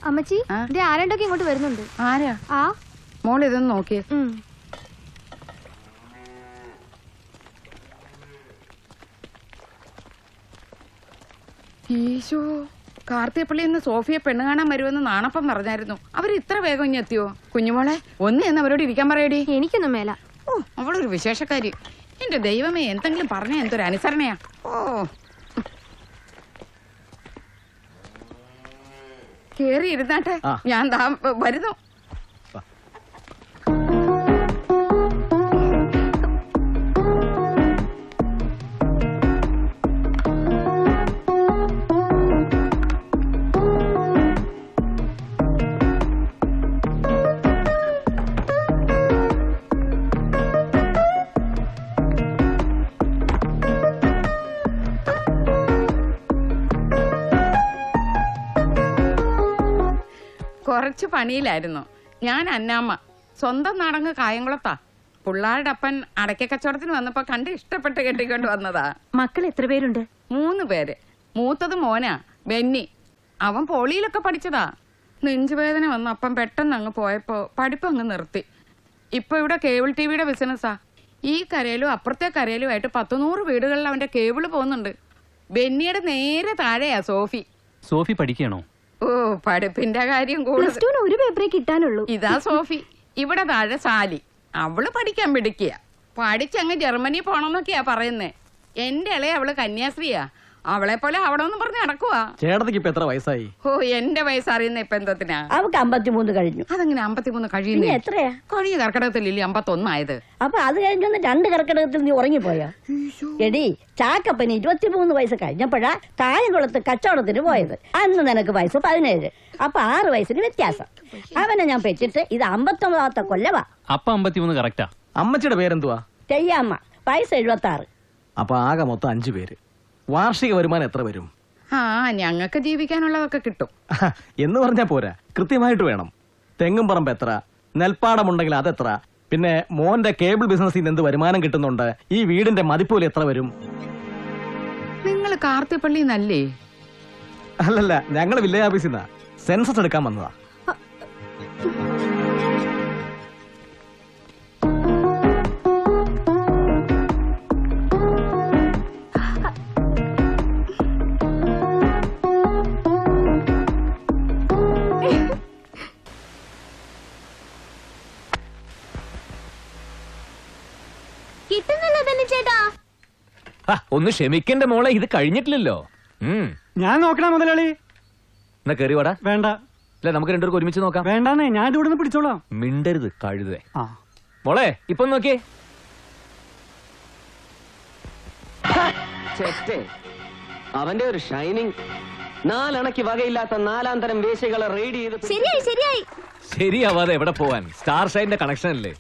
അമ്മച്ചി ആ? ദേ ആരണ്ടൊക്കെ ഇങ്ങോട്ട് വരുന്നുണ്ട് ആരാ ആ മോൾ ഇതൊന്ന് നോക്കിയേ ഉം. ഈശോ കാർത്തിയപ്പള്ളി നിന്ന് സോഫിയെ പെണ്ണ് കാണാൻ വരുമെന്ന് നാണപ്പം പറഞ്ഞായിരുന്നു അവർ ഇത്ര വേഗം ഇനി എത്തിയോ കുഞ്ഞുമോളെ ഒന്ന് എന്ന് അവരോട് ഇരിക്കാൻ പറയടി എനിക്കൊന്നും മേല ഓ അവളൊരു വിശേഷക്കാരി എന്റെ ദൈവമേ എന്തെങ്കിലും പറഞ്ഞ എന്തൊരു അനുസരണയാ ഓ കേറി ഇരുന്നാട്ടെ ആ. ഞാൻ ദാ വരുന്നു കുറച്ച് പണിയിലായിരുന്നു ഞാൻ അന്നാമ്മ സ്വന്തം നാടങ്ങ് കായംകുളത്താ പിള്ളാരുടെ അപ്പൻ അടയ്ക്ക കച്ചവടത്തിന് വന്നപ്പോ കണ്ട് ഇഷ്ടപ്പെട്ട് കെട്ടിക്കൊണ്ട് വന്നതാ മക്കൾ എത്ര പേരുണ്ട് മൂന്ന് പേര് മൂത്തത് മോനാ ബെന്നി അവൻ പോളിയിലൊക്കെ പഠിച്ചതാ നെഞ്ചുവേദന വന്ന് അപ്പം പെട്ടെന്ന് അങ്ങ് പോയപ്പോ പഠിപ്പ് അങ്ങ് നിർത്തി ഇപ്പൊ ഇവിടെ കേബിൾ ടിവിയുടെ ബിസിനസ്സാ ഈ കരയിലും അപ്പുറത്തെ കരയിലുമായിട്ട് പത്തുനൂറ് വീടുകളിൽ അവന്റെ കേബിള് പോകുന്നുണ്ട് ബെന്നിയുടെ നേരെ താഴെയാ സോഫി സോഫി പഠിക്കണോ ഓ പഠിപ്പിന്റെ കാര്യം പ്ലസ് കൂടുതൽ ടുവിന് ഒരു പേപ്പറേ കിട്ടാനുള്ളൂ ഇതാ സോഫി ഇവിടെ താഴെ സാലി അവള് പഠിക്കാൻ പിടിക്കുക പഠിച്ചങ്ങ് ജർമ്മനി പോണമെന്നൊക്കെയാ പറയുന്നേ എന്റെ ഇളയ അവള് കന്യാസ്ത്രീയാ അവളെ പോലെ അവിടെ ഒന്നും പറഞ്ഞ് നടക്കുവാ ചേട്ടത്തിക്ക് ഇപ്പൊ എത്ര വയസ്സായി ഓ എന്റെ വയസ്സറിയുന്ന ഇപ്പൊ എന്തത്തിനാ അവക്ക് അമ്പത്തിമൂന്ന് കഴിഞ്ഞു അതങ്ങനെ അമ്പത്തിമൂന്ന് പിന്നെ കഴിയുന്നേ എത്രയാ കഴിഞ്ഞ കർക്കിടകത്തിലില്ലേ അമ്പത്തൊന്നായത് അപ്പൊ അത് കഴിഞ്ഞൊന്ന് രണ്ട് കർക്കിടകത്തിൽ നീ ഉറങ്ങിപ്പോയോ എടി ചാക്കപ്പന് ഇരുപത്തിമൂന്ന് വയസ്സ് കഴിഞ്ഞപ്പോഴാ കായംകുളത്ത് കച്ചവടത്തിന് പോയത് അന്ന് നിനക്ക് വയസ്സ് പതിനേഴ് അപ്പൊ ആറ് വയസ്സിന് വ്യത്യാസം അവനെ ഞാൻ പെറ്റിട്ട് ഇത് അമ്പത്തൊമ്പതാമത്തെ കൊല്ലവാ അപ്പ അമ്പത്തിമൂന്ന് കറക്റ്റാ അമ്മച്ചിയുടെ പേരെന്തുവാ തെയ്യാമ്മ വയസ്സ് എഴുപത്തി ആറ് അപ്പൊ ആകെ മൊത്തം അഞ്ചു പേര് വാർഷിക വരുമാനം എത്ര വരും ആ ഞങ്ങൾക്ക് ജീവിക്കാനുള്ളതൊക്കെ കിട്ടും എന്ന് പറഞ്ഞാ പോരാ കൃത്യമായിട്ട് വേണം തെങ്ങും പറമ്പ് എത്ര നെൽപ്പാടമുണ്ടെങ്കിൽ അതെത്ര പിന്നെ മോന്റെ കേബിൾ ബിസിനസ്സിൽ നിന്ന് എന്ത് വരുമാനം കിട്ടുന്നുണ്ട് ഈ വീടിന്റെ മതിപ്പൂല് എത്ര വരും നിങ്ങൾ കാർത്തിപ്പള്ളി നല്ലേ അല്ലല്ല ഞങ്ങള് വില്ലേജ് ഓഫീസിൽ നിന്നാ സെൻസസ് എടുക്കാൻ വന്നതാ കിട്ടുന്നില്ല തന്നെ ചേട്ടാ ആ, ഒന്ന് ക്ഷമിക്കണ്ട മോളെ ഇത് കഴിഞ്ഞിട്ടില്ലല്ലോ ഉം. ഞാൻ നോക്കണ മുതലാളി എന്നാ കേറി വാടാ വേണ്ട അല്ല നമുക്ക് രണ്ടുപേർക്ക് ഒരുമിച്ച് നോക്കാം വേണ്ടാന്നേ ഞാൻ ഇത് ഇവിടുന്ന് പിടിച്ചോളാം മിണ്ടരുത് കഴുതേ ആ മോളെ ഇപ്പൊ നോക്കിയേ ചെറ്റേ അവന്റെ ഒരു ഷൈനിങ് നാലണയ്ക്ക് വകയില്ലാത്ത നാലാം തരം വേശികളെ റെയ്ഡ് ചെയ്ത് പിടി- ശരിയായി ശരിയായി ശരിയാവാതെ എവിടെ പോവാൻ സ്റ്റാർ ഷൈന്റെ കണക്ഷൻ അല്ലേ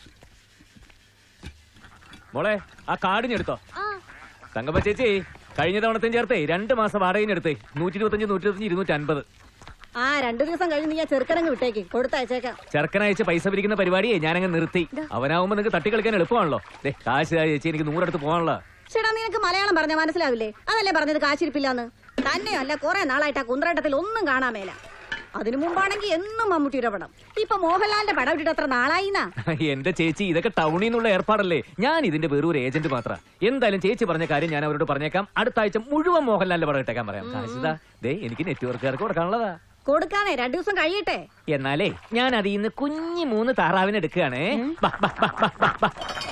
മോളെ ആ കാർഡിഞ്ഞെടുത്തോ ആ തങ്കപ്പ ചേച്ചി കഴിഞ്ഞ തവണത്തെയും ചേർത്തേ രണ്ട് മാസം വാടകയിനെടുത്തേ നൂറ്റി ഇരുപത്തഞ്ച് നൂറ്റി ഇരുപത്തഞ്ച് ഇരുന്നൂറ്റി അൻപത് ആ രണ്ടു ദിവസം കഴിഞ്ഞ് ഞാൻ ചെറുക്കനങ്ങ് വിട്ടേക്ക് കൊടുത്തയച്ചേക്കാം ചെറുക്കനയച്ച് പൈസ പിരിക്കുന്ന പരിപാടിയെ ഞാനങ്ങ് നിർത്തി അവനാവുമ്പോ നിങ്ങൾക്ക് തട്ടി കളിക്കാൻ എളുപ്പമാണല്ലോ ദേ കാശ് താ ചേച്ചി എനിക്ക് നൂറെടുത്ത് പോകാനുള്ള ചേട്ടാ നിനക്ക് മലയാളം പറഞ്ഞ മനസ്സിലാവില്ലേ അതല്ലേ പറഞ്ഞത് കാശിരിപ്പില്ലാന്ന് തന്നെയല്ല കുറെ നാളായിട്ട് ആ കുന്ത്രേട്ടത്തിൽ ഒന്നും കാണാൻ മേല അതിനു മുമ്പാണെങ്കിൽ എന്നും മമ്മൂട്ടിയുടെ പടം ഇപ്പൊ മോഹൻലാലിന്റെ പടം ഇട്ടിട്ട് അത്ര നാളായിന്നാ എന്റെ ചേച്ചി ഇതൊക്കെ ടൗണിൽ നിന്നുള്ള ഏർപ്പാടല്ലേ ഞാൻ ഇതിന്റെ വെറും ഒരു ഏജന്റ് മാത്ര എന്തായാലും ചേച്ചി പറഞ്ഞ കാര്യം ഞാൻ അവരോട് പറഞ്ഞേക്കാം അടുത്ത ആഴ്ച മുഴുവൻ മോഹൻലാലിന്റെ പടം ഇട്ടേക്കാൻ പറയാം കാശിതാ ദേ എനിക്ക് നെറ്റ്വർക്കുകാർക്ക് കൊടുക്കാനുള്ളതാ കൊടുക്കാനേ രണ്ടു ദിവസം കഴിയട്ടെ എന്നാലേ ഞാൻ അതിൽ നിന്ന് കുഞ്ഞി മൂന്ന് താറാവിനെ എടുക്കുകയാണേ ബാ, ബാ, ബാ, ബാ, ബാ, ബാ.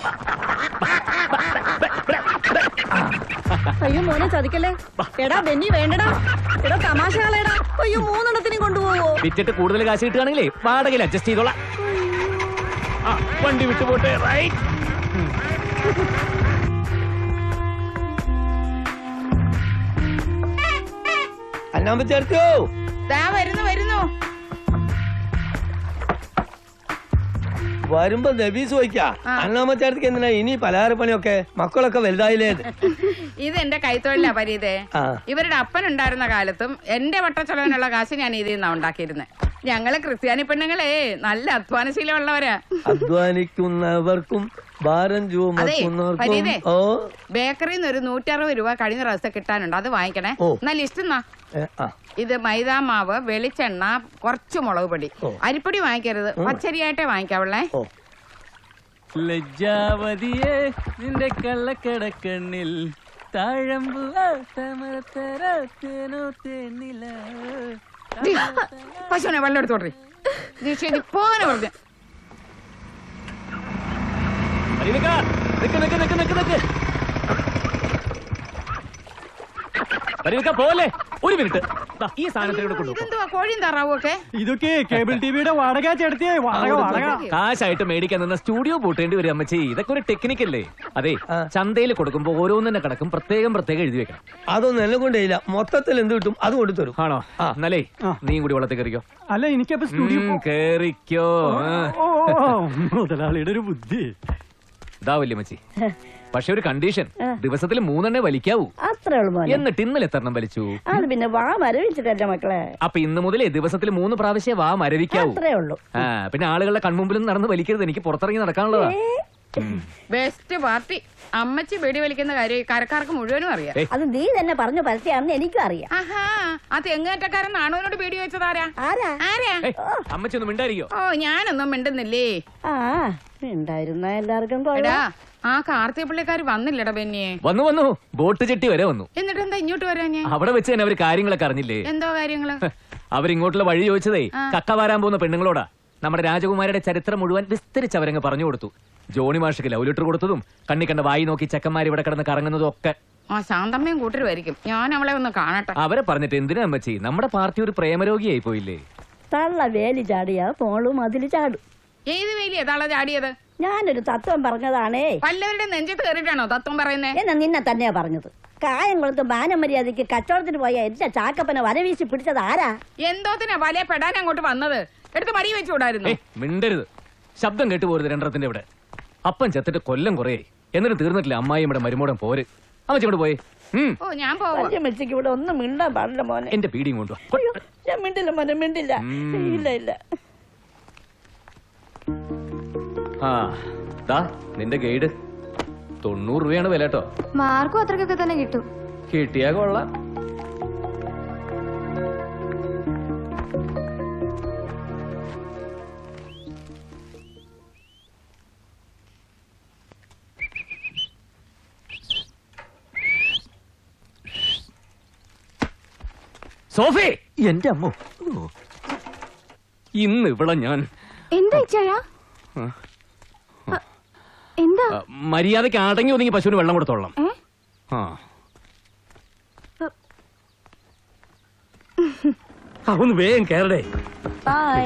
അയ്യോ മോനെ ചതിക്കല്ലേ എടാ ബെന്നി വേണ്ടടാ എടാ തമാശ കളയടാ അയ്യോ മൂന്നെണ്ണത്തിനും കൊണ്ടുപോവോ വിറ്റിട്ട് കൂടുതൽ കാശ് കിട്ടുകയാണെങ്കിലേ വാടകയിൽ അഡ്ജസ്റ്റ് ചെയ്തോളാം ആ, വണ്ടി വിട്ടുപോട്ടെ റൈറ്റ് അന്നാമ്പ ചേർക്കോ ദാ വരുന്നു വരുന്നു വരുമ്പോ നബീസ് ചോദിക്കാ ആ. അന്നാമ്പ ചേർത്തിക്ക് എന്തിനാ ഇനി പലഹാര പണിയൊക്കെ മക്കളൊക്കെ വലുതായില്ലേ ഇത് എന്റെ കൈത്തൊഴിലാ പരീതേ ആ. ഇവരുടെ അപ്പൻ ഉണ്ടായിരുന്ന കാലത്തും എന്റെ വട്ടച്ചെലവിനുള്ള കാശ് ഞാൻ ഇതിൽ നിന്നാ ഉണ്ടാക്കിയിരുന്നത് ഞങ്ങള് ക്രിസ്ത്യാനി പെണ്ണുങ്ങളെ നല്ല അധ്വാനശീലമുള്ളവരാ അധ്വാനിക്കുന്നവർക്കും ഭാരം അതെ ചുമക്കുന്നവർക്കും ഫരീദേ ഓ ബേക്കറിയിൽ നിന്ന് ഒരു നൂറ്ററുപത് രൂപ കഴിഞ്ഞ ദിവസത്തെ കിട്ടാനുണ്ട് അത് വാങ്ങിക്കണേ ഓ. എന്നാ ലിസ്റ്റ് എന്നാ ഏ, ആ ഇത് മൈദാ മാവ് വെളിച്ചെണ്ണ കുറച്ച് മുളക് പൊടി ഓ. അരിപ്പൊടി വാങ്ങിക്കരുത് പച്ചരിയായിട്ടേ വാങ്ങിക്കാവുള്ളേ ഓ ലജ്ജാവതിയെ നിന്റെ കള്ളക്കടക്കണ്ണിൽ താഴമ്പു തേനില പശുവിനെ വെള്ളം എടുത്തോട്ടെ ശരി പോകാനെ പറഞ്ഞു പരിവിക്ക, നിക്ക് നിക്ക് നിക്ക് നിക്ക് നിക്ക് പരിവിക്ക, പോലെ ഒരു മിനിറ്റ് ദാ, ഈ സാധനത്തിന് ഇവിടെ കൊണ്ടുപോ ഇതെന്തുവാ കോഴിയും താറാവും ഒക്കെ ഇതൊക്കെ കേബിൾ ടിവിയുടെ വാടക ചേട്ടത്തിയേ വാടക വാടക കാശായിട്ട് മേടിക്കാൻ നിന്ന സ്റ്റുഡിയോ പൂട്ടേണ്ടി വരും അമ്മച്ചി ഇതൊക്കെ ഒരു ടെക്നിക്കല്ലേ അതെ ചന്തയിൽ കൊടുക്കുമ്പോ ഓരോന്നിന്റെ കണക്കും പ്രത്യേകം പ്രത്യേകം എഴുതി വെക്കണം അതൊന്നും എന്നെ കൊണ്ടേയില്ല മൊത്തത്തിൽ എന്ത് കിട്ടും അത് കൊണ്ടു തരും ആണോ എന്നാലേ നീയും കൂടി വെള്ളത്തിൽ കയറിക്കോ അല്ല എനിക്കപ്പോ സ്റ്റുഡിയോ ഉം, കേറിക്കോ ആ. ഓ ഓ, ഓ, മുതലാളിയുടെ ഒരു ബുദ്ധി ഇതാ വല്യമ്മച്ചി പക്ഷെ ഒരു കണ്ടീഷൻ ദിവസത്തിൽ മൂന്നെണ്ണേ വലിക്കാവൂ അത്രേ ഉള്ളു മോനെ എന്നിട്ട് ഇന്നലെ എത്രണ്ണം വലിച്ചു അത് പിന്നെ വാ മരവിച്ചിട്ടല്ല മക്കളെ അപ്പൊ ഇന്ന് മുതലേ ദിവസത്തിൽ മൂന്ന് പ്രാവശ്യം വാ മരവിക്കാവൂ അത്രേ ഉള്ളു ആ പിന്നെ ആളുകളുടെ കൺമുമ്പിലും നടന്ന് വലിക്കരുത് എനിക്ക് പുറത്തിറങ്ങി നടക്കാനുള്ളതാ ബെസ്റ്റ് പാർട്ടി അമ്മച്ചി വെടി വലിക്കുന്ന കാര്യം ഈ കരക്കാർക്ക് മുഴുവനും അറിയാം ഏയ്. അത് നീ തന്നെ പറഞ്ഞു പരത്തിയാണെന്ന് എനിക്കും അറിയാം ആഹാ ആ തെങ്ങേറ്റക്കാരൻ നാണുവിനോട് പേടി വെച്ചതാരാ ആരാ ആരാ ഏയ്, അമ്മച്ചി ഒന്ന് മിണ്ടായിരിക്കോ ഓ ഞാനൊന്നും മിണ്ടുന്നില്ലേ ആ ഉണ്ടായിരുന്ന എല്ലാവർക്കും കൊള്ളാം എടാ ആ കാർത്തിക പിള്ളിക്കാർ വന്നില്ലടാ ബെന്നിയെ വന്നു വന്നു ബോട്ട് ചെട്ടി വരെ വന്നു എന്നിട്ട് എന്താ ഇങ്ങോട്ട് വരാഞ്ഞേ അവിടെ വെച്ച് തന്നെ അവര് കാര്യങ്ങളൊക്കെ അറിഞ്ഞില്ലേ എന്തോ കാര്യങ്ങള് അവരിങ്ങോട്ടുള്ള വഴി ചോദിച്ചതേ കക്ക വാരാൻ പോകുന്ന പെണ്ണുങ്ങളോടാ നമ്മുടെ രാജകുമാരിയുടെ ചരിത്രം മുഴുവൻ വിസ്തരിച്ച് അവരങ്ങ് പറഞ്ഞു കൊടുത്തു ജോണി മാഷക്ക് ലവ് ലെറ്റർ കൊടുത്തതും കണ്ണി കണ്ട വായി നോക്കി ചെക്കന്മാർ ഇവിടെ കിടന്ന് കറങ്ങുന്നതും ഒക്കെ ആ ശാന്തമ്മയും കൂട്ടരുമായിരിക്കും ഞാൻ അവളെ ഒന്ന് കാണട്ടെ അവരെ പറഞ്ഞിട്ട് എന്തിനാ അമ്മച്ചി നമ്മുടെ പാർട്ടി ഒരു പ്രേമരോഗിയായി പോയില്ലേ തള്ള വേലി ചാടിയാ പോളും അതിൽ ചാടും ഏത് വേലിയാ തള ചാടിയത് ഞാനൊരു തത്വം പറഞ്ഞതാണേ പല്ലവരുടെ നെഞ്ചത്ത് കയറിയിട്ടാണോ തത്വം പറയുന്നേ എന്നാ നിന്നെ തന്നെയാ പറഞ്ഞത് കായംകുളത്ത് മാനമര്യാദയ്ക്ക് കച്ചവടത്തിന് പോയ എന്റെ ചാക്കപ്പനെ വരവീശി പിടിച്ചത് ആരാ എന്തോത്തിനാ വലയെ പെടാൻ അങ്ങോട്ട് വന്നത് എടുത്ത് മടി വെച്ചു വിടായിരുന്നു ഏയ് മിണ്ടരുത് ശബ്ദം കേട്ടു പോരുത് രണ്ടത്തിന്റെ ഇവിടെ അപ്പൻ ചത്തിട്ട് കൊല്ലം കുറേ എന്നിട്ട് തീർന്നിട്ടില്ല അമ്മായി ഇവിടെ മരുമോടം പോര് അമ്മച്ചി ഇവിടെ പോയി ഉം, ഓ ഞാൻ പോവാ വലിയ മെച്ചിക്ക് ഇവിടെ ഒന്നും മിണ്ടാൻ പാടില്ല മോനെ എന്റെ പീടിയും കൊണ്ടു അയ്യോ, ഞാൻ മിണ്ടില്ല മോനെ മിണ്ടില്ല ഇല്ല ഇല്ല ആ ദാ നിന്റെ ഗൈഡ് തൊണ്ണൂറ് രൂപയാണ് വില കേട്ടോ മാർക്കും അത്രക്കൊക്കെ തന്നെ കിട്ടും കിട്ടിയാ കൊള്ളാം സോഫി എന്റെ അമ്മോ ഇന്ന് ഇവിടെ ഞാൻ എന്താ ഇച്ചായ എന്താ ആ, മര്യാദയ്ക്ക് അടങ്ങി ഒതുങ്ങി പശുവിന് വെള്ളം കൊടുത്തോളാം ഏ ആ ആ, ഒന്ന് വേഗം കയറടേ bye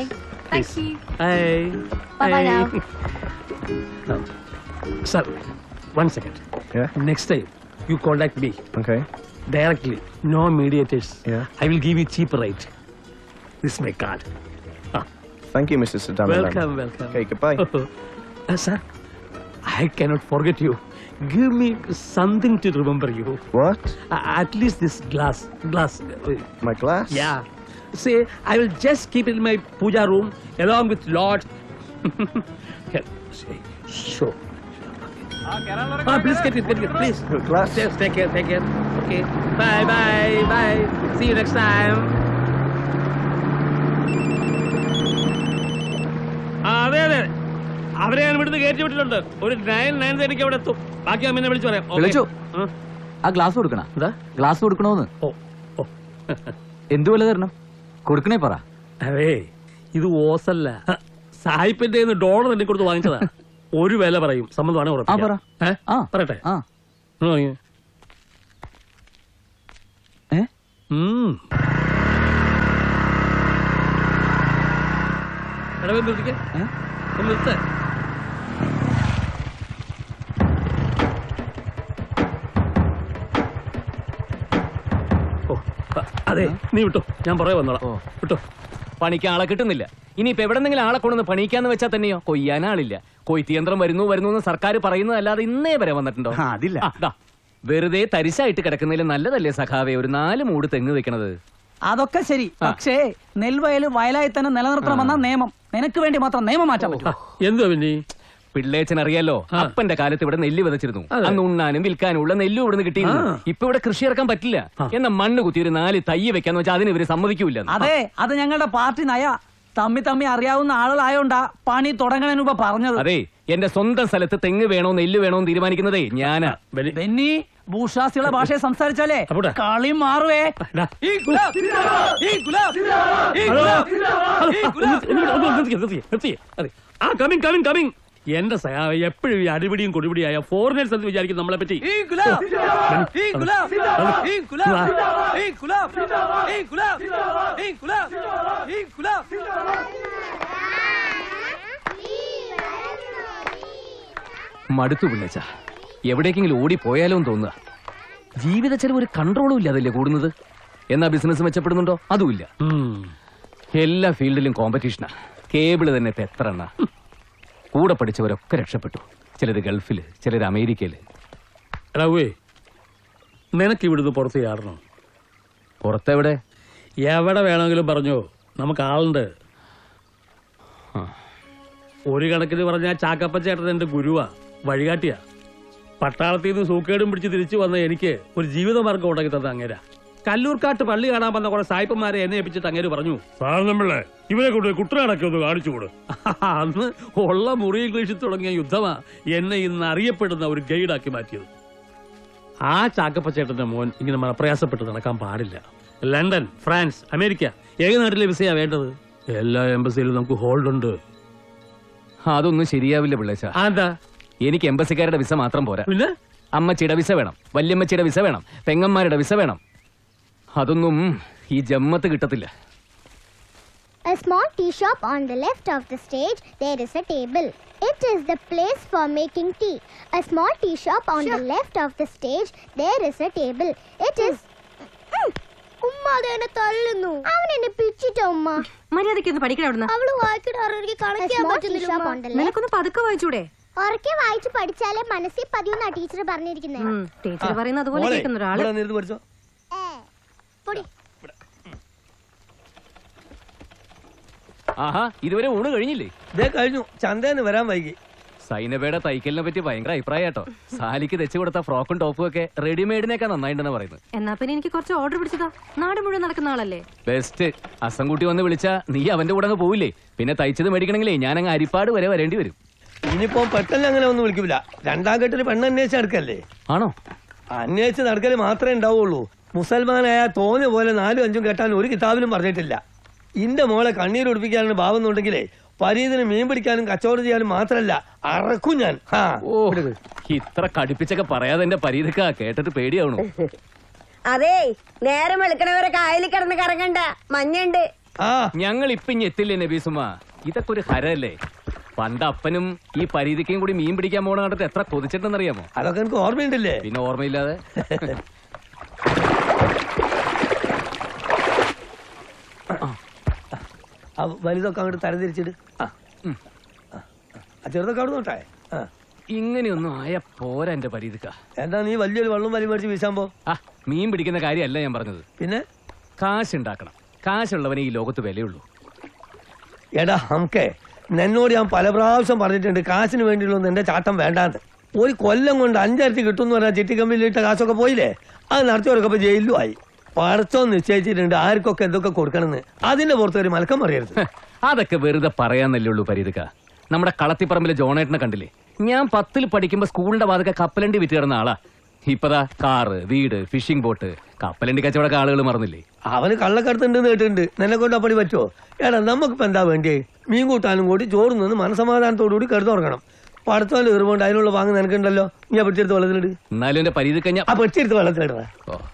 sir one second next time you contact me Okay. directly, no mediators. Yeah. I will give you cheaper rate. This is my card. Thank you, Mr. Sudamalan. Welcome, welcome. Okay, goodbye. Uh, sir, I cannot forget you. Give me something to remember you. What? Uh, at least this glass. Glass. uh, My glass? yeah. Say, I will just keep it in my puja room along with Lord. Here, say, sure. Ah, please get it, get it, please. Glass? Yes, take care, take care. Okay. Bye, bye, bye. See you next time. ആ അതെ അതെ അവരെ ഞാൻ ഇവിടുന്ന് കയറ്റി വിട്ടിട്ടുണ്ട് ഒരു nine nine തേടിക്ക് അവിടെ എത്തും ബാക്കി ഞാൻ പിന്നെ വിളിച്ചു പറയാം Okay? വിളിച്ചു. ആ, ആ ഗ്ലാസ് കൊടുക്കണ എന്താ ഗ്ലാസ് കൊടുക്കണോന്ന് ഓ ഓ എന്തു വില തരണം കൊടുക്കണേ പറ അതെ ഇത് ഓസല്ല സായിപ്പിന്റെ ഡോളർ എന്നെ കൊടുത്ത് വാങ്ങിച്ചതാ ഒരു വില പറയും സമ്മതമാണ് ആ, പറ. ഏ? ആ. പറയട്ടെ ആ ഒന്ന് വാങ്ങിയേ. ഏ ഉം. എടാ, ഒന്ന് നിർത്തിക്കേ. ഏ? ഒന്ന് നിർത്തേ. ഓ, അ- അതെ നീ വിട്ടോ ഞാൻ പറയാ വന്നോളാം വിട്ടോ പണിക്ക് ആളെ കിട്ടുന്നില്ല ഇനിയിപ്പോ എവിടെന്നെങ്കിലും ആളെ കൊണ്ടുവന്ന് പണിക്കാന്ന് വെച്ചാൽ തന്നെയോ കൊയ്യാൻ ആളില്ല കൊയ്ത്തിയന്ത്രം വരുന്നു വരുന്നു എന്ന് സർക്കാർ പറയുന്നതല്ലാതെ ഇന്നേ വരെ വന്നിട്ടുണ്ടോ ആ, അതില്ല. ആ, ദാ, വെറുതെ തരിശായിട്ട് കിടക്കുന്നതിൽ നല്ലതല്ലേ സഖാവേ ഒരു നാല് മൂട് തെങ്ങ് വെക്കണത് അതൊക്കെ ശരി പക്ഷേ നെൽവയൽ വയലായി തന്നെ നിലനിർത്തണമെന്ന നിയമം നിനക്ക് വേണ്ടി മാത്രം നിയമം മാറ്റാൻ പറ്റും എന്തുവാ പിന്നെ പിള്ളേച്ചൻ അറിയാലോ അപ്പന്റെ കാലത്ത് ഇവിടെ നെല്ല് വിതച്ചിരുന്നു അതെ. അന്ന് ഉണ്ണാനും വിൽക്കാനും ഉള്ള നെല്ലും ഇവിടുന്ന് കിട്ടിയിരുന്നു ആ. ഇപ്പൊ ഇവിടെ കൃഷി ഇറക്കാൻ പറ്റില്ല എന്നാ മണ്ണ് കുത്തി ഒരു നാല് തയ്യ് വെക്കാന്ന് വെച്ചാൽ അതിന് ഇവര് സമ്മതിക്കൂല അതെ അത് ഞങ്ങളുടെ പാർട്ടി നയ തമ്മി തമ്മി അറിയാവുന്ന ആളുകളായോണ്ടാ പണി തുടങ്ങണതിന് മുമ്പ് പറഞ്ഞത് അതെ എന്റെ സ്വന്തം സ്ഥലത്ത് തെങ്ങ് വേണോ നെല്ല് വേണോ എന്ന് തീരുമാനിക്കുന്നതേ ഞാനാ ബെന്നി ഭൂഷാസികളെ ഭാഷയെ സംസാരിച്ചാലേ അപ്പോട്ടെ. കളി മാറുവേ ഡാ. ഈ ഗുലാബ്, ഈ ഗുലാബ്, ഈ ഹലോ. ഗുലാബ്, ഹലോ. ഈ ഒന്ന് ഗുലാബ്. ഒന്ന് ഒന്ന് നിർത്തിക്ക്, നിർത്തിക്ക്, നിർത്തിക്ക്. അതെ. ആ കമ്മിങ് കമ്മിങ് കമ്മിങ് എന്റെ സഹായ എപ്പോഴും ഈ അടിപിടിയും കൊടുപിടിയായ ഫോറിനേഴ്സ് എന്ന് വിചാരിക്കും നമ്മളെ പറ്റി ഈ ഗുലാബ്, ഈ ഗുലാബ്, ഈ ഗുലാബ്, ഈ ഗുലാബ്, ഈ ഗുലാബ്, ഈ ഗുലാബ്, ഈ ഗുലാബ്. മടുത്തു പിള്ളേച്ച എവിടേക്കെങ്കിലും ഓടി പോയാലോ എന്ന് തോന്നുക ജീവിത ചെലവ് ഒരു കൺട്രോളും ഇല്ലാതല്ലേ കൂടുന്നത് എന്നാ ബിസിനസ് മെച്ചപ്പെടുന്നുണ്ടോ അതുമില്ല എല്ലാ ഫീൽഡിലും കോമ്പറ്റീഷനാ കേബിള് തന്നെ ഇപ്പൊ എത്ര എണ്ണ കൂടെ പഠിച്ചവരൊക്കെ രക്ഷപ്പെട്ടു ചിലര് ഗൾഫില് ചിലര് അമേരിക്കയില് എടാവേ നിനക്ക് ഇവിടുന്ന് പുറത്ത് ചാടണം പുറത്തെവിടെ എവിടെ വേണമെങ്കിലും പറഞ്ഞോ നമുക്ക് ആളുണ്ട് ഒരു കണക്കിന് പറഞ്ഞാൽ ചാക്കപ്പച്ചേട്ടൻ എന്റെ ഗുരുവാ വഴികാട്ടിയാ പട്ടാളത്തിൽ നിന്ന് സൂക്കേടും പിടിച്ച് തിരിച്ചു വന്ന എനിക്ക് ഒരു ജീവിതമാർഗം ഉണ്ടാക്കി തന്ന അങ്ങേരാ കല്ലൂർക്കാട്ട് പള്ളി കാണാൻ വന്ന കുറെ സായിപ്പന്മാരെ എന്നെ ഏൽപ്പിച്ചിട്ട് അങ്ങേര് പറഞ്ഞു നമ്മളെ ഇവരെ കൊണ്ട് കുട്ടനാടൊക്കെ ഒന്ന് കാണിച്ചു കൊടു അന്ന് ഉള്ള മുറി ഇംഗ്ലീഷിൽ തുടങ്ങിയ യുദ്ധമാ എന്നെ ഇന്ന് അറിയപ്പെടുന്ന ഒരു ഗൈഡാക്കി മാറ്റിയത് ആ ചാക്കപ്പച്ചേട്ടന്റെ മോൻ ഇങ്ങനെ പ്രയാസപ്പെട്ട് നടക്കാൻ പാടില്ല ലണ്ടൻ ഫ്രാൻസ് അമേരിക്ക ഏത് നാട്ടിലെ വിസയാ വേണ്ടത് എല്ലാ എംബസിയിലും നമുക്ക് ഹോൾഡ് ഉണ്ട് അതൊന്നും ശരിയാവില്ല പിള്ളേച്ച എന്താ എനിക്ക് എംബസിക്കാരുടെ വിസ മാത്രം പോരാ പിന്നെ അമ്മച്ചിയുടെ വിസ വേണം വല്യമ്മച്ചിയുടെ വിസ വേണം പെങ്ങന്മാരുടെ വിസ വേണം അതൊന്നും ഈ ജമ്മത്ത് കിട്ടത്തില്ല A small tea shop on the left of the stage, there is a table. It is the place for making tea. A small tea shop on the left of the stage, there is a table. It is. ഉം. ഉമ്മ അത് എന്നെ തല്ലുന്നു അവൻ എന്നെ പിച്ചിട്ടോ ഉമ്മ മര്യാദയ്ക്ക് ഒന്ന് പഠിക്കണം അവിടുന്ന് അവള് വായിക്കിടാറ് എനിക്ക് കണക്കാൻ പറ്റുന്നില്ല നിനക്കൊന്ന് പതുക്കെ വായിച്ചൂടെ ഉറക്കെ വായിച്ച് പഠിച്ചാലേ മനസ്സിൽ പതിവെന്നാ ടീച്ചർ പറഞ്ഞിരിക്കുന്നത് ടീച്ചർ പറയുന്ന അതുപോലെ കേൾക്കുന്ന ഒരാള് പഠിച്ചോ പൊടി ആഹാ ഇതുവരെ ഊണ് കഴിഞ്ഞില്ലേ ഇതേ കഴിഞ്ഞു ചന്തേന്ന് വരാൻ വൈകി സൈനബയുടെ തൈക്കലിനെ പറ്റി ഭയങ്കര അഭിപ്രായം കേട്ടോ സാലിക്ക് തെച്ചു കൊടുത്ത ഫ്രോക്കും ടോപ്പും ഒക്കെ റെഡിമെയ്ഡിനേക്കാൾ നന്നായിട്ടുണ്ടെന്ന് പറയുന്നത് എന്നാ പിന്നെ എനിക്ക് കുറച്ച് ഓർഡർ പിടിച്ചതാ നാട് മുഴുവൻ നടക്കുന്ന ആളല്ലേ ബെസ്റ്റ് അസംകുട്ടി വന്ന് വിളിച്ചാ നീ അവന്റെ കൂടെ അങ്ങ് പോവില്ലേ പിന്നെ തയ്ച്ചത് മേടിക്കണമെങ്കിലേ ഞാൻ അങ്ങ് അരിപ്പാട് വരെ വരേണ്ടി വരും ഇനിയിപ്പോ പെട്ടെന്ന് അങ്ങനെ ഒന്നും വിളിക്കൂല രണ്ടാം കെട്ടില് പെണ്ണ് അന്വേഷിച്ച് നടക്കല്ലേ ആണോ അന്വേഷിച്ച് നടക്കല് മാത്രമേ ഉണ്ടാവുള്ളൂ മുസൽമാനായ തോന്നിയ പോലെ നാലും അഞ്ചും കെട്ടാൻ ഒരു കിതാബിലും പറഞ്ഞിട്ടില്ല ഇന്റെ മോളെ കണ്ണീരൊടിപ്പിക്കാനാണ് ഭാവെന്നുണ്ടെങ്കിലേ പരീതിന് മീൻ പിടിക്കാനും കച്ചവടം ചെയ്യാനും മാത്രല്ല അറക്കും ഞാൻ ഹാ ഓ ഇത്ര കടുപ്പിച്ചൊക്കെ പറയാതെ എന്റെ പരീതക്ക കേട്ടിട്ട് പേടിയാവണു അതെ നേരം വെളുക്കണവരെ കായലിൽ കിടന്ന് കറങ്ങണ്ട മഞ്ഞുണ്ട് ഞങ്ങൾ ഇപ്പൊ ഇനി എത്തില്ലേ നബീസുമ ഇതൊക്കെ ഒരു ഹരല്ലേ പണ്ട് അപ്പനും ഈ പരീതിക്കും കൂടി മീൻ പിടിക്കാൻ പോണ കണ്ടിട്ട് എത്ര കൊതിച്ചിട്ടെന്നറിയാമോ അതൊക്കെ എനിക്ക് ഓർമ്മയുണ്ടല്ലേ പിന്നെ ഓർമ്മയില്ലാതെ ആ വലുതൊക്കെ അങ്ങോട്ട് തരംതിരിച്ചിട്ട് ആ ഉം. ആ, ആ, ചെറുതൊക്കെ അവിടെ നോട്ടെ ആ ഇങ്ങനെയൊന്നും ആയ പോരാ എന്റെ പരീതിക്ക എന്താ നീ വലിയൊരു വെള്ളം വലി മേടിച്ച് വീശാൻ പോ ആ മീൻ പിടിക്കുന്ന കാര്യമല്ല ഞാൻ പറഞ്ഞത് പിന്നെ കാശ് ഉണ്ടാക്കണം കാശുള്ളവനെ ഈ ലോകത്ത് വിലയുള്ളൂ എടാ ഹംകെ എന്നോട് ഞാൻ പല പ്രാവശ്യം പറഞ്ഞിട്ടുണ്ട് കാശിന് വേണ്ടിയുള്ളൊന്നും എന്റെ ചാട്ടം വേണ്ടാന്ന് ഒരു കൊല്ലം കൊണ്ട് അഞ്ചരത്തി കിട്ടും എന്ന് പറഞ്ഞാൽ ചിട്ടി കമ്പനിയിലിട്ട കാശൊക്കെ പോയില്ലേ അത് നടത്തിയവരൊക്കെ ഇപ്പൊ ജയിലിലും ആയി പടച്ചോ നിശ്ചയിച്ചിട്ടുണ്ട് ആർക്കൊക്കെ എന്തൊക്കെ കൊടുക്കണമെന്ന് അതിന്റെ പുറത്ത് ഒരു മലക്കം പറയരുത് അതൊക്കെ വെറുതെ പറയാന്നല്ലേ ഉള്ളൂ പരീതിക്ക നമ്മുടെ കളത്തിപ്പറമ്പിലെ ജോണേട്ടനെ കണ്ടില്ലേ ഞാൻ പത്തിൽ പഠിക്കുമ്പോ സ്കൂളിന്റെ വാതൊക്കെ കപ്പലണ്ടി വിറ്റ് കിടന്ന ആളാ ഇപ്പതാ കാറ് വീട് ഫിഷിംഗ് ബോട്ട് കപ്പലണ്ടി കച്ചവടമൊക്കെ ആളുകൾ മറന്നില്ലേ അവന് കള്ളക്കടത്തുണ്ടെന്ന് കേട്ടിട്ടുണ്ട് നിന്നെ കൊണ്ട് അപ്പടി പറ്റുമോ എടാ നമുക്കിപ്പോ എന്താ വേണ്ടിയേ മീൻ കൂട്ടാനും കൂടി ചോറ് നിന്ന് മനസമാധാനത്തോടു കൂടി കിടന്നുറങ്ങണം പടത്തോന്റെ എറിവുകൊണ്ട് അതിനുള്ള വാങ്ങി നിനക്കുണ്ടല്ലോ നീ ആ പെട്ടിയെടുത്ത് വെള്ളത്തിലിട് എന്നാലും എന്റെ പരീതിക്ക ഞാൻ ആ പെട്ടിയെടുത്ത് വെള്ളത്തിലിട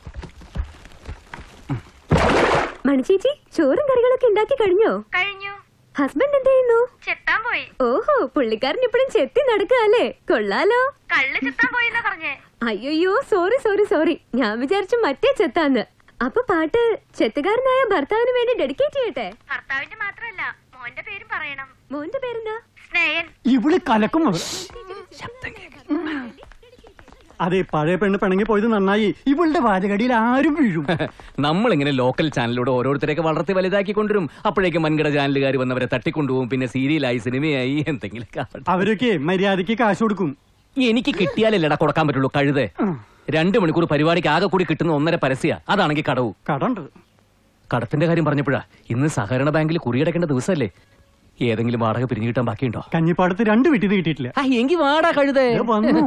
മണിച്ചേച്ചി ചോറും കറികളൊക്കെ ഉണ്ടാക്കി കഴിഞ്ഞോ കഴിഞ്ഞു ഹസ്ബൻഡ് എന്ത് ചെയ്യുന്നു ചെത്താൻ പോയി ഓഹോ പുള്ളിക്കാരൻ ഇപ്പഴും ചെത്തി നടക്കുക അല്ലേ കൊള്ളാലോ കള്ള് ചെത്താൻ പോയി എന്നാ പറഞ്ഞേ അയ്യോ സോറി സോറി സോറി ഞാൻ വിചാരിച്ചു മറ്റേ ചെത്താന്ന് അപ്പൊ പാട്ട് ചെത്തുകാരനായ ഭർത്താവിന് വേണ്ടി ഡെഡിക്കേറ്റ് ചെയ്യട്ടെ ഭർത്താവിന്റെ മാത്രമല്ല മോന്റെ പേരും പറയണം മോന്റെ പേരെന്താ സ്നേഹൻ ഇവള് കലക്കും അതെ പഴയ പെണ്ണ് പിണങ്ങി പോയത് നന്നായി ഇവളുടെ വാചകടിയിൽ ആരും വീഴും നമ്മളിങ്ങനെ ലോക്കൽ ചാനലിലൂടെ ഓരോരുത്തരെയൊക്കെ വളർത്തി വലുതാക്കി കൊണ്ടുവരും അപ്പോഴേക്കും വൻകിട ചാനലുകാർ വന്നവരെ തട്ടിക്കൊണ്ടുപോകും പിന്നെ സീരിയലായി സിനിമയായി എന്തെങ്കിലുമൊക്കെ ആവട്ടെ. അവരൊക്കെ മര്യാദക്ക് കാശ് കൊടുക്കും എനിക്ക് കിട്ടിയാലല്ലടാ കൊടുക്കാൻ പറ്റുള്ളൂ കഴുതേ രണ്ട് മണിക്കൂർ പരിപാടിക്ക് ആകെ കൂടി കിട്ടുന്ന ഒന്നര പരസ്യ അതാണെങ്കിൽ കടവും കടണ്ട് കടത്തിന്റെ കാര്യം പറഞ്ഞപ്പോഴാ ഇന്ന് സഹകരണ ബാങ്കിൽ കുറിയടക്കേണ്ട ദിവസമല്ലേ ഏതെങ്കിലും വാടക പിരിഞ്ഞു കിട്ടാൻ ബാക്കിയുണ്ടോ കഞ്ഞിപ്പാടത്ത് രണ്ട് വീട്ടിൽ കിട്ടിയിട്ടില്ല ആ എങ്കി വാടാ കഴുതേ ദേ വന്നു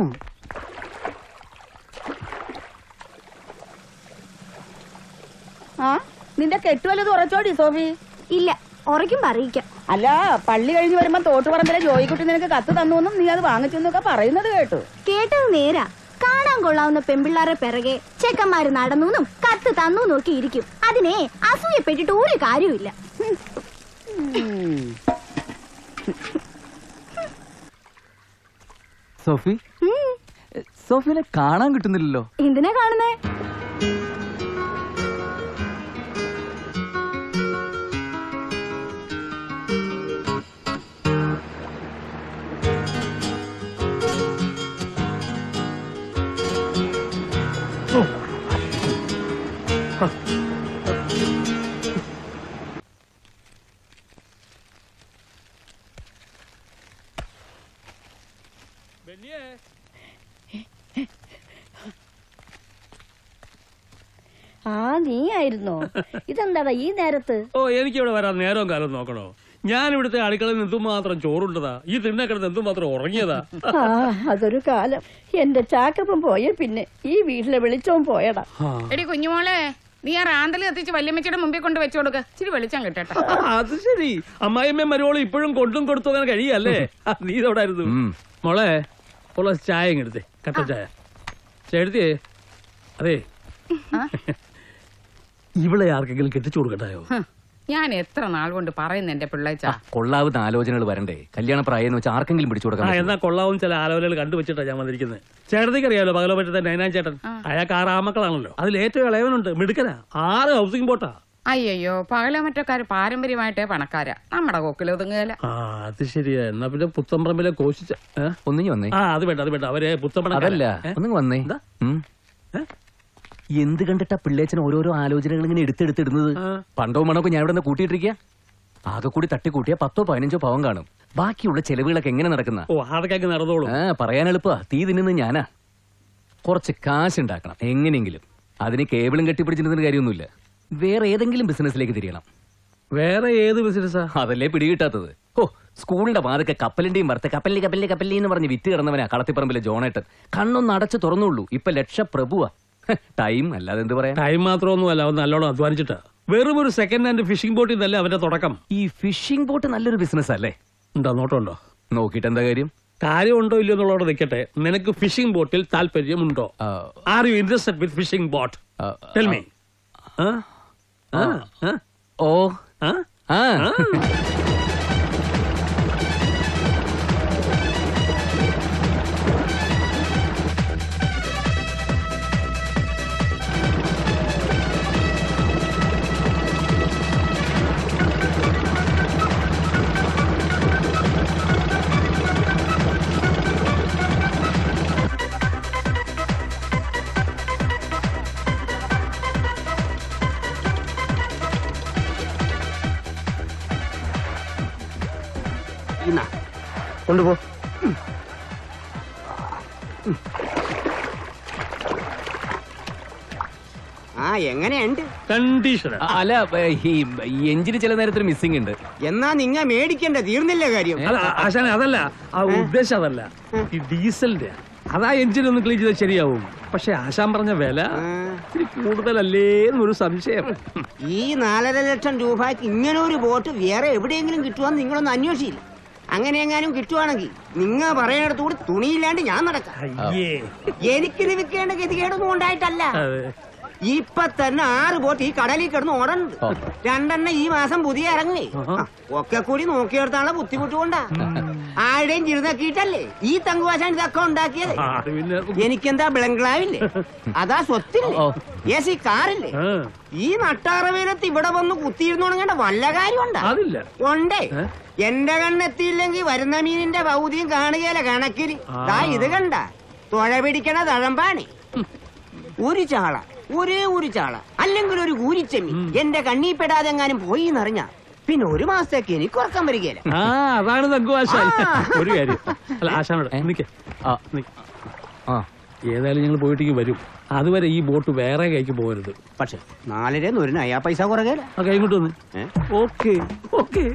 ആ നിന്റെ കെട്ടുവല്ലത് ഉറച്ചോടി സോഫി ഇല്ല ഉറയ്ക്കും അറിയിക്കാം അല്ല പള്ളി കഴിഞ്ഞ് വരുമ്പോ തോട്ടുപറമ്പിലെ ജോയിക്കുട്ടി നിനക്ക് കത്ത് തന്നു എന്നും നീ അത് വാങ്ങിച്ചെന്നൊക്കെ പറയുന്നത് കേട്ടു കേട്ടത് നേരാ കാണാൻ കൊള്ളാവുന്ന പെമ്പിള്ളാരെ പിറകെ ചെക്കന്മാര് നടന്നു കത്ത് തന്നു നോക്കി ഇരിക്കും അതിനെ അസൂയപ്പെട്ടിട്ട് ഒരു കാര്യമില്ല സോഫി സോഫിനെ കാണാൻ കിട്ടുന്നില്ലല്ലോ എന്തിനാ കാണുന്നേ ആ നീ ആയിരുന്നോ ഇതെന്താടാ ഈ നേരത്ത് ഓ എനിക്ക് ഇവിടെ വരാൻ നേരവും കാലം നോക്കണോ ഞാൻ ഇവിടുത്തെ അടുക്കളയിൽ നിന്ന് എന്തുമാത്രം ചോറുണ്ടതാ ഈ തിണ്ണ കിടന്ന് എന്തുമാത്രം ഉറങ്ങിയതാ ആ അതൊരു കാലം എന്റെ ചാക്കപ്പം പോയ പിന്നെ ഈ വീട്ടിലെ വെളിച്ചവും പോയടാ എടി കുഞ്ഞുമോളെ നീ ആ റാന്തൽ കത്തിച്ച് വല്യമ്മച്ചിയുടെ മുമ്പിൽ കൊണ്ട് വെച്ചു കൊടുക്ക ഇച്ചിരി വെളിച്ചം കിട്ടട്ടെ അത് ശരി അമ്മായിമ്മ മരുവോള് ഇപ്പോഴും കൊണ്ടും കൊടുത്തു അങ്ങനെ കഴിയല്ലേ ആ, നീ ഇതോടായിരുന്നു മോളെ ഉള്ള ചായ ഇങ്ങ് എടുത്തേ കട്ട ചായ ചേട്ടത്തിയേ അതെ ഇവളെ ആർക്കെങ്കിലും കെട്ടിച്ചു കൊടുക്കട്ടായോ ഹ്, ഞാൻ എത്ര നാൾ കൊണ്ട് പറയുന്നു എന്റെ പിള്ളേച്ച കൊള്ളാവുന്ന ആലോചനകൾ വരണ്ടേ കല്യാണ പ്രായം എന്ന് വെച്ചാൽ ആർക്കെങ്കിലും പിടിച്ചു ആ കൊടുക്കാൻ പറ്റുമോ? എന്നാ കൊള്ളാവും ചില ആലോചനകൾ കണ്ടുവച്ചിട്ടാ ഞാൻ വന്നിരിക്കുന്നത് ചേട്ടത്തേക്ക് അറിയാലോ പകലോ പറ്റത്തെ നൈനാൻ ചേട്ടൻ അയാൾക്ക് ആറ് ആമക്കളാണല്ലോ അതിൽ ഏറ്റവും ഇളയവനുണ്ട് മിടുക്കനാ ആറ് ഹൗസിംഗ് ബോട്ടാ അയ്യോ പകലമറ്റക്കാര് പാരമ്പര്യമായിട്ടേ പണക്കാരാ നമ്മുടെ കൊക്കിൽ ഒതുങ്ങുകയല്ല ആ അത് ശരിയാ എന്നാ പിന്നെ പുത്തമ്പ്രമ്പിലെ കോശിച്ച ഏ? ഒന്നിങ്ങി വന്നേ ആ അത് വേണ്ട അത് വേണ്ട അവരെ പുത്തമ്പണ അതല്ല ഒന്നിങ്ങ് വന്നേ ഉം. എന്ത് കണ്ടിട്ടാ പിള്ളേച്ചൻ ഓരോരോ ആലോചനകൾ ഇങ്ങനെ എടുത്തെടുത്തിടുന്നത് പണ്ടോ മണമൊക്കെ ഞാൻ ഇവിടെ നിന്ന് കൂട്ടിയിട്ടിരിക്കുക ആകെ കൂടി തട്ടിക്കൂട്ടിയ പത്തോ പതിനഞ്ചോ പവൻ കാണും ബാക്കിയുള്ള ചെലവുകളൊക്കെ എങ്ങനെ നടക്കുന്ന ഓ അതൊക്കെ നടന്നോളൂ ആ പറയാൻ എളുപ്പാ തീ തിന്നുന്നത് ഞാനാ കുറച്ച് കാശ് ഉണ്ടാക്കണം എങ്ങനെയെങ്കിലും അതിന് കേബിളും കെട്ടിപ്പിടിച്ചിരുന്ന കാര്യമൊന്നുമില്ല വേറെ ഏതെങ്കിലും ബിസിനസ്സിലേക്ക് തിരിയണം വേറെ ഏത് ബിസിനസ്സാ അതല്ലേ പിടികിട്ടാത്തത് ഓ സ്കൂളിന്റെ വാതൊക്കെ കപ്പലിന്റെയും വറുത്ത് കപ്പലിന്റെ കപ്പലിന്റെ കപ്പലിന്റെ എന്ന് പറഞ്ഞ് വിറ്റ് കിടന്നവനാ കളത്തിപ്പറമ്പിലെ ജോണേട്ടൻ കണ്ണൊന്ന് അടച്ചു തുറന്നുള്ളൂ ഇപ്പൊ ലക്ഷപ്രഭുവാ ഹ്, ടൈം അല്ലാതെ എന്ത് പറയാം ടൈം മാത്രമൊന്നുമല്ല അവൻ നല്ലോണം അധ്വാനിച്ചിട്ടാ വെറും ഒരു സെക്കൻഡ് ഹാൻഡ് ഫിഷിംഗ് ബോട്ടിൽ നിന്നല്ലേ അവന്റെ തുടക്കം ഈ ഫിഷിംഗ് ബോട്ട് നല്ലൊരു ബിസിനസ് അല്ലേ ഉണ്ടോ നോട്ടമുണ്ടോ നോക്കിയിട്ട് എന്താ കാര്യം കാര്യമുണ്ടോ ഇല്ലയോ എന്നുള്ളവിടെ നിൽക്കട്ടെ നിനക്ക് ഫിഷിംഗ് ബോട്ടിൽ താല്പര്യമുണ്ടോ are you interested with fishing boat tell me ഓ ആ കൊണ്ടുപോ ആ എങ്ങനെയുണ്ട് കണ്ടീഷൻ അല്ല ഈ എഞ്ചിന് ചില നേരത്തിൽ മിസ്സിംഗ് ഉണ്ട് എന്നാ നിങ്ങ മേടിക്കണ്ട തീർന്നില്ല കാര്യം അല്ല ആശാനെ അതല്ല ആ ഉദ്ദേശം അതല്ല ഈ ഡീസലിന്റെ അതാ എഞ്ചിൻ ഒന്ന് ക്ലീൻ ചെയ്താൽ ശരിയാവും പക്ഷെ ആശാൻ പറഞ്ഞ വില ഇത്തിരി കൂടുതലല്ലേ എന്നൊരു സംശയം ഈ നാലര ലക്ഷം രൂപയ്ക്ക് ഇങ്ങനെ ഒരു ബോട്ട് വേറെ എവിടെയെങ്കിലും കിട്ടുവാന്ന് നിങ്ങളൊന്ന് അന്വേഷിച്ചില്ല അങ്ങനെ എങ്ങാനും കിട്ടുവാണെങ്കിൽ നിങ്ങ പറയുന്നിടത്തുകൂടി തുണിയില്ലാണ്ട് ഞാൻ നടക്കാം അയ്യേ എനിക്കിത് വിൽക്കേണ്ട ഗതികേടൊന്നും ഉണ്ടായിട്ടല്ല അതെ ഇപ്പൊ തന്നെ ആറ് ബോട്ട് ഈ കടലിൽ കിടന്ന് ഓടുന്നുണ്ട് രണ്ടെണ്ണം ഈ മാസം പുതിയ ഇറങ്ങി ആ, ഒക്കെ കൂടി നോക്കിയെടുത്താനുള്ള ബുദ്ധിമുട്ട് കൊണ്ടാ ആരുടെയും ചിരുതാക്കിയിട്ടല്ലേ ഈ തങ്കുവാശാൻ ഇതൊക്കെ ഉണ്ടാക്കിയത് ആ, അത് പിന്നെ എനിക്കെന്താ ബംഗ്ലാവില്ലേ അതാ സ്വത്തില്ലേ യെസ് ഈ കാറില്ലേ ആ, ഈ നട്ടാറവേലത്ത് ഇവിടെ വന്ന് കുത്തിയിരുന്നോണെങ്കണ്ട വല്ല കാര്യമുണ്ടാ അതില്ല ഉണ്ടേ എന്റെ കണ്ണെത്തിയില്ലെങ്കിൽ വരുന്ന മീനിന്റെ ഭൗതിയും കാണുകയില്ല കണക്കിന് ദാ ഇത് കണ്ട തുഴ പിടിക്കണ തഴമ്പാണ് ഒരു ചാള ഒരേ ഒരു ചാള അല്ലെങ്കിൽ ഒരു കൂരിച്ചെമ്മി എന്റെ കണ്ണീപ്പെടാതെ എങ്ങാനും പോയി എന്നറിഞ്ഞ പിന്നെ ഒരു മാസത്തേക്ക് എനിക്ക് ഉറക്കം വരികയില്ല ആ അതാണ് തങ്കുവാശാൻ ആ. ഒരു കാര്യം അല്ല ആശാനോട് നിക്ക് നിക്ക്. ഏതായാലും ഞങ്ങൾ പോയിട്ടേക്ക് വരും അതുവരെ ഈ ബോട്ട് വേറെ കൈക്ക് പോകരുത് പക്ഷെ നാലര ഒരു നയാ പൈസ കുറകയില്ല ആ കൈ ഇങ്ങോട്ട് വന്ന് okay okay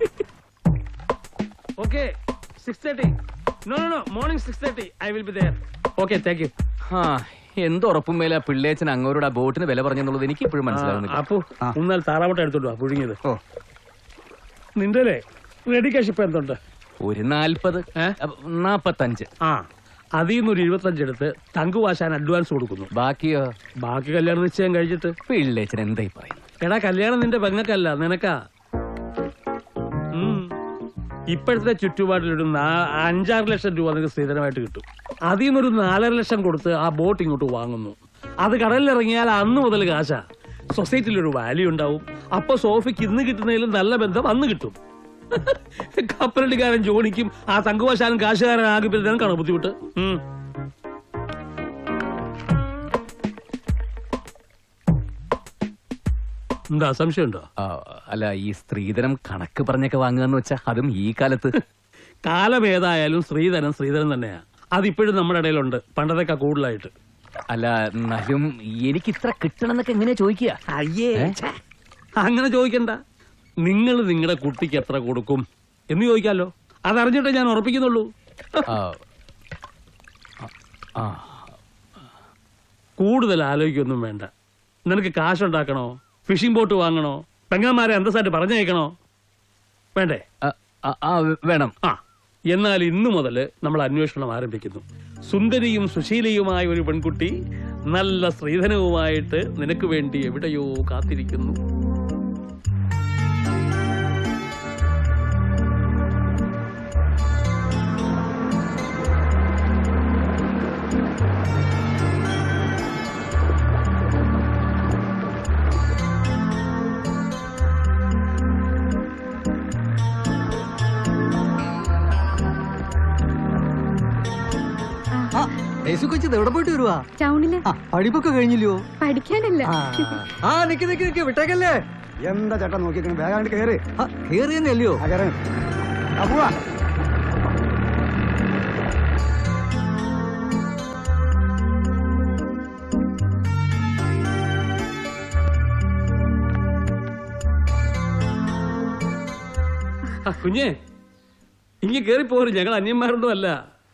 okay six thirty no no no morning six thirty I will be there okay thank you ആ എന്തുറപ്പും മേലെ പിള്ളേച്ചൻ അങ്ങോട്ട് ആ ബോട്ടിന് വില പറഞ്ഞെന്നുള്ളത് എനിക്ക് ഇപ്പോഴും മനസ്സിലാവുന്നില്ല അപ്പോ എന്നാൽ താറാവട്ടം എടുത്തോണ്ട് വാ പുഴുങ്ങിയത് നിന്റെ റെഡി കാശ് ഇപ്പൊ എന്തുണ്ട് ഒരു നാൽപ്പത് നാപ്പത്തഞ്ച് ആ അതിൽ നിന്ന് ഒരു ഇരുപത്തഞ്ച് എടുത്ത് തങ്കുവാശാൻ അഡ്വാൻസ് കൊടുക്കുന്നു ബാക്കിയോ ബാക്കി കല്യാണം നിശ്ചയം കഴിച്ചിട്ട് പിള്ളേച്ചൻ എന്തായി പറയും എടാ കല്യാണം നിന്റെ പെങ്ങക്കല്ല നിനക്കാ ഉം. ഇപ്പോഴത്തെ ചുറ്റുപാടിലൊരു നാ- അഞ്ചാറ് ലക്ഷം രൂപ നിനക്ക് സ്ഥിരമായിട്ട് കിട്ടും അതിൽ നിന്നൊരു നാലര ലക്ഷം കൊടുത്ത് ആ ബോട്ട് ഇങ്ങോട്ട് വാങ്ങുന്നു അത് കടലിലിറങ്ങിയാൽ അന്ന് മുതൽ കാശാ സൊസൈറ്റിയിൽ ഒരു വാല്യൂ ഉണ്ടാവും അപ്പൊ സോഫിക്ക് ഇന്ന് കിട്ടുന്നതിലും നല്ല ബന്ധം അന്ന് കിട്ടും കപ്പലടിക്കാരൻ ജോണിക്കും ആ തങ്കുവശാനും കാശുകാരൻ ആകിപ്പിച്ചാണ് കാണാൻ ബുദ്ധിമുട്ട് ഉം. എന്താ സംശയമുണ്ടോ ആ, അല്ല ഈ സ്ത്രീധനം കണക്ക് പറഞ്ഞൊക്കെ വാങ്ങുകയെന്ന് വെച്ചാ അതും ഈ കാലത്ത് കാലം ഏതായാലും ശ്രീധരൻ ശ്രീധരൻ തന്നെയാ അതിപ്പോഴും നമ്മുടെ ഇടയിലുണ്ട് പണ്ടത്തേക്കാ കൂടുതലായിട്ട് അല്ല എന്നാലും എനിക്ക് ഇത്ര കിട്ടണമെന്നൊക്കെ എങ്ങനെയാ ചോദിക്കുക അയ്യേ അങ്ങനെ ചോദിക്കണ്ട നിങ്ങൾ നിങ്ങളുടെ കുട്ടിക്ക് എത്ര കൊടുക്കും എന്ന് ചോദിക്കാലോ അതറിഞ്ഞിട്ടേ ഞാൻ ഉറപ്പിക്കുന്നുള്ളൂ കൂടുതൽ ആലോചിക്കൊന്നും വേണ്ട നിനക്ക് കാശുണ്ടാക്കണോ ഫിഷിംഗ് ബോട്ട് വാങ്ങണോ പെങ്ങന്മാരെ അന്തസ്സായിട്ട് പറഞ്ഞയക്കണോ വേണ്ടേ വേണം ആ എന്നാൽ ഇന്നു മുതൽ നമ്മൾ അന്വേഷണം ആരംഭിക്കുന്നു സുന്ദരിയും സുശീലയുമായ ഒരു പെൺകുട്ടി നല്ല സ്ത്രീധനവുമായിട്ട് നിനക്ക് വേണ്ടി എവിടെയോ കാത്തിരിക്കുന്നു കൊച്ചത് എവിടെ പോയിട്ട് വരുവാ ടൗണില് പഠിപ്പൊക്കെ കഴിഞ്ഞില്ലയോ പഠിക്കാനല്ല ആ നിക്ക് നിക്ക് നിക്ക് വിട്ടേക്കല്ലേ എന്താ ചേട്ടാ നോക്കിക്കണേ വേഗം കേറി കേറി തന്നെ അല്ലയോ പോവാ ആ, കുഞ്ഞേ ഇങ്ങ കേറി പോരും ഞങ്ങൾ അന്യന്മാരൊന്നും അല്ല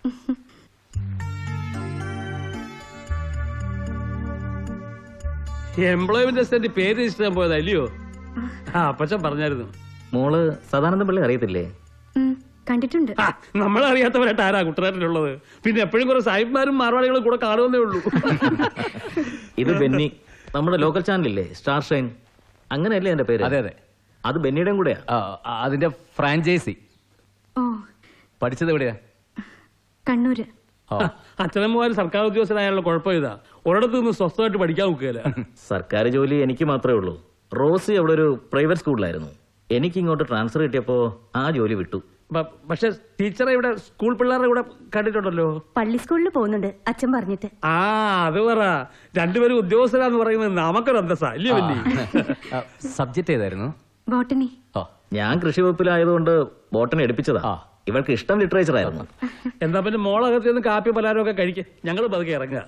എംപ്ലോയ്മെന്റ് അസിസ്റ്റന്റ് പേര് രജിസ്റ്റർ ചെയ്യാൻ പോയതാ ഇല്ലയോ ആ അപ്പച്ചൻ പറഞ്ഞായിരുന്നു മോള് സദാനന്ദ പിള്ളി അറിയത്തില്ലേ ഉം, കണ്ടിട്ടുണ്ട് ആ, നമ്മളറിയാത്തവരായിട്ട് ആരാ കുട്ടനാട്ടിലുള്ളത് പിന്നെ എപ്പോഴും കുറെ സാഹിബ്മാരും മാർവാടികളും കൂടെ കാണുമെന്നേ ഉള്ളൂ ഇത് ബെന്നി നമ്മുടെ ലോക്കൽ ചാനലില്ലേ സ്റ്റാർ ഷൈൻ അങ്ങനെയല്ലേ എന്റെ പേര് അതെ അതെ അത് ബെന്നിയുടെയും കൂടെയാ ആ, ആ, അതിന്റെ ഫ്രാഞ്ചൈസി ഓ പഠിച്ചത് എവിടെയാ കണ്ണൂര് അച്ഛനമ്മമാര് സർക്കാർ ഉദ്യോഗസ്ഥരായുള്ള കുഴപ്പം ഇതാ ഒരിടത്ത് നിന്ന് സ്വസ്ഥമായിട്ട് പഠിക്കാൻ നോക്കുകയില്ല സർക്കാർ ജോലി എനിക്ക് മാത്രമേ ഉള്ളൂ റോസി അവിടെ ഒരു പ്രൈവറ്റ് സ്കൂളിലായിരുന്നു എനിക്ക് ഇങ്ങോട്ട് ട്രാൻസ്ഫർ കിട്ടിയപ്പോ ആ ജോലി വിട്ടു ബ- പക്ഷെ ടീച്ചറെ ഇവിടെ സ്കൂൾ പിള്ളേരുടെ കൂടെ കണ്ടിട്ടുണ്ടല്ലോ പള്ളി സ്കൂളിൽ പോകുന്നുണ്ട് അച്ഛൻ പറഞ്ഞിട്ട് ആ അത് പറ രണ്ടുപേരും ഉദ്യോഗസ്ഥരാന്ന് പറയുന്നത് നമുക്കൊരു അന്തസ്സാ ഇല്ലേ വല്ലി സബ്ജക്ട് ഏതായിരുന്നു ബോട്ടണി ഞാൻ കൃഷി വകുപ്പിലായതുകൊണ്ട് ബോട്ടനെ എടുപ്പിച്ചതാ ഇവൾക്ക് ഇഷ്ടം ലിറ്ററേച്ചർ ആയിരുന്നു എന്താ പിന്നെ മോളകത്ത് നിന്ന് കാപ്പി പലഹാരം ഒക്കെ കഴിക്കുക ഞങ്ങൾ പതുക്കെ ഇറങ്ങുക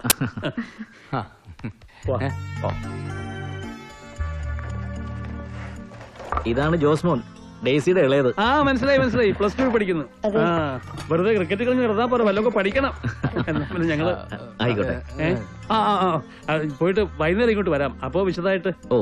വാ. ഇതാണ് ജോസ്മോൻ ഡേസിയുടെ ഇളയത് ആ മനസ്സിലായി മനസ്സിലായി പ്ലസ് ടു പഠിക്കുന്നു ആ വെറുതെ ക്രിക്കറ്റ് കളി നടന്നാ പോരാ വല്ലതൊക്കെ പഠിക്കണം എന്നാ പിന്നെ ഞങ്ങള് ആയിക്കോട്ടെ ഏ? ആ ആ ആ ആ, പോയിട്ട് വൈകുന്നേരം ഇങ്ങോട്ട് വരാം അപ്പോ വിശദമായിട്ട് ഓ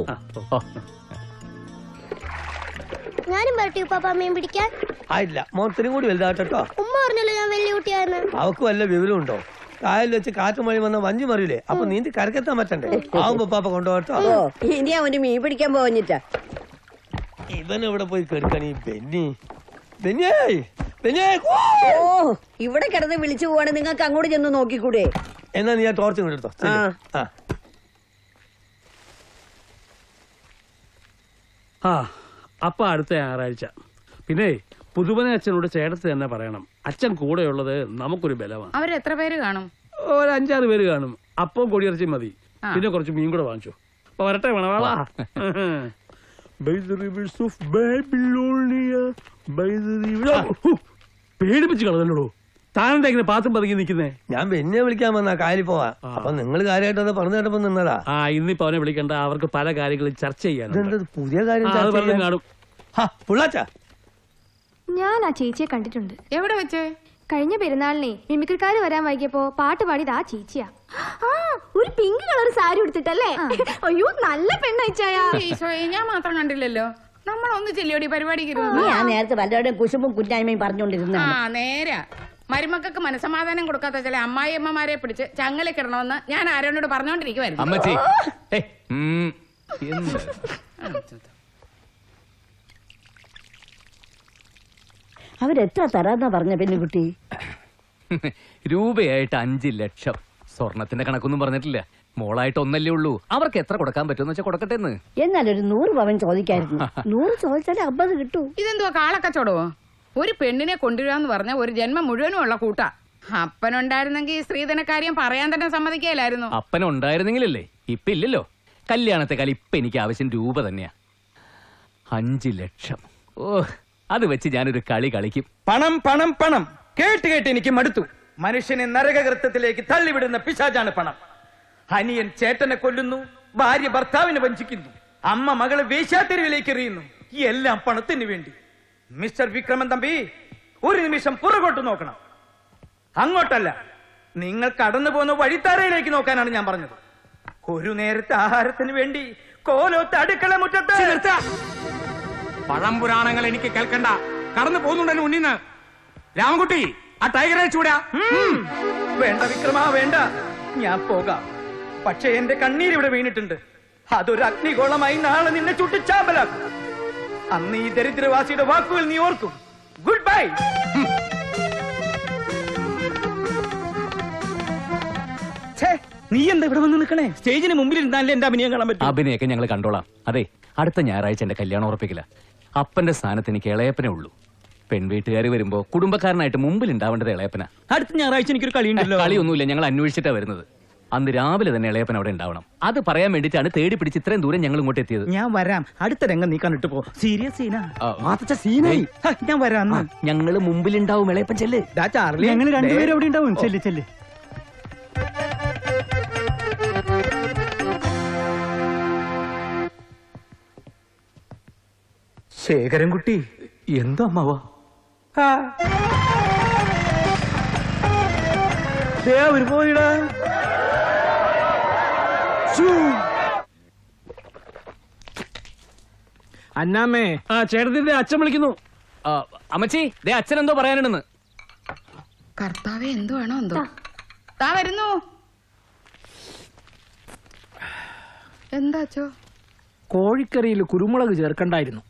ഞാനും വരട്ടെ ഉപ്പാപ്പ മീൻ പിടിക്കാൻ ആയില്ല മോത്തിനും കൂടി വലുതാട്ടോ ഉമ്മ പറഞ്ഞല്ലോ ഞാൻ വലിയ കുട്ടിയാന്ന് അവക്ക് വല്ല വിവരമുണ്ടോ കായലിൽ വെച്ച് കാറ്റും മഴ വന്ന വഞ്ചി മറിയില്ലേ അപ്പൊ നീന്തി കരക്കെത്താൻ പറ്റണ്ടേ ആവുമ്പോ പാപ്പ കൊണ്ടുപോകട്ടോ ഓ ഇനി അവന് മീൻ പിടിക്കാൻ പോഞ്ഞിട്ടാ ഇവൻ എവിടെ പോയി കെടുക്കണ ഈ ബെന്നി ബെന്നിയേ ബെന്നിയേ ഓ ഇവിടെ കിടന്ന് വിളിച്ചു പോവാണ് നിങ്ങൾക്ക് അങ്ങോട്ട് ചെന്ന് നോക്കിക്കൂടെ എന്നാ നീ ആ ടോർച്ച് ഇങ്ങോട്ട് എടുത്തോ ചെല്ല്. ആ ആ അപ്പൊ അടുത്ത ഞായറാഴ്ച പിന്നെ പുതുമന അച്ഛനോട് ചേട്ടത്ത് തന്നെ പറയണം അച്ഛൻ കൂടെയുള്ളത് നമുക്കൊരു ബലമാണ് അവരെത്ര പേര് കാണും ഒരു അഞ്ചാറ് പേര് കാണും അപ്പം കൊടിയിറച്ചി മതി ആ. പിന്നെ കുറച്ച് മീൻ കൂടെ വാങ്ങിച്ചു അപ്പൊ വരട്ടെ വേണവാളാ By the rivers of Babylonia, by the river- ആ, ഹു, പേടിപ്പിച്ച് കളഞ്ഞല്ലോ താനെന്താ ഇങ്ങനെ പാത്രം പതുങ്ങി നിൽക്കുന്നേ ഞാൻ പിന്നെ വിളിക്കാൻ വന്നാ കാര്യം പോവാ അപ്പൊ നിങ്ങൾ കാര്യമായിട്ട് അത് പറഞ്ഞു കേട്ടപ്പോ നിന്നതാ ആ ഇന്നിപ്പോ അവനെ വിളിക്കണ്ട അവർക്ക് പല കാര്യങ്ങളും ചർച്ച ചെയ്യാനുണ്ട് ഇതെന്തത് പുതിയ കാര്യം ആ, അത് ചർച്ച പലതും ചെയ്യാൻ? കാണും ഹാ, പുള്ളാച്ച ഞാൻ ആ ചേച്ചിയെ കണ്ടിട്ടുണ്ട് എവിടെ വെച്ച് കഴിഞ്ഞ പെരുന്നാളിനെ മിമിക്രിക്കാര് വരാൻ വൈകിയപ്പോ പാട്ട് പാടിയത് ആ ചേച്ചിയാ ആ ഒരു പിങ്ക് കളർ സാരി ഉടുത്തിട്ടല്ലേ അയ്യോ നല്ല പെണ്ണയച്ചായ ഈശോയെ ഞാൻ മാത്രം കണ്ടില്ലല്ലോ നമ്മൾ ഒന്ന് ചെല്ലിയോടി പരിപാടിക്ക് നീ ഇരുന്നു. ആ നേരത്തെ വല്ലവരുടെയും കുശുമ്പും കുറ്റായ്മയും ആ പറഞ്ഞുകൊണ്ടിരുന്നതാണ് നേരാ മരുമക്കൾക്ക് മനസമാധാനം കൊടുക്കാത്ത ചില അമ്മായിയമ്മമാരെ പിടിച്ച് ചങ്ങലക്കിടണമെന്ന് ഞാൻ ആരോനോട് പറഞ്ഞോണ്ടിരിക്കുവായിരുന്നു അമ്മച്ചി ഏയ്, ഉം, എന്ത്? അവരെത്ര തരാന്നാ പറഞ്ഞ പെണ്ണുകുട്ടി രൂപയായിട്ട് അഞ്ച് ലക്ഷം സ്വർണത്തിന്റെ കണക്കൊന്നും പറഞ്ഞിട്ടില്ല മോളായിട്ട് ഒന്നല്ലേ ഉള്ളൂ അവർക്ക് എത്ര കൊടുക്കാൻ പറ്റുമെന്ന് വെച്ചാൽ കൊടുക്കട്ടെ എന്ന് എന്നാൽ ഒരു നൂറ് പവൻ ചോദിക്കായിരുന്നു നൂറ് ചോദിച്ചാലേ അമ്പത് കിട്ടൂ ഇതെന്തുവാ കാളക്കച്ചവടമോ ഒരു പെണ്ണിനെ കൊണ്ടുവരാന്ന് പറഞ്ഞ ഒരു ജന്മം മുഴുവനും ഉള്ള കൂട്ടാ അപ്പനുണ്ടായിരുന്നെങ്കിൽ ഈ സ്ത്രീധനക്കാര്യം പറയാൻ തന്നെ സമ്മതിക്കലായിരുന്നു അപ്പൻ ഉണ്ടായിരുന്നെങ്കിലല്ലേ ഇപ്പൊ ഇല്ലല്ലോ കല്യാണത്തെ കാലം ഇപ്പൊ എനിക്ക് ആവശ്യം രൂപ തന്നെയാ അഞ്ച് ലക്ഷം ഓ അത് വെച്ച് ഞാനൊരു കളി കളിക്കും പണം പണം പണം കേട്ട് കേട്ട് എനിക്ക് മടുത്തു മനുഷ്യനെ നരകകൃത്യത്തിലേക്ക് തള്ളിവിടുന്ന പിശാചാണ് പണം അനിയൻ ചേട്ടനെ കൊല്ലുന്നു ഭാര്യ ഭർത്താവിനെ വഞ്ചിക്കുന്നു അമ്മ മകളെ വേശ്യാതെരുവിലേക്ക് എറിയുന്നു ഈ എല്ലാം പണത്തിന് വേണ്ടി മിസ്റ്റർ വിക്രമൻ തമ്പി ഒരു നിമിഷം പുറകോട്ട് നോക്കണം അങ്ങോട്ടല്ല നിങ്ങൾ കടന്നു പോകുന്ന വഴിത്താരയിലേക്ക് നോക്കാനാണ് ഞാൻ പറഞ്ഞത് ഒരു നേരത്തെ ആഹാരത്തിന് വേണ്ടി കോലോത്ത് അടുക്കള മുറ്റത്ത് പഴം പുരാണങ്ങൾ എനിക്ക് കേൾക്കണ്ട കടന്നു പോകുന്നുണ്ടല്ലോ ഉണ്ണിന്ന് രാമൻകുട്ടി ആ ടൈഗറെ ചൂടാ ഉം. വേണ്ട വിക്രമ വേണ്ട ഞാൻ പോകാം പക്ഷെ എന്റെ കണ്ണീർ ഇവിടെ വീണിട്ടുണ്ട് അതൊരു അഗ്നിഗോളമായി നാളെ നിന്നെ ചുട്ട് ചാമ്പലാക്കും അന്ന് ഈ ദരിദ്രവാസിയുടെ വാക്കുകൾ നീ ഓർക്കും ഗുഡ് ബൈ നീ എന്താ ഇവിടെ വന്ന് നിൽക്കണേ സ്റ്റേജിന് മുമ്പിൽ ഇരുന്നാലേ എന്റെ അഭിനയം കാണാൻ പറ്റും അഭിനയൊക്കെ ഞങ്ങൾ കണ്ടോളാം അതെ അടുത്ത ഞായറാഴ്ച എന്റെ കല്യാണം ഉറപ്പിക്കില്ല അപ്പന്റെ സ്ഥാനത്ത് എനിക്ക് ഇളയപ്പനെ ഉള്ളൂ പെൺവീട്ടുകാർ വരുമ്പോ കുടുംബക്കാരനായിട്ട് മുമ്പിൽ ഉണ്ടാവേണ്ടത് ഇളയപ്പന അടുത്ത ഞായറാഴ്ച എനിക്കൊരു കളിയുണ്ടല്ലോ കളിയൊന്നുമില്ല ഞങ്ങൾ അന്വേഷിച്ചിട്ടാ വരുന്നത് അന്ന് രാവിലെ തന്നെ ഇളയപ്പൻ അവിടെ ഉണ്ടാവണം അത് പറയാൻ വേണ്ടിയിട്ടാണ് തേടി പിടിച്ച് ഇത്രയും ദൂരം ഞങ്ങൾ ഇങ്ങോട്ട് എത്തിയത് ഞാൻ വരാം അടുത്ത രംഗം നീ കണ്ടിട്ട് പോ സീരിയസ് സീനാ മാത്തച്ഛ സീനായി ഞാൻ വരാം ഞങ്ങൾ മുമ്പിലുണ്ടാവും ഇളയപ്പൻ ചെല്ല് ചാർലി ഞങ്ങൾ രണ്ടുപേരും അവിടെ ഉണ്ടാവും ചെല്ല് ചെല്ല് ശേഖരൻകുട്ടി എന്താ അമ്മാവാ ഒരു പോയിടാ അന്നാമ്മേ ആ ചേട്ടത്തിന്റെ അച്ഛൻ വിളിക്കുന്നു ആ, അമ്മച്ചി ദേ അച്ഛൻ എന്തോ പറയാനുണ്ടെന്ന് കർത്താവെ എന്തുവാണോ എന്തോ താ വരുന്നു എന്താ അച്ചോ കോഴിക്കറിയിൽ കുരുമുളക് ചേർക്കണ്ടായിരുന്നു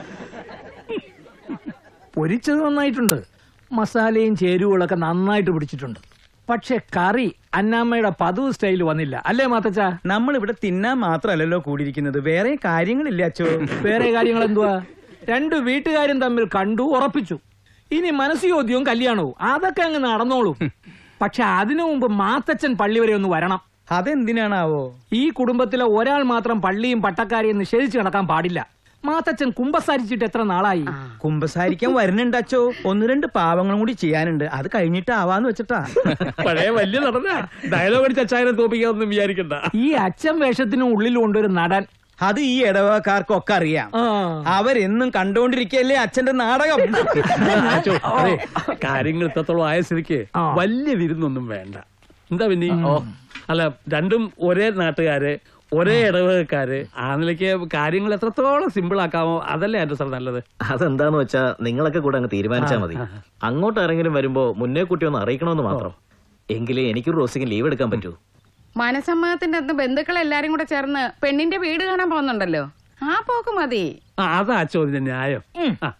പൊരിച്ചത് നന്നായിട്ടുണ്ട് മസാലയും ചേരുവകളൊക്കെ നന്നായിട്ട് പിടിച്ചിട്ടുണ്ട് പക്ഷെ കറി അന്നാമ്മയുടെ പതിവ് സ്റ്റൈൽ വന്നില്ല അല്ലേ മാത്തച്ച നമ്മൾ ഇവിടെ തിന്നാൻ മാത്രമല്ലല്ലോ കൂടിയിരിക്കുന്നത് വേറെ കാര്യങ്ങളില്ല അച്ചോ വേറെ കാര്യങ്ങൾ എന്തുവാ രണ്ട് വീട്ടുകാരും തമ്മിൽ കണ്ടു ഉറപ്പിച്ചു ഇനി മനസ്സുയോദ്യവും കല്യാണവും അതൊക്കെ അങ്ങ് നടന്നോളൂ പക്ഷെ അതിനു മുമ്പ് മാത്തച്ഛൻ പള്ളി വരെ ഒന്ന് വരണം അതെന്തിനാണാവോ ഈ കുടുംബത്തിലെ ഒരാൾ മാത്രം പള്ളിയും പട്ടക്കാരെയും നിഷേധിച്ച് നടക്കാൻ പാടില്ല മാത്തച്ഛൻ കുമ്പസാരിച്ചിട്ട് എത്ര നാളായി കുമ്പസാരിക്കാൻ വരുന്നുണ്ട് അച്ചോ ഒന്ന് രണ്ട് പാവങ്ങളും കൂടി ചെയ്യാനുണ്ട് അത് കഴിഞ്ഞിട്ട് ആവാന്ന് വെച്ചിട്ടാ പഴയ വലിയ നടന ഡയലോഗ് അടിച്ച് അച്ചായനെ തോപ്പിക്കാതൊന്നും വിചാരിക്കണ്ട ഈ അച്ഛൻ വേഷത്തിന് ഉള്ളിലുണ്ട് ഒരു നടൻ അത് ഈ ഇടവക്കാർക്കൊക്കെ അറിയാം അവരെന്നും കണ്ടോണ്ടിരിക്കല്ലേ അച്ഛന്റെ നാടകം അച്ചോ, അതെ, കാര്യങ്ങൾ ഇത്രത്തോളം ആയ സ്ഥിതിക്ക് വലിയ വിരുന്നൊന്നും വേണ്ട എന്താ പിന്നെ അല്ല രണ്ടും ഒരേ നാട്ടുകാര് ഒരേ ഇടവകക്കാര് ആ നിലയ്ക്ക് കാര്യങ്ങൾ എത്രത്തോളം സിമ്പിൾ ആക്കാമോ അതല്ലേ എന്റെ സാർ നല്ലത് അതെന്താന്ന് വെച്ചാ നിങ്ങളൊക്കെ കൂടെ അങ്ങ് തീരുമാനിച്ചാ മതി അങ്ങോട്ട് ആരെങ്കിലും വരുമ്പോ മുന്നേ കുട്ടി ഒന്ന് അറിയിക്കണമെന്ന് മാത്രം എങ്കിലേ എനിക്കൊരു റോസിക്ക് ലീവ് എടുക്കാൻ പറ്റൂ മനസമ്മതത്തിന്റെ അന്ന് ബന്ധുക്കൾ എല്ലാരും കൂടെ ചേർന്ന് പെണ്ണിന്റെ വീട് കാണാൻ പോകുന്നുണ്ടല്ലോ ആ പോക്ക് മതി ആ അതാ അച്ചോ ഇതിന്റെ ന്യായം ആ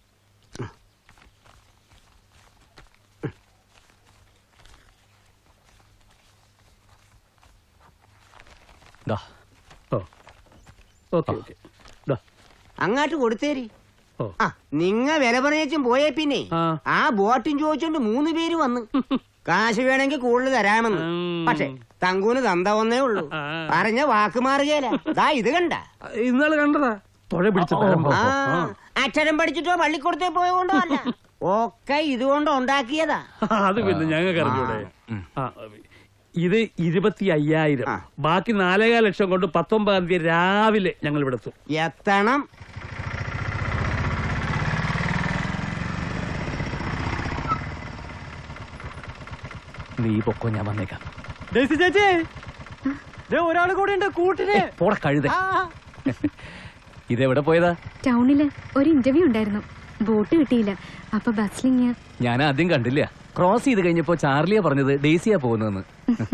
ദാ. ഓക്കെ ഓക്കെ ദാ. അങ്ങാട്ട് കൊടുത്തേരി ഓ. ആ നിങ്ങ വില പറഞ്ഞേച്ചും പോയേ പിന്നെ ആ ബോട്ടും ചോദിച്ചോണ്ട് മൂന്ന് പേര് വന്ന് കാശ് വേണമെങ്കിൽ കൂടുതൽ തരാമെന്ന് പക്ഷെ തങ്കൂന് തന്ത ഒന്നേ ഉള്ളൂ പറഞ്ഞ വാക്ക് മാറുകയല്ല ദാ ഇത് കണ്ട ഇന്നലെ കണ്ടതാ തുഴ പിടിച്ച തഴമ്പോ. ആ, അക്ഷരം പഠിച്ചിട്ടോ പള്ളിക്കൂടത്തെ പോയതുകൊണ്ടോ അല്ല ഒക്കെ ഇതുകൊണ്ട് ഉണ്ടാക്കിയതാ അത് പിന്നെ ഞങ്ങൾക്ക് അറിഞ്ഞൂടെ ആ, ഇത് ഇരുപത്തി അയ്യായിരം ബാക്കി നാലേകാൽ ലക്ഷം കൊണ്ട് പത്തൊമ്പതാം തീയതി രാവിലെ ഞങ്ങൾ ഇവിടെ എത്തും എത്തണം നീ പൊക്കോ ഞാൻ വന്നേക്കാം ഡേസി ചേച്ചി ദേ ഒരാൾ കൂടെ ഉണ്ട് കൂട്ടിന് പോട കഴുത ഇതെവിടെ പോയതാ ടൗണില് ഒരു ഇന്റർവ്യൂ ഉണ്ടായിരുന്നു ബോട്ട് കിട്ടിയില്ല അപ്പൊ ബസ്സിലിങ്ങ ഞാൻ ആദ്യം കണ്ടില്ല ക്രോസ് ചെയ്ത് കഴിഞ്ഞപ്പോ ചാർലിയാ പറഞ്ഞത് ഡേസിയാ പോകുന്നതെന്ന്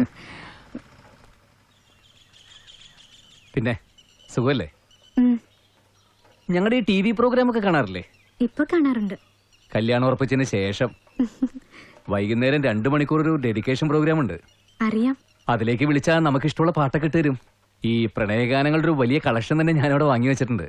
പിന്നെ സുഖമല്ലേ ഞങ്ങളുടെ ഈ ടി വി പ്രോഗ്രാം ഒക്കെ കാണാറില്ലേ ഇപ്പൊ കാണാറുണ്ട് കല്യാണം ഉറപ്പിച്ചതിന് ശേഷം വൈകുന്നേരം രണ്ടു മണിക്കൂർ ഒരു ഡെഡിക്കേഷൻ പ്രോഗ്രാം ഉണ്ട് അറിയാം അതിലേക്ക് വിളിച്ചാൽ നമുക്ക് ഇഷ്ടമുള്ള പാട്ടൊക്കെ ഇട്ട് തരും ഈ പ്രണയഗാനങ്ങളുടെ ഒരു വലിയ കളക്ഷൻ തന്നെ ഞാനവിടെ വാങ്ങി വെച്ചിട്ടുണ്ട്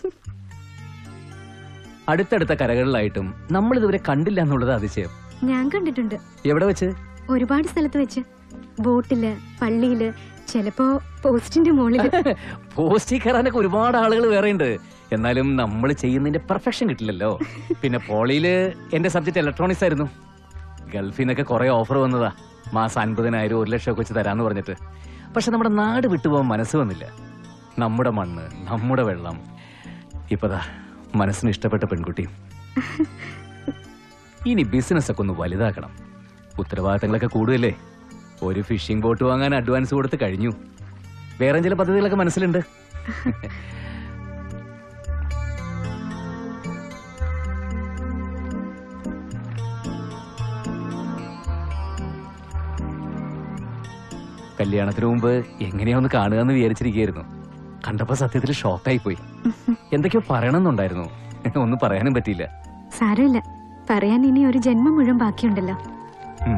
അടുത്തടുത്ത കരകളിലായിട്ടും നമ്മൾ ഇതുവരെ കണ്ടില്ല എന്നുള്ളത് അതിശയം ഞാൻ കണ്ടിട്ടുണ്ട് എവിടെ വെച്ച് ഒരുപാട് സ്ഥലത്ത് വെച്ച് ബോട്ടില് പള്ളിയില് ചിലപ്പോ പോസ്റ്റിന്റെ മുകളില് പോസ്റ്റിൽ കയറാനൊക്കെ ഒരുപാട് ആളുകൾ വേറെ ഉണ്ട് എന്നാലും നമ്മൾ ചെയ്യുന്നതിന്റെ പെർഫെക്ഷൻ കിട്ടില്ലല്ലോ പിന്നെ പോളിയില് എന്റെ സബ്ജക്ട് ഇലക്ട്രോണിക്സ് ആയിരുന്നു ഗൾഫിൽ നിന്നൊക്കെ കുറെ ഓഫർ വന്നതാ മാസം അൻപതിനായിരം ഒരു ലക്ഷം ഒക്കെ വെച്ച് തരാന്ന് പറഞ്ഞിട്ട് പക്ഷെ നമ്മുടെ നാട് വിട്ടുപോകാൻ മനസ്സ് വന്നില്ല നമ്മുടെ മണ്ണ് നമ്മുടെ വെള്ളം ഇപ്പതാ മനസ്സിന് ഇഷ്ടപ്പെട്ട പെൺകുട്ടിയും ഇനി ബിസിനസ് ഒക്കെ ഒന്ന് വലുതാക്കണം ഉത്തരവാദിത്തങ്ങളൊക്കെ കൂടുതലേ ഒരു ഫിഷിംഗ് ബോട്ട് വാങ്ങാൻ അഡ്വാൻസ് കൊടുത്ത് കഴിഞ്ഞു വേറെ ചില പദ്ധതികളൊക്കെ മനസ്സിലുണ്ട് കല്യാണത്തിന് മുമ്പ് എങ്ങനെയാ ഒന്ന് കാണുക എന്ന് വിചാരിച്ചിരിക്കുകയായിരുന്നു കണ്ടപ്പോ സത്യത്തിൽ ഷോക്കായി പോയി എന്തൊക്കെയോ പറയണമെന്നുണ്ടായിരുന്നു ഒന്നും പറയാനും പറ്റിയില്ല സാരമില്ല പറയാൻ ഇനി ഒരു ജന്മം മുഴുവൻ ബാക്കിയുണ്ടല്ലോ ഉം.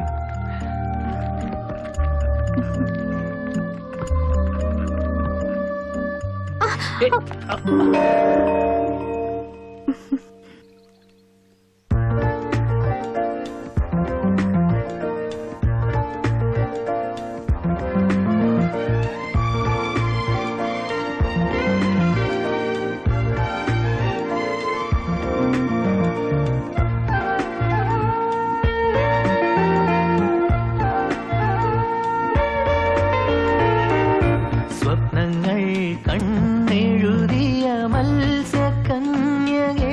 സ്വപ്നങ്ങൾ കണ്ണെഴുതിയ മത്സ്യകന്യകേ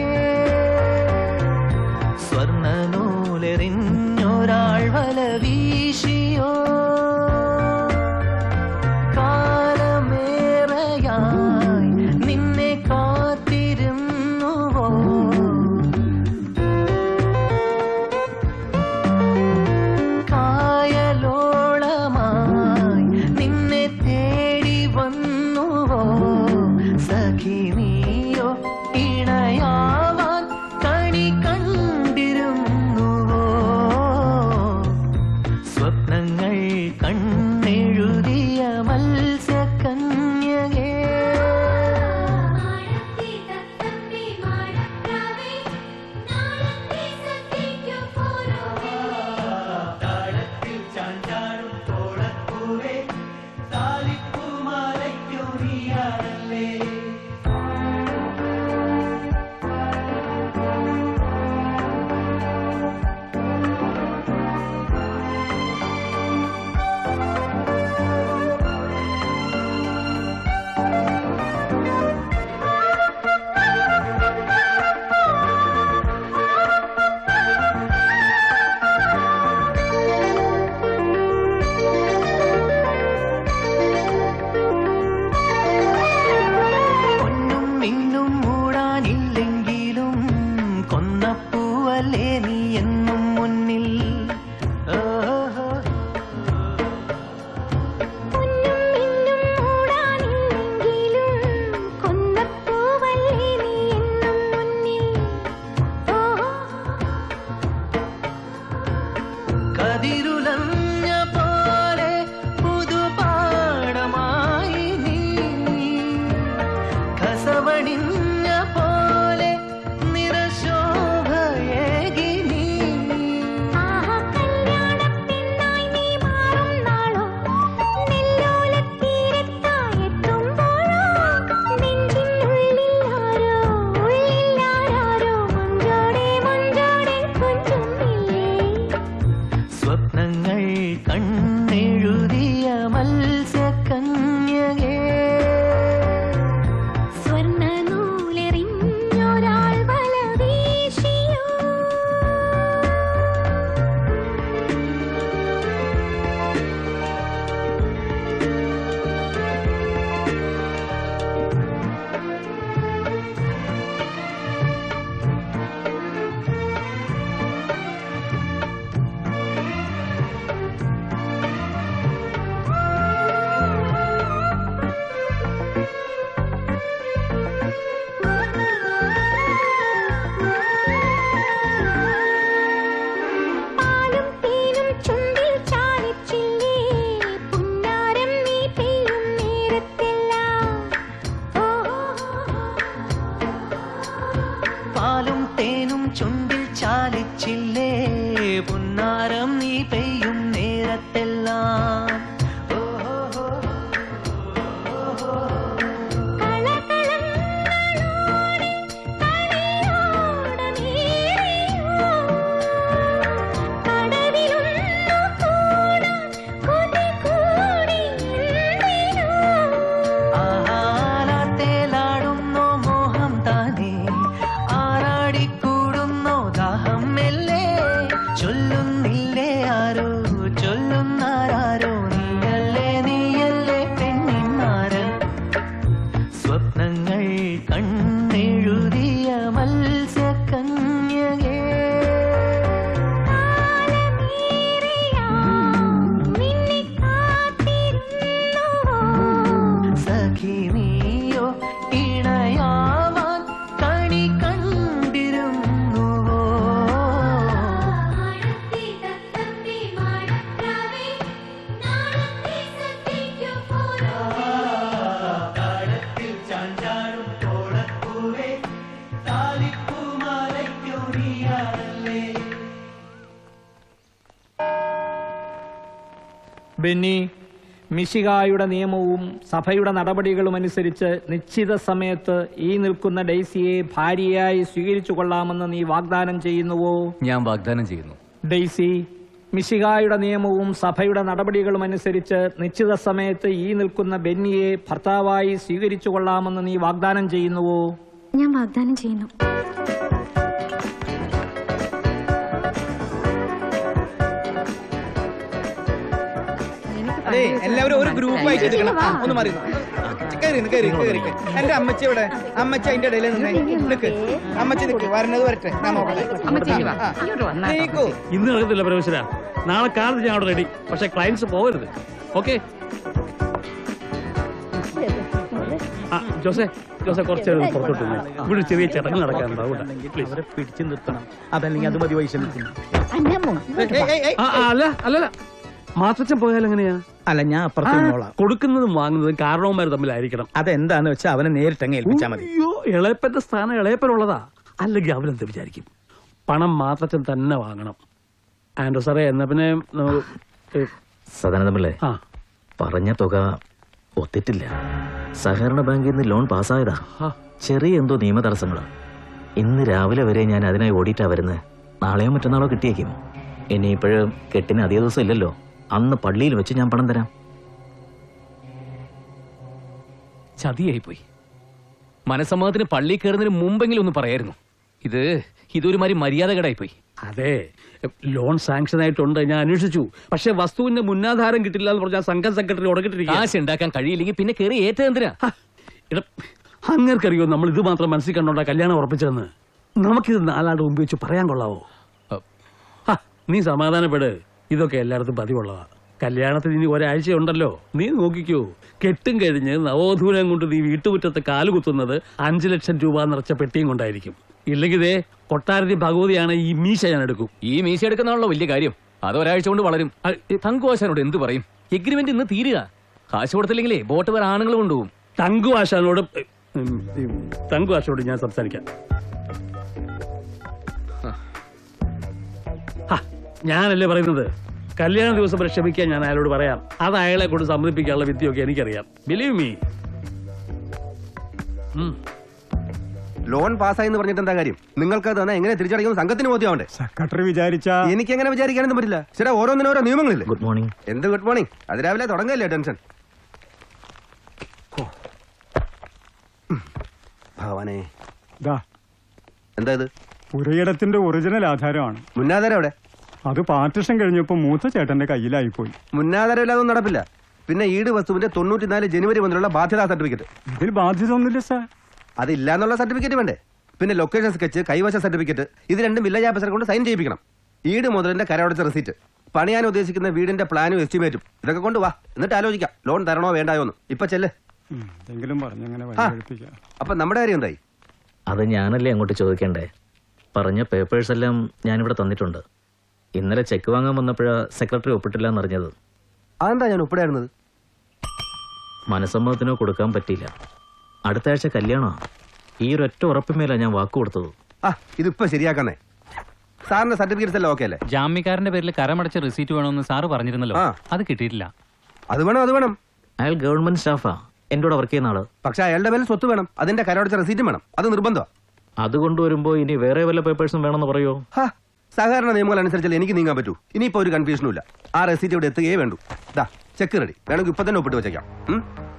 സ്വർണ്ണ നൂലെറിഞ്ഞൊരാൾ വല വീശിയോ കാലമേറെയായി നിന്നെ കാത്തിരുന്നുവോ കായലോളമായി നിന്നെ തേടി വന്നുവോ സഖി നീയോ ഇണയാവാൻ കണി കണ്ടിരുന്നുവോ സ്വപ്നങ്ങൾ കണ്ണെഴുതിയ മത്സ്യകന്യകേ താളത്തിൽ ചാഞ്ചാടും തോളപ്പൂവേ താലിപ്പൂമാലയ്ക്കു നീയാണല്ലേ ബെന്നി മിശികായുടെ നിയമവും സഭയുടെ നടപടികളും അനുസരിച്ച് നിശ്ചിത സമയത്ത് ഈ നിൽക്കുന്ന ഡെയ്സിയെ ഭാര്യയായി സ്വീകരിച്ചു കൊള്ളാമെന്ന് നീ വാഗ്ദാനം ചെയ്യുന്നുവോ ഞാൻ വാഗ്ദാനം ചെയ്യുന്നു ഡെയ്സി മിശികായുടെ നിയമവും സഭയുടെ നടപടികളും അനുസരിച്ച് നിശ്ചിത സമയത്ത് ഈ നിൽക്കുന്ന ബെന്നിയെ ഭർത്താവായി സ്വീകരിച്ചു കൊള്ളാമെന്ന് നീ വാഗ്ദാനം ചെയ്യുന്നുവോ ഞാൻ വാഗ്ദാനം ചെയ്യുന്നു അതെ എല്ലാവരും ഒരു ഗ്രൂപ്പ് ആയിട്ട് എടുക്കണം ആ, ഒന്ന് മാറി കയറി നിന്ന്, കയറി കയറി കയറി. എന്റെ അമ്മച്ചി ഇവിടെ അമ്മച്ചി അതിന്റെ ഇടയിൽ നിന്നേ നിക്ക് അമ്മച്ചി നിക്ക് വരണത് വരട്ടെ ഞാൻ നോക്കട്ടെ അമ്മച്ചി ഇങ്ങ് വാ. ആ. ഇങ്ങോട്ട് വന്നാ. നീക്കൂ ഇന്ന് നടക്കത്തില്ല പ്രവേശന നാളെ കാലത്ത് ഞാൻ അവിടെ റെഡി പക്ഷെ ക്ലയൻസ് പോകരുത് ഓക്കെ ആ ജോസെ ജോസെ കുറച്ച് നേരം ഒന്ന് പുറത്തോട്ട് നിന്നെ. ഇവിടെ ഒരു ചെറിയ ചടങ്ങ് നടക്കാനുണ്ട് അതുകൊണ്ടാ പ്ലീസ് അവരെ പിടിച്ചു നിർത്തണം അതല്ലെങ്കിൽ അത് മതി വൈശമിക്കുന്നു ആ, ആ, അല്ല അല്ലല്ല മാത്തച്ഛൻ പോയാൽ എങ്ങനെയാ അല്ല ഞാൻ അപ്പുറത്ത് നിന്നോളാം കൊടുക്കുന്നതും വാങ്ങുന്നതും കാരണവന്മാർ തമ്മിലായിരിക്കണം അതെന്താന്ന് വെച്ചാൽ അവനെ നേരിട്ട് അങ്ങ് ഏൽപ്പിച്ചാൽ മതി അയ്യോ ഇളയപ്പന്റെ സ്ഥാനം ഇളയപ്പനുള്ളതാ അല്ലെങ്കിൽ അവരെന്ത് വിചാരിക്കും പണം മാത്തച്ഛൻ തന്നെ വാങ്ങണം ആൻഡോ സാറേ എന്നാ പിന്നെ നമുക്ക്, ഏ, സദാനന്ദമല്ലേ ആ പറഞ്ഞ തുക ഒത്തിട്ടില്ല സഹകരണ ബാങ്കിൽ നിന്ന് ലോൺ പാസ്സായതാ ചെറിയ എന്തോ നിയമ തടസ്സങ്ങളാ ഇന്ന് രാവിലെ വരെ ഞാൻ അതിനായി ഓടിയിട്ടാ വരുന്നത് നാളെയോ മറ്റന്നാളോ കിട്ടിയേക്കും ഇനി ഇപ്പോഴും കെട്ടിന് അധിക ദിവസം ഇല്ലല്ലോ അന്ന് പള്ളിയിൽ വെച്ച് ഞാൻ പണം തരാം ചതിയായിപ്പോയി മനസമ്മതത്തിന് പള്ളി കയറുന്നതിന് മുമ്പെങ്കിലും ഒന്ന് പറയായിരുന്നു ഇത് ഇതൊരുമാതിരി മര്യാദകേടായിപ്പോയി അതെ ലോൺ സാങ്ഷൻ ആയിട്ടുണ്ട് ഞാൻ അന്വേഷിച്ചു പക്ഷെ വസ്തുവിന്റെ മുന്നാധാരം കിട്ടില്ല എന്ന് പറഞ്ഞാൽ സംഘം സെക്രട്ടറി ഉടക്കിട്ടിരിക്കുക കാശ് ഉണ്ടാക്കാൻ കഴിയില്ലെങ്കിൽ പിന്നെ കയറി ഏറ്റെന്തിനാ അങ്ങേർക്കറിയോ നമ്മൾ ഇത് മാത്രം മനസ്സിൽ കണ്ടോണ്ടാ കല്യാണം ഉറപ്പിച്ചതെന്ന് നമുക്കിത് നാലാണ്ട് മുമ്പ് വെച്ച് പറയാൻ കൊള്ളാവോ ഹ, നീ സമാധാനപ്പെട് ഇതൊക്കെ എല്ലായിടത്തും പതിവുള്ളതാ കല്യാണത്തിന് ഇനി ഒരാഴ്ച ഉണ്ടല്ലോ നീ നോക്കിക്കോ കെട്ടും കഴിഞ്ഞ് നവോധൂനം കൊണ്ട് നീ വീട്ടുമുറ്റത്ത് കാലുകുത്തുന്നത് അഞ്ചു ലക്ഷം രൂപ നിറച്ച പെട്ടിയും കൊണ്ടായിരിക്കും ഇല്ലെങ്കിൽ ഇതേ കൊട്ടാരത്തി ഭഗവതിയാണ് ഈ മീശ ഞാൻ എടുക്കും ഈ മീശ എടുക്കുന്നതാണല്ലോ വലിയ കാര്യം അത് ഒരാഴ്ച കൊണ്ട് വളരും തങ്കുവാശാനോട് എന്ത് പറയും എഗ്രിമെന്റ് ഇന്ന് തീരുക കാശ് കൊടുത്തില്ലെങ്കിലേ ബോട്ട് വേറെ ആണുങ്ങൾ കൊണ്ടുപോകും തങ്കു ആശാനോട് ഉം, ഉം, തങ്കു ആശാനോട് ഞാൻ സംസാരിക്കാം ഹ, ഞാനല്ലേ പറയുന്നത് കല്യാണ ദിവസം വരെ ക്ഷമിക്കാൻ ഞാൻ അയാളോട് പറയാം അത് അയാളെ കൊണ്ട് സമ്മതിപ്പിക്കാനുള്ള വിദ്യയൊക്കെ എനിക്കറിയാം ബിലീവ് മീ ലോൺ പാസ്സായി എന്ന് പറഞ്ഞിട്ട് എന്താ കാര്യം നിങ്ങൾക്ക് അത് തന്നെ എങ്ങനെ തിരിച്ചടയ്ക്കുന്ന സംഘത്തിന് ബോധ്യമാവണ്ടേ സെക്രട്ടറി വിചാരിച്ച എനിക്ക് എങ്ങനെ വിചാരിക്കാനൊന്നും പറ്റില്ല ചേട്ടാ ഓരോന്നിനും ഓരോ നിയമങ്ങളില്ലേ ഗുഡ് മോർണിംഗ് എന്ത് ഗുഡ് മോർണിംഗ് അത് രാവിലെ തുടങ്ങല്ലേ ടെൻഷൻ ഹോ. ഉം. ഭഗവാനെ ദാ എന്താ ഇത് പുരയിടത്തിന്റെ ഒറിജിനൽ ആധാരമാണ് മുന്നാധാരം എവിടെ അത് പാർട്ടിഷൻ കഴിഞ്ഞപ്പോ മൂത്ത ചേട്ടന്റെ കയ്യിലായിപ്പോയി മുന്നാധാരം ഇല്ലാതൊന്നും നടപ്പില്ല പിന്നെ ഈട് വസ്തുവിന്റെ തൊണ്ണൂറ്റിനാല് ജനുവരി മുതലുള്ള ബാധ്യതാ സർട്ടിഫിക്കറ്റ് ഇതിൽ ബാധ്യത ഒന്നുമില്ല സാർ അതില്ല എന്നുള്ള സർട്ടിഫിക്കറ്റ് വേണ്ടേ പിന്നെ ലൊക്കേഷൻ സ്കെച്ച് കൈവശ സർട്ടിഫിക്കറ്റ് ഇത് രണ്ടും വില്ലേജ് ഓഫീസറെ കൊണ്ട് സൈൻ ചെയ്യിപ്പിക്കണം ഈട് മുതലിന്റെ കരടച്ച റെസീറ്റ് പണിയാൻ ഉദ്ദേശിക്കുന്ന വീടിന്റെ പ്ലാനും എസ്റ്റിമേറ്റും ഇതൊക്കെ കൊണ്ട് വാ എന്നിട്ട് ആലോചിക്കാം ലോൺ തരണോ വേണ്ടായോ എന്ന് ഇപ്പൊ ചെല്ല് എന്തെങ്കിലും പറഞ്ഞങ്ങനെ ആ. വഴിപഴിപ്പിക്കാം അപ്പൊ നമ്മുടെ കാര്യം എന്തായി അത് ഞാനല്ലേ അങ്ങോട്ട് ചോദിക്കണ്ടേ പറഞ്ഞ പേപ്പേഴ്സ് എല്ലാം ഞാനിവിടെ തന്നിട്ടുണ്ട് ഇന്നലെ ചെക്ക് വാങ്ങാൻ വന്നപ്പോഴാ സെക്രട്ടറി ഒപ്പിട്ടില്ല എന്നറിഞ്ഞത് അതെന്താ ഞാൻ ഒപ്പിടായിരുന്നത് മനസമ്മതത്തിനോ കൊടുക്കാൻ പറ്റിയില്ല അടുത്ത ആഴ്ച കല്യാണമാണ് ഈ ഒരൊറ്റ ഉറപ്പിന്മേലാ ഞാൻ വാക്ക് കൊടുത്തത് ആ ഇതിപ്പോ ശരിയാക്കുന്നേ സാറിന്റെ സർട്ടിഫിക്കറ്റ്സ് എല്ലാം ഓക്കെ അല്ലേ ജാമ്യക്കാരന്റെ പേരിൽ കരമടച്ച റെസീറ്റ് വേണമെന്ന് സാറ് പറഞ്ഞിരുന്നല്ലോ ആ. അത് കിട്ടിയിട്ടില്ല അത് വേണം അത് വേണം അയാൾ ഗവൺമെന്റ് സ്റ്റാഫാ എന്റെ കൂടെ വർക്ക് ചെയ്യുന്ന ആള് പക്ഷെ അയാളുടെ മേലെ സ്വത്ത് വേണം അതിന്റെ കരടച്ച റെസീറ്റും വേണം അത് നിർബന്ധം അത് കൊണ്ടുവരുമ്പോ ഇനി വേറെ വല്ല പേപ്പേഴ്സും വേണമെന്ന് പറയോ സഹകരണ നിയമങ്ങൾ അനുസരിച്ചല്ലേ എനിക്ക് നീങ്ങാൻ പറ്റൂ ഇനിയിപ്പോ ഒരു കൺഫ്യൂഷനും ഇല്ല ആ റെസീറ്റ് ഇവിടെ എത്തുകയേ വേണ്ടൂ ദാ ചെക്ക് റെഡി വേണമെങ്കിൽ ഇപ്പൊ തന്നെ ഒപ്പിട്ട് വെച്ചേക്കാം ഉം?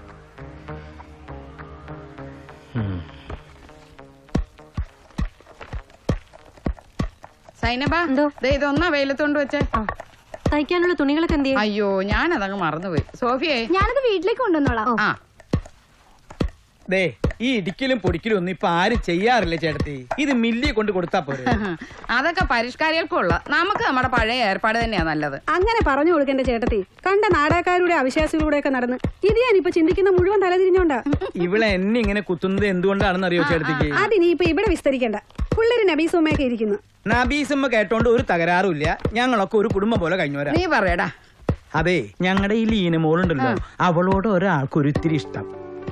സൈനബ ദേ ഇതൊന്നാ വെയിലത്തോണ്ട് വെച്ചേ തയ്ക്കാനുള്ള തുണികളൊക്കെ എന്ത് അയ്യോ ഞാനതങ്ങ് മറന്നുപോയി സോഫിയേ ഞാനത് വീട്ടിലേക്ക് കൊണ്ടുവന്നോളാം ആ ദേ ഈ ഇടിക്കലും പൊടിക്കലും ഒന്നും ഇപ്പൊ ആരും ചെയ്യാറില്ല ചേട്ടത്തി ഇത് മില്ലി കൊണ്ട് കൊടുത്താ പോരെ അതൊക്കെ പരിഷ്കാരികൾക്കുള്ള നമുക്ക് നമ്മുടെ പഴയ ഏർപ്പാട് തന്നെയാ നല്ലത് അങ്ങനെ പറഞ്ഞു കൊടുക്കേണ്ട ചേട്ടത്തി കണ്ട നാടകക്കാരുടെ അവിശ്വാസികളുടെ ഒക്കെ നടന്ന് ഇത് ഞാനിപ്പോ ചിന്തിക്കുന്ന മുഴുവൻ തലതിരിഞ്ഞോണ്ടാ ഇവിടെ എന്നെ ഇങ്ങനെ കുത്തുന്നത് എന്തുകൊണ്ടാണെന്ന് അറിയോ ചേട്ടത്തിക്ക് അതിനിപ്പോ ഇവിടെ വിസ്തരിക്കണ്ട പിള്ളേര് നബീസുമ്മയൊക്കെ ഇരിക്കുന്നു നബീസമ്മ കേട്ടോണ്ട് ഒരു തകരാറുമില്ല ഞങ്ങളൊക്കെ ഒരു കുടുംബം പോലെ കഴിഞ്ഞവരാ നീ പറയടാ അതെ ഞങ്ങളുടെ ഈ ലീന മോളുണ്ടല്ലോ അവളോട് ഒരാൾക്ക് ഒരു ഇത്തിരി ഇഷ്ടം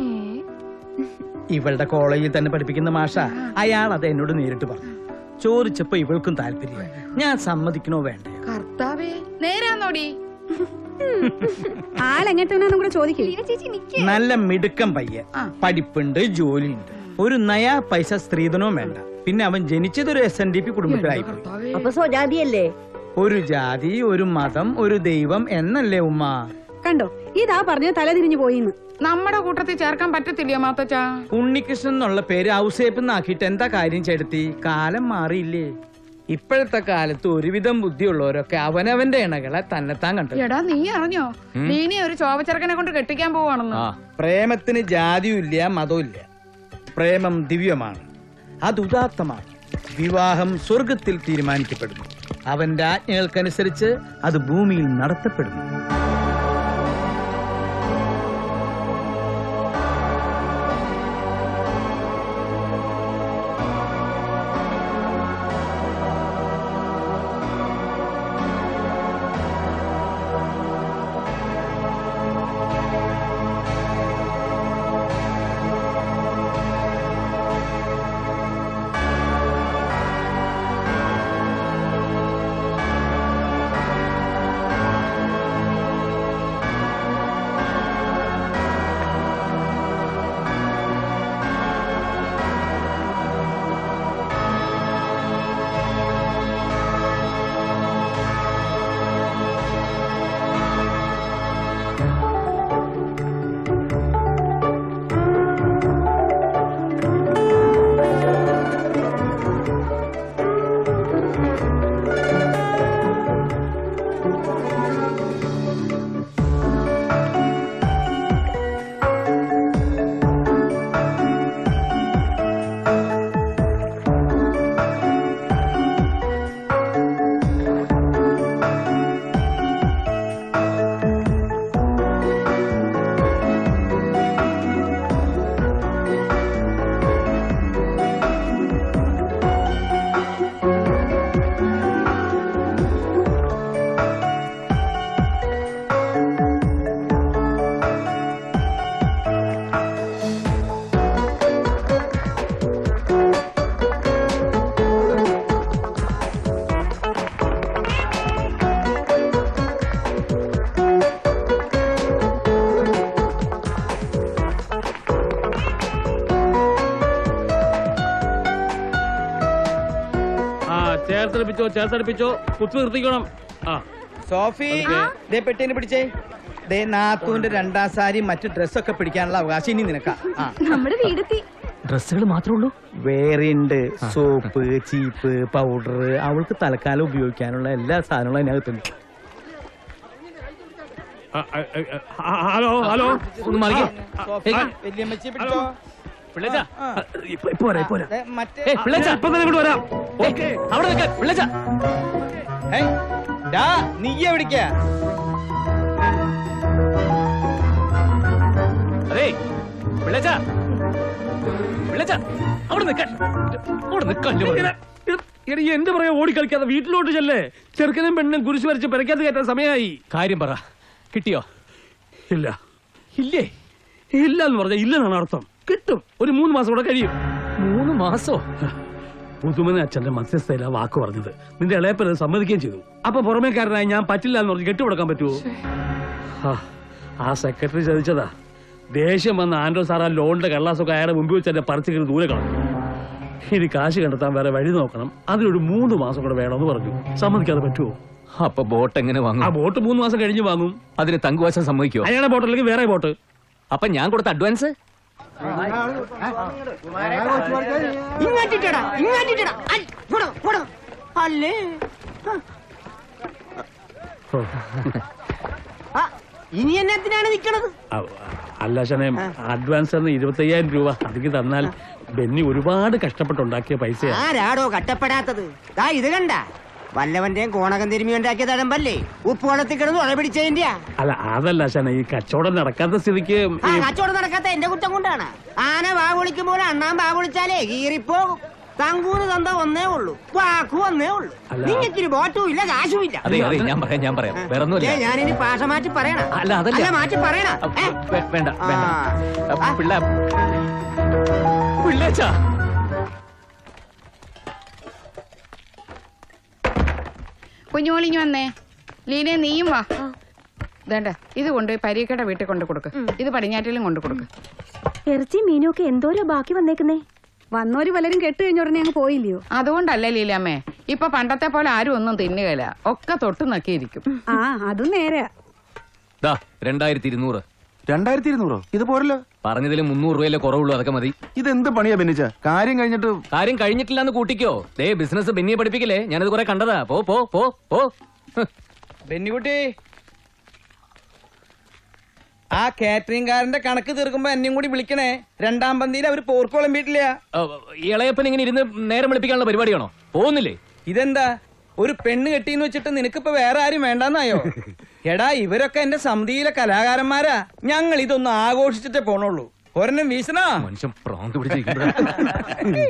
ഇവളുടെ കോളേജിൽ തന്നെ പഠിപ്പിക്കുന്ന മാഷ അയാൾ അത് എന്നോട് നേരിട്ട് പറഞ്ഞു ചോദിച്ചപ്പോ ഇവൾക്കും താല്പര്യം ഞാൻ സമ്മതിക്കണോ വേണ്ട കർത്താവേ നേരാന്നോടി ആളെങ്ങനത്തെ കൂടെ ചോദിക്കും നല്ല മിടുക്കം പയ്യൻ പഠിപ്പുണ്ട് ജോലിയുണ്ട് ഒരു നയാ പൈസ സ്ത്രീധനവും വേണ്ട പിന്നെ അവൻ ജനിച്ചതൊരു എസ് എൻ ഡി പി കുടുംബത്തിലായി പോയി അപ്പൊ സ്വജാതിയല്ലേ ഒരു ജാതി ഒരു മതം ഒരു ദൈവം എന്നല്ലേ ഉമ്മ കണ്ടോ ഇതാ പറഞ്ഞ തല തിരിഞ്ഞു പോയിന്ന് നമ്മുടെ കൂട്ടത്തിൽ ചേർക്കാൻ പറ്റത്തില്ലയോ മാത്തച്ചാ ഉണ്ണികൃഷ്ണൻ എന്നുള്ള പേര് ഔസേപ്പെന്നാക്കിയിട്ട് എന്താ കാര്യം ചേട്ടത്തി കാലം മാറിയില്ലേ ഇപ്പോഴത്തെ കാലത്ത് ഒരുവിധം ബുദ്ധിയുള്ളവരൊക്കെ അവനവന്റെ ഇണകളെ തന്നെത്താൻ കണ്ടു എടാ നീ അറിഞ്ഞോ ഉം. നീനി ഒരു ചോവച്ചെറുക്കനെ കൊണ്ട് കെട്ടിക്കാൻ പോവാണെന്ന് പ്രേമത്തിന് ജാതിയും ഇല്ല മതവും ഇല്ല പ്രേമം ദിവ്യമാണ് അത് ഉദാത്തമാണ് വിവാഹം സ്വർഗത്തിൽ തീരുമാനിക്കപ്പെടുന്നു അവന്റെ ആജ്ഞകൾക്കനുസരിച്ച് അത് ഭൂമിയിൽ നടത്തപ്പെടുന്നു ആ ചേർത്തെടുപ്പിച്ചോ ചേർത്തെടുപ്പിച്ചോ കുത്തു നിർത്തിക്കണം ആ സോഫി ദേ പെട്ടിനെ പിടിച്ചേ ദേ നാത്തൂന്റെ രണ്ടാം സാരി മറ്റു ഡ്രസ്സൊക്കെ പിടിക്കാനുള്ള അവകാശം ഇനി നിനക്കാ ആ നമ്മുടെ വീടെത്തി ഡ്രസ്സുകൾ മാത്രമേ ഉള്ളൂ വേറെ ഉണ്ട് സോപ്പ് ചീപ്പ് പൗഡർ അവൾക്ക് തൽക്കാലം ഉപയോഗിക്കാനുള്ള എല്ലാ സാധനങ്ങളും അതിനകത്തുണ്ട് ആ, ആ, ആ, ആ, ഹലോ ഹലോ ഒന്ന് മാറിക്കേ. സോഫി, ആ, വല്യമ്മച്ചിയെ പിടിച്ചോ പിള്ളേച്ചാ, ആ. ഇപ്പൊ ഇപ്പൊ വരാം ഇപ്പൊ വരാം ദേ, മറ്റേ ഏയ്, പിള്ളേച്ചാ. ഇപ്പൊ തന്നെ ഇങ്ങോട്ട് വരാം ഓക്കേ അവിടെ നിൽക്കാൻ പിള്ളേച്ച ഏയ്, ഡാ, നീ എവിടേക്കാ അതേ പിള്ളേച്ച പിള്ളേച്ച അവിടെ നിൽക്കാൻ അവിടെ നിൽക്കാൻ എടി എന്റെ പറയാ ഓടിക്കളിക്കാതെ വീട്ടിലോട്ട് ചെല്ലേ ചെറുക്കനും പെണ്ണും കുരിശ് വരച്ച് പെരക്കാത്ത കയറ്റാൻ സമയമായി കാര്യം പറ കിട്ടിയോ ഇല്ല ഇല്ലേ ഇല്ല എന്ന് പറഞ്ഞാൽ ഇല്ലെന്നാണ് അർത്ഥം കിട്ടും ഒരു മൂന്ന് മാസം കൂടെ കഴിയും മൂന്ന് മാസോ പുതുമന അച്ഛന്റെ മധ്യസ്ഥയില വാക്ക് പറഞ്ഞത് നിന്റെ ഇളയപ്പനെ സമ്മതിക്കുകയും ചെയ്തു അപ്പൊ പുറമേക്കാരനായി ഞാൻ പറ്റില്ല എന്ന് പറഞ്ഞ് കെട്ടിവിടക്കാൻ പറ്റുമോ ആ, ആ സെക്രട്ടറി ചതിച്ചതാ ദേഷ്യം വന്ന ആൻഡ്രോ സാർ ആ ലോണിന്റെ കള്ളാസൊക്കെ അയാളെ മുമ്പിൽ വെച്ച് എന്റെ പറിച്ചു ദൂരെ കളഞ്ഞു ഇനി കാശ് കണ്ടെത്താൻ വേറെ വഴി നോക്കണം അതിനൊരു മൂന്ന് മാസം കൂടെ വേണമെന്ന് പറഞ്ഞു സമ്മതിക്കാതെ പറ്റുമോ അപ്പൊ ബോട്ട് എങ്ങനെ ആ വാങ്ങും ബോട്ട് മൂന്ന് മാസം കഴിഞ്ഞ് വാങ്ങും അതിന് തങ്കുവാശം സമ്മതിക്കോ അയാളെ ബോട്ട് അല്ലെങ്കിൽ വേറെ ബോട്ട് അപ്പൊ ഞാൻ കൊടുത്ത അഡ്വാൻസ് ഇങ്ങോട്ടിട്ടടാ ഇങ്ങോട്ടിട്ടടാ ഐ, പോടോ, പോടോ. അല്ലേ ആ, ഇനി എന്നത്തിനാണ് നിക്കണത് അല്ല ശനെ അഡ്വാൻസ് എന്ന് ഇരുപത്തയ്യായിരം രൂപ അതിക്ക് തന്നാൽ ബെന്നി ഒരുപാട് കഷ്ടപ്പെട്ടുണ്ടാക്കിയ പൈസയാണ് ആരാടോ കട്ടപ്പെടാത്തത് ദാ ഇത് കണ്ട വല്ലവന്റെയും കോണകം തിരുമ്മി ഉണ്ടാക്കിയ തഴമ്പല്ലേ ഉപ്പുവെള്ളത്തിൽ കിടന്ന് ഉഴ പിടിച്ചതിന്റെ അല്ല അതല്ല ശന ഈ കച്ചവടം നടക്കാത്ത സ്ഥിതിക്ക് ആ ഈ- കച്ചവടം നടക്കാത്ത എന്റെ കുറ്റം കൊണ്ടാണ് ആന വാ വിളിക്കും പോലെ അണ്ണാൻ വാ വിളിച്ചാലേ കീറിപ്പോകും തങ്കൂന് തന്ത ഒന്നേ ഉള്ളൂ വാക്കു ഒന്നേ ഉള്ളൂ അല്ല. നിങ്ങൾക്കൊരു ബോട്ടും ഇല്ല കാശും ഇല്ല അതെ അതെ ഞാൻ പറയാം ഞാൻ പറയാം വേറെ ഒന്നുമില്ല ഏ, ഞാനിനി ഭാഷ മാറ്റി പറയണ അല്ല അതല്ല മാറ്റി പറയണ ഏ? വേ- വേണ്ട വേണ്ട ആ. അ, പിള്ള പിള്ളേച്ചാ കുഞ്ഞുമോളിഞ്ഞു വന്നേ ലീനെ നീയും വാ വേണ്ട ഇത് കൊണ്ട് പരീക്കയുടെ വീട്ടിൽ കൊണ്ട് കൊടുക്ക് ഇത് പടിഞ്ഞാറ്റിലും കൊണ്ട് കൊടുക്ക് ഇറച്ചി മീനും ഒക്കെ എന്തോരോ ബാക്കി വന്നേക്കുന്നേ വന്നോര് പലരും കെട്ട് കഴിഞ്ഞ ഉടനെ അങ്ങ് പോയില്ലയോ അതുകൊണ്ടല്ലേ ലീലാമ്മേ ഇപ്പൊ പണ്ടത്തെ പോലെ ആരും ഒന്നും തിന്നുകയില്ല ഒക്കെ തൊട്ട് നക്കിയിരിക്കും ആ അതും നേരെ ദാ രണ്ടായിരത്തി ഇരുന്നൂറ് രണ്ടായിരത്തി ഇരുന്നൂറോ ഇത് പോരല്ലോ പറഞ്ഞതിൽ മുന്നൂറ് രൂപയല്ലേ കുറവുള്ളൂ അതൊക്കെ മതി ഇതെന്ത് പണിയാ ബെന്നിച്ച കാര്യം കഴിഞ്ഞിട്ട് കാര്യം കഴിഞ്ഞിട്ടില്ലാന്ന് കൂട്ടിക്കോ ദേ ബിസിനസ് ബെന്നിയെ പഠിപ്പിക്കില്ലേ ഞാനത് കുറെ കണ്ടതാ പോ പോ പോ പോ ഹ്. ബെന്നിക്കുട്ടി ആ കാറ്ററിംഗുകാരന്റെ കണക്ക് തീർക്കുമ്പോ എന്നെയും കൂടി വിളിക്കണേ രണ്ടാം പന്തിയിൽ അവര് പോർക്കോളം വീട്ടില്ല ആ, ഇളയപ്പൻ ഇങ്ങനെ ഇരുന്ന് നേരം വിളിപ്പിക്കാനുള്ള പരിപാടിയാണോ പോകുന്നില്ലേ ഇതെന്താ ഒരു പെണ്ണ് കെട്ടിന്ന് വെച്ചിട്ട് നിനക്കിപ്പോ വേറെ ആരും വേണ്ടെന്നായോ എടാ ഇവരൊക്കെ എന്റെ സമിതിയിലെ കലാകാരന്മാരാ ഞങ്ങൾ ഇതൊന്നും ആഘോഷിച്ചിട്ടേ പോണുള്ളൂ ഒരെണ്ണം വീശനാ മനുഷ്യൻ പ്രാന്ത് പിടിച്ചിരിക്കുമ്പോഴാ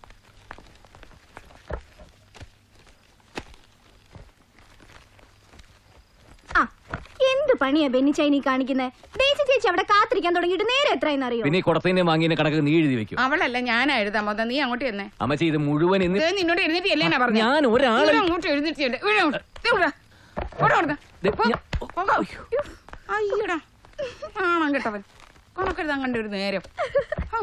ആ എന്ത് പണിയാ ബെന്നിച്ചായി കാണിക്കുന്നത് ദേശി ചേച്ചി അവിടെ കാത്തിരിക്കാൻ തുടങ്ങിയിട്ട് നേരെ എത്രയെന്ന് അറിയോ പിന്നെ ഈ കുടത്തിന്റെ വാങ്ങിയ കണക്ക് നീ എഴുതി വെക്കും അവളല്ല ഞാനാ എഴുതാൻ പോതാ നീ അങ്ങോട്ട് തന്നെ അമ്മച്ചി ഇത് മുഴുവൻ എന്ന് ഇത് നിന്നോട് എഴുന്നേറ്റ് അല്ലേനാ പറഞ്ഞു ഞാൻ ഒരാളെ- അങ്ങോട്ട് എഴുന്നേറ്റ് അയ്യടാ ആണാൻ കേട്ടവൻ കണക്കെഴുതാൻ കണ്ട ഒരു നേരം ആ.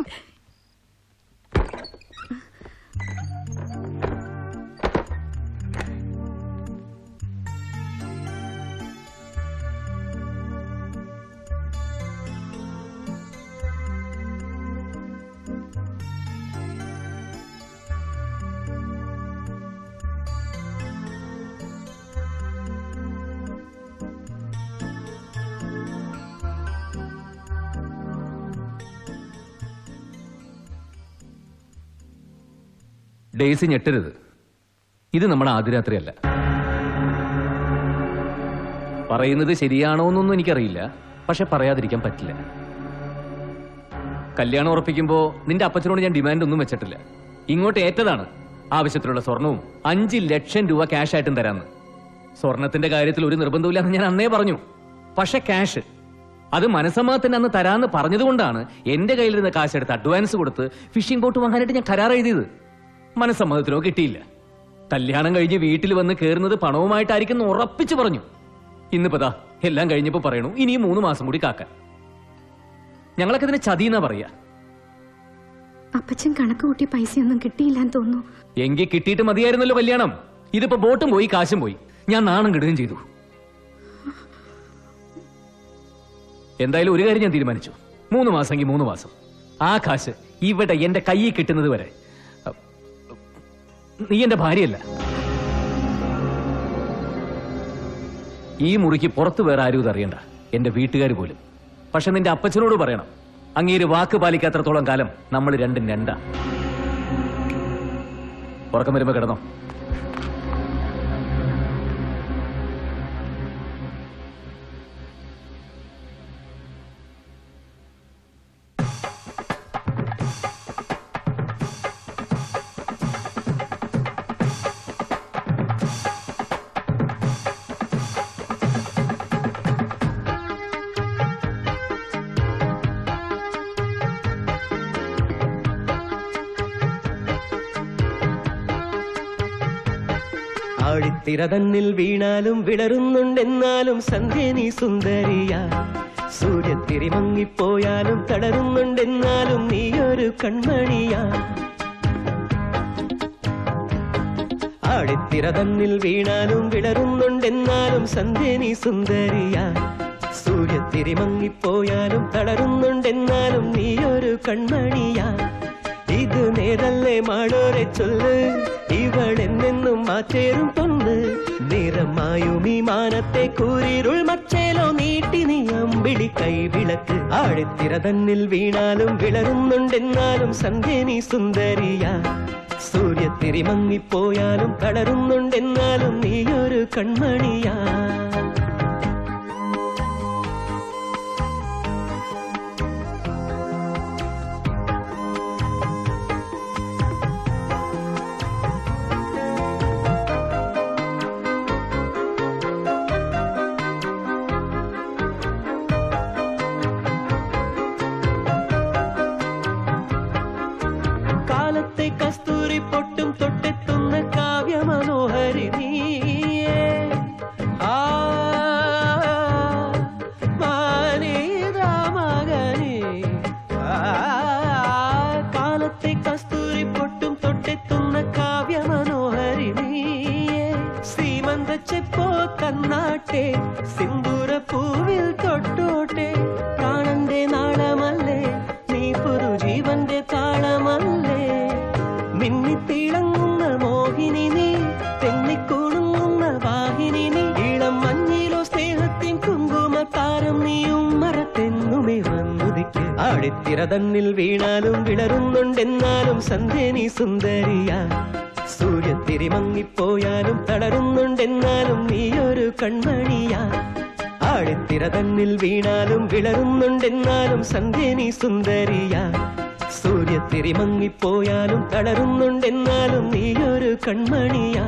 ഡേസി ഞെട്ടരുത് ഇത് നമ്മുടെ ആദ്യരാത്രിയല്ല പറയുന്നത് ശരിയാണോ എന്നൊന്നും എനിക്കറിയില്ല പക്ഷെ പറയാതിരിക്കാൻ പറ്റില്ല കല്യാണം ഉറപ്പിക്കുമ്പോ നിന്റെ അപ്പച്ചനോട് ഞാൻ ഡിമാൻഡ് ഒന്നും വെച്ചിട്ടില്ല ഇങ്ങോട്ട് ഏറ്റതാണ് ആവശ്യത്തിനുള്ള സ്വർണവും അഞ്ച് ലക്ഷം രൂപ ക്യാഷ് ആയിട്ടും തരാന്ന് സ്വർണത്തിന്റെ കാര്യത്തിൽ ഒരു നിർബന്ധമില്ലെന്ന് ഞാൻ അന്നേ പറഞ്ഞു പക്ഷെ ക്യാഷ് അത് മനസ്സമ്മതത്തിന് അന്ന് തരാന്ന് പറഞ്ഞതുകൊണ്ടാണ് എന്റെ കയ്യിലിരുന്ന കാശ് എടുത്ത് അഡ്വാൻസ് കൊടുത്ത് ഫിഷിംഗ് ബോട്ട് വാങ്ങാനായിട്ട് ഞാൻ കരാർ എഴുതിയത് മനസ്സമ്മതത്തിനോ കിട്ടിയില്ല കല്യാണം കഴിഞ്ഞ് വീട്ടിൽ വന്ന് കയറുന്നത് പണവുമായിട്ടായിരിക്കും എന്ന് ഉറപ്പിച്ചു പറഞ്ഞു ഇന്നിപ്പതാ എല്ലാം കഴിഞ്ഞപ്പോ പറയണു ഇനിയും മൂന്ന് മാസം കൂടി കാക്കാൻ ഞങ്ങളൊക്കെ ഇതിനെ ചതിയെന്നാ പറയാ അപ്പച്ചൻ കണക്ക് കൂട്ടിയ പൈസയൊന്നും കിട്ടിയില്ലെന്ന് തോന്നുന്നു എങ്കിൽ കിട്ടിയിട്ട് മതിയായിരുന്നല്ലോ കല്യാണം ഇതിപ്പോ ബോട്ടും പോയി കാശും പോയി ഞാൻ നാണം കെടുകയും ചെയ്തു എന്തായാലും ഒരു കാര്യം ഞാൻ തീരുമാനിച്ചു മൂന്ന് മാസമെങ്കിൽ മൂന്ന് മാസം ആ കാശ് ഇവിടെ എന്റെ കയ്യിൽ കിട്ടുന്നത് വരെ അ- നീ എന്റെ ഭാര്യയല്ല ഈ മുറിക്ക് പുറത്ത് വേറെ ആരും ഇത് അറിയണ്ട എന്റെ വീട്ടുകാർ പോലും പക്ഷെ നിന്റെ അപ്പച്ചനോട് പറയണം അങ്ങേര് വാക്ക് പാലിക്കാത്രത്തോളം കാലം നമ്മൾ രണ്ടും രണ്ടാ ഉറക്കം വരുമ്പോ കിടന്നോ ആഴിത്തിര തന്നിൽ വീണാലും വിളറുന്നുണ്ടെന്നാലും സന്ധ്യ നീ സുന്ദരിയ സൂര്യത്തിരി മങ്ങിപ്പോയാലും തളരുന്നുണ്ടെന്നാലും നീയൊരു കൺമണിയാ ആഴിത്തിര തന്നിൽ വീണാലും വിളറുന്നുണ്ടെന്നാലും സന്ധ്യ നീ സുന്ദരിയ സൂര്യത്തിരി മങ്ങിപ്പോയാലും തളരുന്നുണ്ടെന്നാലും നീയൊരു കൺമണിയാ ഇത് നേരല്ലേ മാടോരെ ചൊല്ല് ഇവൾ എന്നെന്നും മാറ്റേറും പൊന്ന് നിറമായും ഈ മാനത്തെ കൂരിരുൾ മച്ചേലോ നീട്ടി നീ അമ്പിളി കൈവിളക്ക് ആഴിത്തിര തന്നിൽ വീണാലും വിളറുന്നുണ്ടെന്നാലും സന്ധ്യ നീ സുന്ദരിയ സൂര്യത്തിരി മങ്ങിപ്പോയാലും കളറുന്നുണ്ടെന്നാലും നീയൊരു കൺമണിയാ കാലത്തെ കസ്തൂരി പൊട്ടും തൊട്ടെത്തുന്ന കാവ്യ മനോഹരി നീയേ ആ തിളങ്ങുന്ന മോഹിനി നീ തെന്നിക്കുണുങ്ങുന്ന വാഹിനി നീ ഇളം മഞ്ഞിലോ സ്നേഹത്തിൻ കുങ്കുമത്താരം നീയും മറത്തെന്നുമേ വന്നുദിക്ക് ആടിത്തിര തന്നിൽ വീണാലും വിളറുന്നുണ്ടെന്നാലും സന്ധ്യ നീ സുന്ദരിയാ സൂര്യത്തിരി മങ്ങിപ്പോയാലും തളരുന്നുണ്ടെന്നാലും നീയൊരു കൺമണിയാ ആഴിത്തിര തന്നിൽ വീണാലും വിളറുന്നുണ്ടെന്നാലും സന്ധ്യ നീ സുന്ദരിയാ സൂര്യത്തിരി മങ്ങിപ്പോയാലും തളരുന്നുണ്ടെന്നാലും നീയൊരു കൺമണിയാ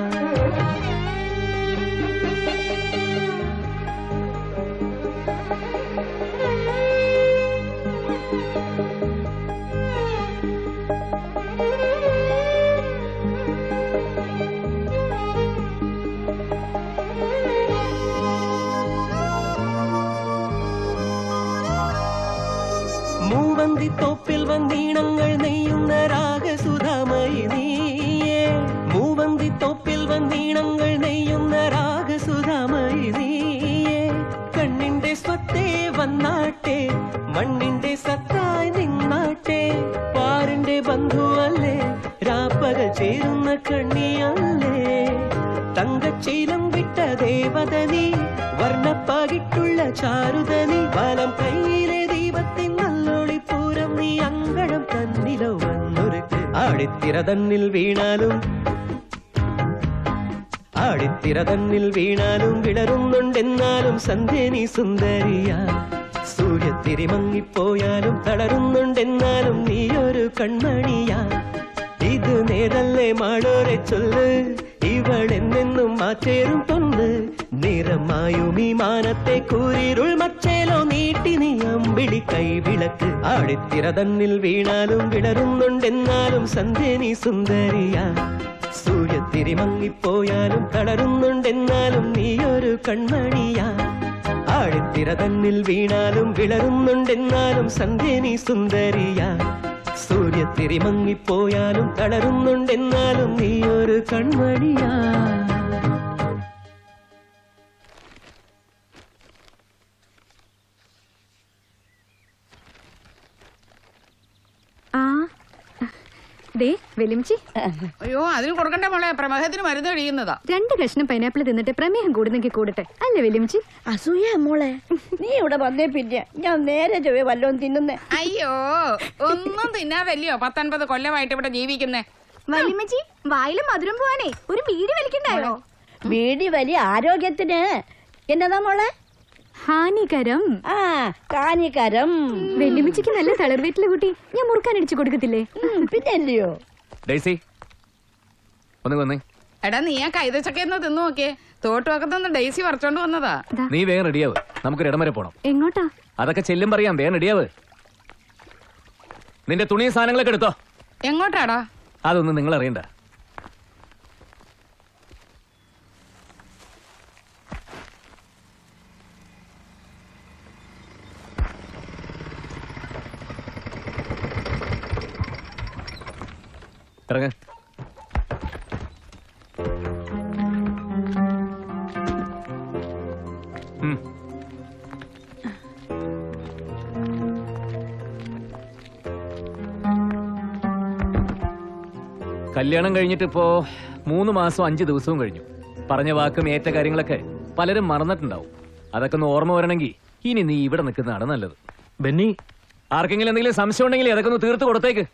മൂവന്തി തോപ്പിൽ വന്നീണങ്ങൾ നെയ്യുന്ന രാഗസുധാമയി നീയേ മൂവന്തി തോപ്പിൽ വന്നീണങ്ങൾ നെയ്യുന്ന രാഗസുധാമയി നീയേ കണ്ണിന്റെ സ്വത്തേ വന്നാട്ടെ മണ്ണിന്റെ സത്തായി നിന്നാട്ടെ പാറിന്റെ ബന്ധുവല്ലേ രാപ്പകൽ ചേരുന്ന കണ്ണിയല്ലേ തങ്കച്ചീലം വിട്ട ദേവതനി വർണ്ണപ്പകിട്ടുള്ള ചാരുതനി വലം കയ്യിലെ ദീപത്തിൻ നല്ലൊളിപ്പൂരം നീ അങ്കണം തന്നിലോ വന്നൊരുക്ക് ആടിത്തിര തന്നിൽ വീണാലും ആടിത്തിര തന്നിൽ വീണാലും വിളറുന്നുണ്ടെന്നാലും സന്ധ്യ നീ സുന്ദരിയാ സൂര്യത്തിരി മങ്ങിപ്പോയാലും തളരുന്നുണ്ടെന്നാലും നീയൊരു കൺമണിയാ ഇത് നേരല്ലേ മാളോരെ ചൊല്ല് ഇവളെന്നെന്നും മാറ്റേറും പൊന്ന് നിറമായും ഈ മാനത്തെ കൂരിരുൾ മച്ചേലോ നീട്ടി നീ അമ്പിളി കൈവിളക്ക് ആടിത്തിര തന്നിൽ വീണാലും വിളറുന്നുണ്ടെന്നാലും സന്ധ്യ നീ സുന്ദരിയാ സൂര്യത്തിരി മങ്ങിപ്പോയാലും തളരുന്നുണ്ടെന്നാലും നീയൊരു കൺമണിയാ ആഴിത്തിര തന്നിൽ വീണാലും വിളറുന്നുണ്ടെന്നാലും സന്ധ്യ നീ സുന്ദരിയാ സൂര്യത്തിരി മങ്ങിപ്പോയാലും തളരുന്നുണ്ടെന്നാലും നീയൊരു കൺമണിയാ ആ ദേ വെലിമിച്ചി അയ്യോ അതിന് കൊടുക്കണ്ട മോളെ പ്രമേഹത്തിന് മരുന്ന് കഴിയുന്നതാ രണ്ട് കഷ്ണം പൈനാപ്പിൾ തിന്നിട്ട് പ്രമേഹം കൂടുന്നെങ്കിൽ കൂടട്ടെ അല്ലേ വെലിമിച്ചി അസൂയ മോളെ നീ ഇവിടെ വന്നേ പിന്നെ ഞാൻ നേരെ ചൊവ്വേ വല്ലോം തിന്നുന്നേ അയ്യോ ഒന്നും തിന്നാതല്ലയോ പത്തൊൻപത് കൊല്ലമായിട്ട് ഇവിടെ ജീവിക്കുന്നേ വല്യമ്മച്ചി വായില് മധുരം പോവാനേ ഒരു ബീഡി വലിക്കണ്ടായോ ബീഡി വലിയ ആരോഗ്യത്തിന് എന്നതാ മോളെ ഹാനികരം ആ കാനികരം വെല്ലുമിച്ചിക്ക് നല്ല തളർവേറ്റിലെ കുട്ടി ഞാൻ മുറുക്കാൻ അടിച്ചു കൊടുക്കത്തില്ലേ പിന്നെ അല്ലയോ ഡേസി ഒന്ന് വന്നേ എടാ നീ ആ കൈതച്ചക്കയെന്ന് തിന്നു നോക്കിയേ തോട്ടുവക്കത്തൊന്ന് ഡേസി പറിച്ചോണ്ട് വന്നതാ നീ വേഗം റെഡിയാവ് നമുക്കൊരു ഇടം വരെ പോണം എങ്ങോട്ടാ അതൊക്കെ ചെല്ലും പറയാം വേഗം റെഡിയാവ് നിന്റെ തുണിയും സാധനങ്ങളൊക്കെ എടുത്തോ എങ്ങോട്ടാടാ അതൊന്നും നിങ്ങൾ അറിയണ്ട ഇറങ്ങ ഉം. കല്യാണം കഴിഞ്ഞിട്ട് ഇപ്പോ മൂന്ന് മാസം അഞ്ച് ദിവസവും കഴിഞ്ഞു പറഞ്ഞ വാക്കും ഏറ്റ കാര്യങ്ങളൊക്കെ പലരും മറന്നിട്ടുണ്ടാവും അതൊക്കെ ഒന്ന് ഓർമ്മ വരണമെങ്കിൽ ഇനി നീ ഇവിടെ നിൽക്കുന്നതാണ് നല്ലത് ബെന്നി ആർക്കെങ്കിലും എന്തെങ്കിലും സംശയം ഉണ്ടെങ്കിൽ അതൊക്കെ ഒന്ന് തീർത്ത് കൊടുത്തേക്ക്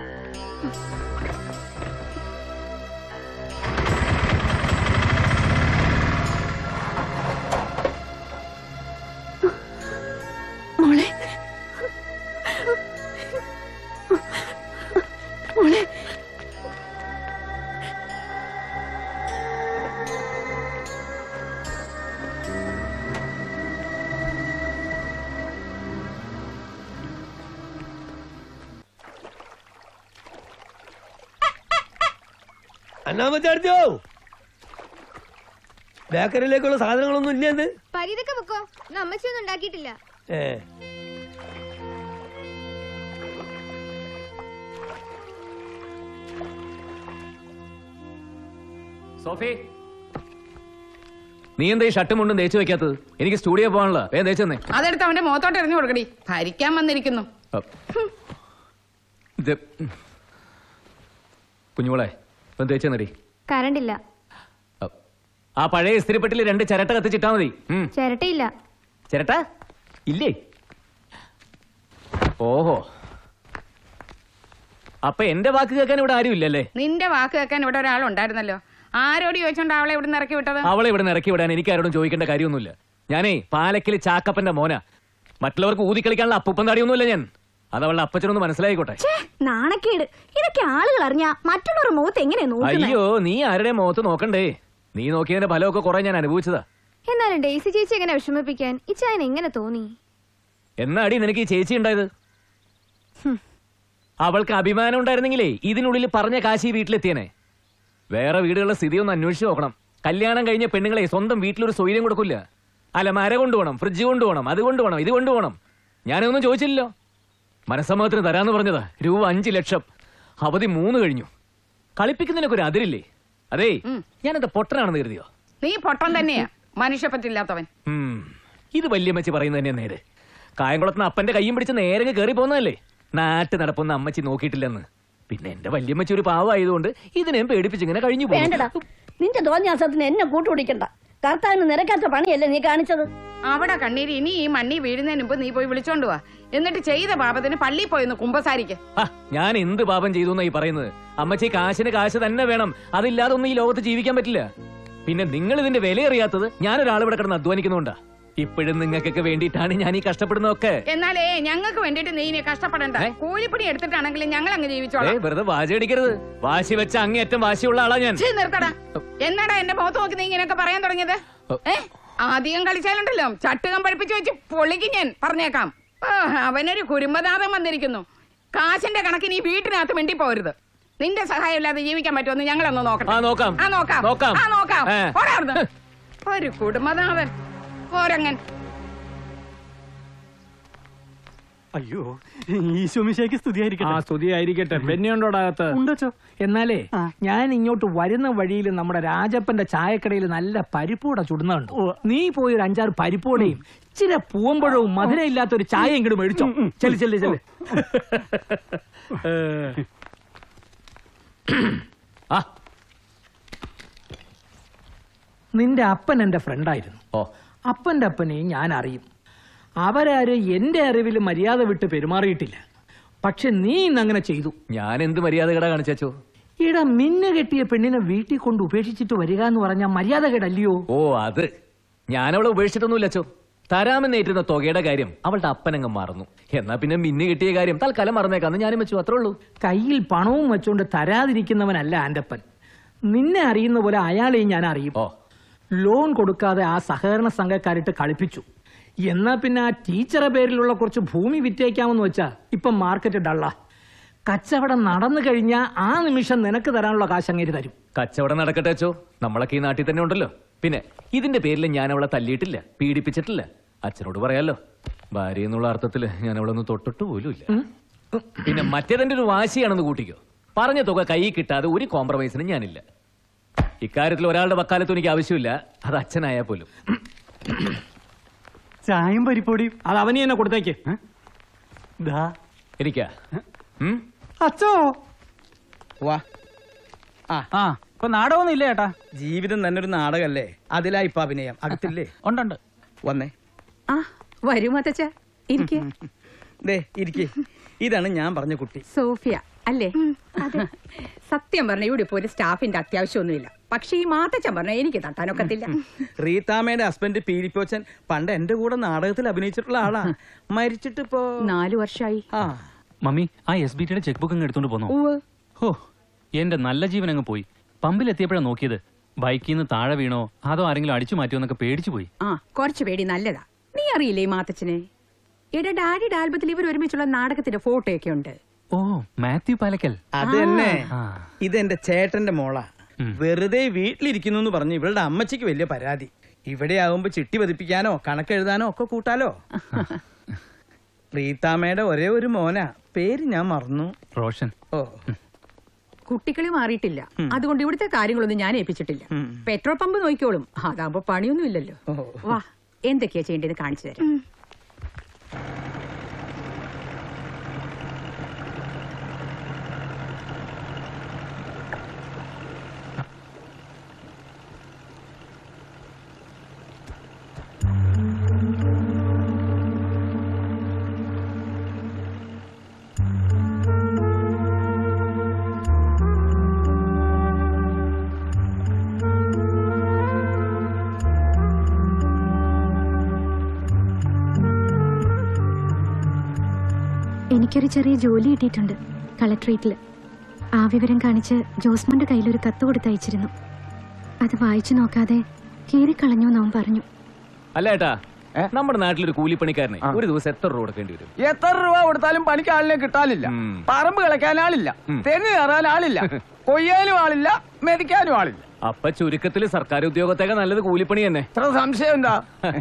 മോളെ മോളെ അന്നാമച്ചാർജോ ബേക്കറിയിലേക്കുള്ള സാധനങ്ങളൊന്നും ഇല്ലെന്ന് പരീതൊക്കെ വെക്കോ അമ്മച്ചിയൊന്നും ഉണ്ടാക്കിയിട്ടില്ല ഏ സോഫി നീ എന്താ ഈ ഷർട്ടും മുണ്ടും തേച്ച് വെക്കാത്തത് എനിക്ക് സ്റ്റുഡിയോ പോകാനുള്ള വേഗം തേച്ചെന്നേ അതെടുത്ത് അവന്റെ മുഖത്തോട്ട് എറിഞ്ഞു കൊടുക്കടി ഭരിക്കാൻ വന്നിരിക്കുന്നു ഇത് കുഞ്ഞുമോളെ ഒന്ന് തേച്ചു നടി കറണ്ട് ഇല്ല ആ പഴയ ഇസ്തിരിപ്പെട്ടിൽ രണ്ട് ചിരട്ട കത്തിച്ചിട്ടാ മതി ഉം. ചിരട്ടയില്ല ചിരട്ട ഇല്ലേ ഓഹോ അപ്പൊ എന്റെ വാക്ക് കേൾക്കാൻ ഇവിടെ ആരും ഇല്ലല്ലേ നിന്റെ വാക്ക് കേൾക്കാൻ ഇവിടെ ഒരാളുണ്ടായിരുന്നല്ലോ ആരോട് ചോദിച്ചോണ്ട് അവളെ ഇവിടെ നിന്ന് ഇറക്കി വിട്ടത് അവളെ ഇവിടെ ഇറക്കി വിടാൻ എനിക്ക് ആരോടും ചോദിക്കേണ്ട കാര്യമൊന്നുമില്ല ഞാനേ പാലക്കിൽ ചാക്കപ്പന്റെ മോന മറ്റുള്ളവർക്ക് ഊതിക്കളിക്കാനുള്ള അപ്പൂപ്പൻ താടിയൊന്നുമില്ല ഞാൻ അത് അവളുടെ അപ്പച്ചനൊന്ന് മനസ്സിലായിക്കോട്ടെ ഛേ, നാണക്കേട് ഇതൊക്കെ ആളുകൾ അറിഞ്ഞാ മറ്റുള്ളവരുടെ മുഖത്ത് എങ്ങനെയാ നോക്കുന്നത് അയ്യോ നീ ആരുടെ മുഖത്ത് നോക്കണ്ടേ നീ നോക്കിയതിന്റെ ഫലമൊക്കെ കുറെ ഞാൻ അനുഭവിച്ചതാ എന്നാലും ഡെയ്സി ചേച്ചി എങ്ങനെ വിഷമിപ്പിക്കാൻ ഇച്ചായൻ എങ്ങനെ തോന്നി എന്നാടി നിനക്ക് ഈ ചേച്ചി ഉണ്ടായത് അവൾക്ക് അഭിമാനം ഉണ്ടായിരുന്നെങ്കിലേ ഇതിനുള്ളിൽ പറഞ്ഞ കാശി വീട്ടിലെത്തിയനെ വേറെ വീടുകളുടെ സ്ഥിതി ഒന്ന് അന്വേഷിച്ച് നോക്കണം കല്യാണം കഴിഞ്ഞ പെണ്ണുങ്ങളെ സ്വന്തം വീട്ടിലൊരു സൗകര്യം കൊടുക്കില്ല അലമാര കൊണ്ടുപോകണം ഫ്രിഡ്ജ് കൊണ്ടുപോകണം അത് കൊണ്ടുപോകണം ഇത് കൊണ്ടുപോകണം ഞാനൊന്നും ചോദിച്ചില്ലല്ലോ മനസ്സമ്മതത്തിന് തരാന്ന് പറഞ്ഞതാ രൂപ അഞ്ചു ലക്ഷം അവധി മൂന്ന് കഴിഞ്ഞു കളിപ്പിക്കുന്നതിനൊക്കെ ഒരു അതിരില്ലേ അതേ ഞാനെന്താ പൊട്ടനാണെന്ന് കരുതിയോ നീ പൊട്ടൻ തന്നെയാ മനുഷ്യപ്പറ്റില്ലാത്തവൻ ഉം. ഇത് വല്യമ്മച്ചി പറയുന്നത് തന്നെ നേര് കായംകുളത്തിന് അപ്പന്റെ കയ്യും പിടിച്ച് നേരെ കയറി പോകുന്നതല്ലേ നാട്ട് നടപ്പൊന്ന് അമ്മച്ചി നോക്കിയിട്ടില്ലെന്ന് പിന്നെ എന്റെ വല്യമ്മച്ചി ഒരു പാവമായതുകൊണ്ട് ഇതിനെയും പേടിപ്പിച്ച് ഇങ്ങനെ കഴിഞ്ഞു പോകും വേണ്ടടാ നിന്റെ തോന്നിയാസത്തിന് എന്നെ കൂട്ടുപിടിക്കണ്ട കർത്താവിന് നിരക്കാത്ത പണിയല്ലേ നീ കാണിച്ചത് അവിടെ കണ്ണീര് ഇനി ഈ മണ്ണി വീഴുന്നതിന് മുമ്പ് നീ പോയി വിളിച്ചോണ്ട് വാ എന്നിട്ട് ചെയ്ത പാപത്തിന് പള്ളിയിൽ പോയിന്ന് കുമ്പസാരിക്ക് ആ, ഞാൻ എന്ത് പാപം ചെയ്തു എന്നാ ഈ പറയുന്നത് അമ്മച്ചി കാശിന് കാശ് തന്നെ വേണം അതില്ലാതെ ഒന്നും ഈ ലോകത്ത് ജീവിക്കാൻ പറ്റില്ല പിന്നെ നിങ്ങൾ ഇതിന്റെ വില അറിയാത്തത് ഞാനൊരാൾ ഇവിടെ കിടന്ന് അധ്വാനിക്കുന്നുണ്ടാ ഇപ്പോഴും നിങ്ങൾക്കൊക്കെ വേണ്ടിയിട്ടാണ് ഞാൻ ഈ കഷ്ടപ്പെടുന്നതൊക്കെ എന്നാലേ ഞങ്ങൾക്ക് വേണ്ടിട്ട് നീ ഇനി കഷ്ടപ്പെടണ്ട കൂലിപ്പണി എടുത്തിട്ടാണെങ്കിലും ഞങ്ങൾ അങ്ങ് ഏ ജീവിച്ചോളാം വെറുതെ വാശി അടിക്കരുത് വാശി വെച്ച അങ്ങേയറ്റം വാശിയുള്ള ആളാ ഞാൻ ഛീ, നിർത്തടാ എന്നാടാ എന്റെ മുഖത്ത് നോക്കി നീ ഇങ്ങനെയൊക്കെ പറയാൻ തുടങ്ങിയത് ഏ അധികം കളിച്ചാലുണ്ടല്ലോ ചട്ടുകം പഠിപ്പിച്ചു വെച്ച് പൊളിക്ക് ഞാൻ പറഞ്ഞേക്കാം ഓ, അവനൊരു കുരുമ്പനാഥം വന്നിരിക്കുന്നു കാശിന്റെ കണക്കിന് ഈ വീട്ടിനകത്ത് മിണ്ടി പോരുത് നിന്റെ സഹായം ഇല്ലാതെ ജീവിക്കാൻ പറ്റുമെന്ന് ഞങ്ങളൊന്ന് നോക്കട്ടെ ആ, നോക്കാം. ആ നോക്കാം നോക്കാം. ആ നോക്കാം ഏ. പോടാ അവിടുന്ന്. ഒരു കുടുംബനാഥൻ ഓരങ്ങൻ അയ്യോ ഈശോമിശേക്ക് സ്തുതിയായിരിക്കട്ടെ ആ സ്തുതിയായിരിക്കട്ടെ പെണ്ണിയുണ്ടോടാ അകത്ത് എന്നാലേ ഞാൻ ഇങ്ങോട്ട് വരുന്ന വഴിയിൽ നമ്മുടെ രാജപ്പന്റെ ചായക്കടയിൽ നല്ല പരിപ്പോട ചുടുന്നുണ്ട് നീ പോയി ഒരു അഞ്ചാറ് പരിപ്പോടയും ഇച്ചിരി പൂവമ്പഴവും മധുരം ഇല്ലാത്ത ഒരു ചായ ഇങ്ങോട്ട് മേടിച്ചോ ചെല്ലു ചെല്ലു ചെല്ലു ആ നിന്റെ അപ്പൻ എന്റെ ഫ്രണ്ടായിരുന്നു ഓ അപ്പന്റെ അപ്പനെ ഞാൻ അറിയും അവരാരും എന്റെ അറിവിൽ മര്യാദ വിട്ട് പെരുമാറിയിട്ടില്ല പക്ഷെ നീ ഇന്ന് അങ്ങനെ ചെയ്തു ഞാൻ എന്ത് മര്യാദകട കാണിച്ചോ ഇട മിന്നു കെട്ടിയ പെണ്ണിനെ വീട്ടിൽ കൊണ്ട് ഉപേക്ഷിച്ചിട്ട് വരിക എന്ന് പറഞ്ഞാൽ മര്യാദ കേടല്ലയോ ഓ അത് ഞാനവളെ ഉപേക്ഷിച്ചിട്ടൊന്നുമില്ല അച്ചോ തരാമെന്നേറ്റുന്ന തുകയുടെ കാര്യം അവളുടെ അപ്പനങ്ങ് മറന്നു എന്നാ പിന്നെ മിന്നു കിട്ടിയ കാര്യം തൽക്കാലം മറന്നേക്കാന്ന് ഞാനും വെച്ചു അത്രേ ഉള്ളൂ കയ്യിൽ പണവും വെച്ചോണ്ട് തരാതിരിക്കുന്നവനല്ല ആന്റപ്പൻ നിന്നെ അറിയുന്ന പോലെ അയാളെയും ഞാൻ അറിയും ലോൺ കൊടുക്കാതെ ആ സഹകരണ സംഘക്കാരിട്ട് കളിപ്പിച്ചു എന്നാ പിന്നെ ആ ടീച്ചറെ പേരിലുള്ള കുറച്ച് ഭൂമി വിറ്റേക്കാമെന്ന് വെച്ചാ ഇപ്പം മാർക്കറ്റ് ഡള്ള കച്ചവടം നടന്നു കഴിഞ്ഞാൽ ആ നിമിഷം നിനക്ക് തരാനുള്ള കാശ് അങ്ങേര് തരും കച്ചവടം നടക്കട്ടെ അച്ചോ നമ്മളൊക്കെ ഈ നാട്ടിൽ തന്നെ ഉണ്ടല്ലോ പിന്നെ ഇതിന്റെ പേരിൽ ഞാൻ അവളെ തല്ലിയിട്ടില്ല പീഡിപ്പിച്ചിട്ടില്ല അച്ഛനോട് പറയാലോ ഭാര്യ എന്നുള്ള അർത്ഥത്തില് ഞാൻ അവളെ ഒന്ന് തൊട്ടിട്ട് പോലും ഇല്ല പിന്നെ മറ്റേതെന്റെ ഒരു വാശിയാണെന്ന് കൂട്ടിക്കോ പറഞ്ഞ തുക കൈ കിട്ടാതെ ഒരു കോംപ്രമൈസിനും ഞാനില്ല ഇക്കാര്യത്തിൽ ഒരാളുടെ വക്കാലത്തും എനിക്ക് ആവശ്യമില്ല അത് അച്ഛനായാൽ പോലും ചായം പരിപ്പൊടിയും അത് അവന് തന്നെ കൊടുത്തേക്ക് ദാ എനിക്കാ ഉം? അച്ചോ വാ ആ ആ ഇപ്പൊ നാടകമൊന്നും ഇല്ല ചേട്ടാ ജീവിതം തന്നെ ഒരു നാടകല്ലേ അതിലാ ഇപ്പൊ അഭിനയം അകത്തില്ലേ ഉണ്ടുണ്ട് വന്നേ ആ വരൂ മത്തച്ഛ ഇരിക്കെ ദേ ഇരിക്കേ ഇതാണ് ഞാൻ പറഞ്ഞ കുട്ടി സോഫിയ അല്ലേ സത്യം പറഞ്ഞ ഇവിടെ ഇപ്പൊ ഒരു സ്റ്റാഫിന്റെ അത്യാവശ്യമൊന്നുമില്ല പക്ഷെ ഈ മാത്തച്ഛൻ പറഞ്ഞ എനിക്ക് തട്ടാനൊക്കത്തില്ല റീതാമ്മയുടെ ഹസ്ബൻഡ് പീലിപ്പോച്ചൻ പണ്ട് എന്റെ കൂടെ നാടകത്തിൽ അഭിനയിച്ചിട്ടുള്ള ആളാ മരിച്ചിട്ടിപ്പോ നാലു വർഷമായി ആ മമ്മി ആ എസ് ബി ടിയുടെ ചെക്ക് ബുക്ക് അങ്ങ് എടുത്തോണ്ട് പോന്നോ ഹോ എന്റെ നല്ല ജീവൻ അങ്ങ് പോയി പമ്പിൽ എത്തിയപ്പോഴാണ് നോക്കിയത് ബൈക്കിൽ നിന്ന് താഴെ വീണോ അതോ ആരെങ്കിലും അടിച്ചു മാറ്റിയോ എന്നൊക്കെ പേടിച്ചു പോയി ആ കുറച്ച് പേടി നല്ലതാ നീ അറിയില്ലേ ഈ മാത്തച്ഛനെ എടാ ഡാഡിയുടെ ആൽബത്തിൽ ഇവർ ഒരുമിച്ചുള്ള നാടകത്തിന്റെ ഫോട്ടോയൊക്കെ ഉണ്ട് ഓ മാത്യു പാലക്കൽ അത് തന്നെ ആ. ഇതെന്റെ ചേട്ടന്റെ മോളാ വെറുതെ വീട്ടിലിരിക്കുന്നു എന്ന് പറഞ്ഞു ഇവളുടെ അമ്മച്ചിക്ക് വലിയ പരാതി ഇവിടെ ആവുമ്പോ ചിട്ടി പതിപ്പിക്കാനോ കണക്കെഴുതാനോ ഒക്കെ കൂട്ടാലോ പ്രീതാമ്മയുടെ ഒരേ ഒരു മോനാ പേര് ഞാൻ മറന്നു റോഷൻ ഓ കുട്ടികളി മാറിയിട്ടില്ല അതുകൊണ്ട് ഇവിടുത്തെ കാര്യങ്ങളൊന്നും ഞാൻ ഏൽപ്പിച്ചിട്ടില്ല പെട്രോൾ പമ്പ് നോക്കിക്കോളും അതാകുമ്പോ പണിയൊന്നും ഇല്ലല്ലോ വാ എന്തൊക്കെയാ ചെയ്യേണ്ടത് കാണിച്ചു തരാം എനിക്കൊരു ചെറിയ ജോലി കിട്ടിയിട്ടുണ്ട് കളക്ട്രേറ്റിൽ ആ വിവരം കാണിച്ച് ജോസ്മന്റെ കയ്യിൽ ഒരു കത്ത് കൊടുത്തയച്ചിരുന്നു അത് വായിച്ചു നോക്കാതെ കീറിക്കളഞ്ഞു എന്നവൻ പറഞ്ഞു അല്ല ഏട്ടാ നമ്മുടെ നാട്ടിലൊരു കൂലിപ്പണിക്കാരനെ ഒരു ദിവസം എത്ര രൂപ കൊടുക്കേണ്ടി വരും എത്ര രൂപ കൊടുത്താലും പണിക്ക് ആളിനെ കിട്ടാനില്ല പറമ്പ് കിളയ്ക്കാൻ ആളില്ല തെങ്ങ് കയറാൻ ആളില്ല കൊയ്യാനും ആളില്ല മെതിക്കാനും ആളില്ല അപ്പൊ ചുരുക്കത്തിൽ സർക്കാർ ഉദ്യോഗത്തേക്കാൾ നല്ലത് കൂലിപ്പണി തന്നെ ഇത്ര സംശയം എന്താ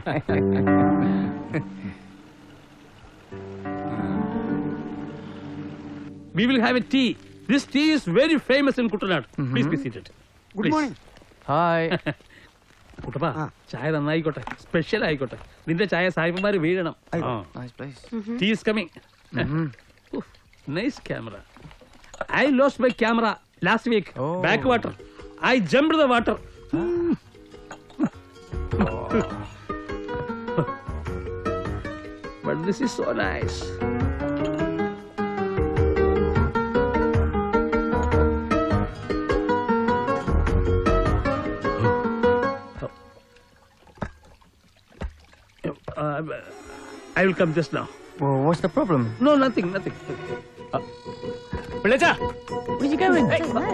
We will have a tea. This tea is very famous in Kuട്ടനാട്. Please be seated. Good morning. Hi കുട്ടപ്പാ ചായ നന്നായിക്കോട്ടെ സ്പെഷ്യൽ ആയിക്കോട്ടെ നിന്റെ ചായ സാഹിബന്മാര് വീഴണം tea is coming nice camera I lost my camera last week back water I jump the water but this is so nice Uh, I will come just now. what's the problem? No, nothing, nothing. പിള്ളേച്ചാ Where you going?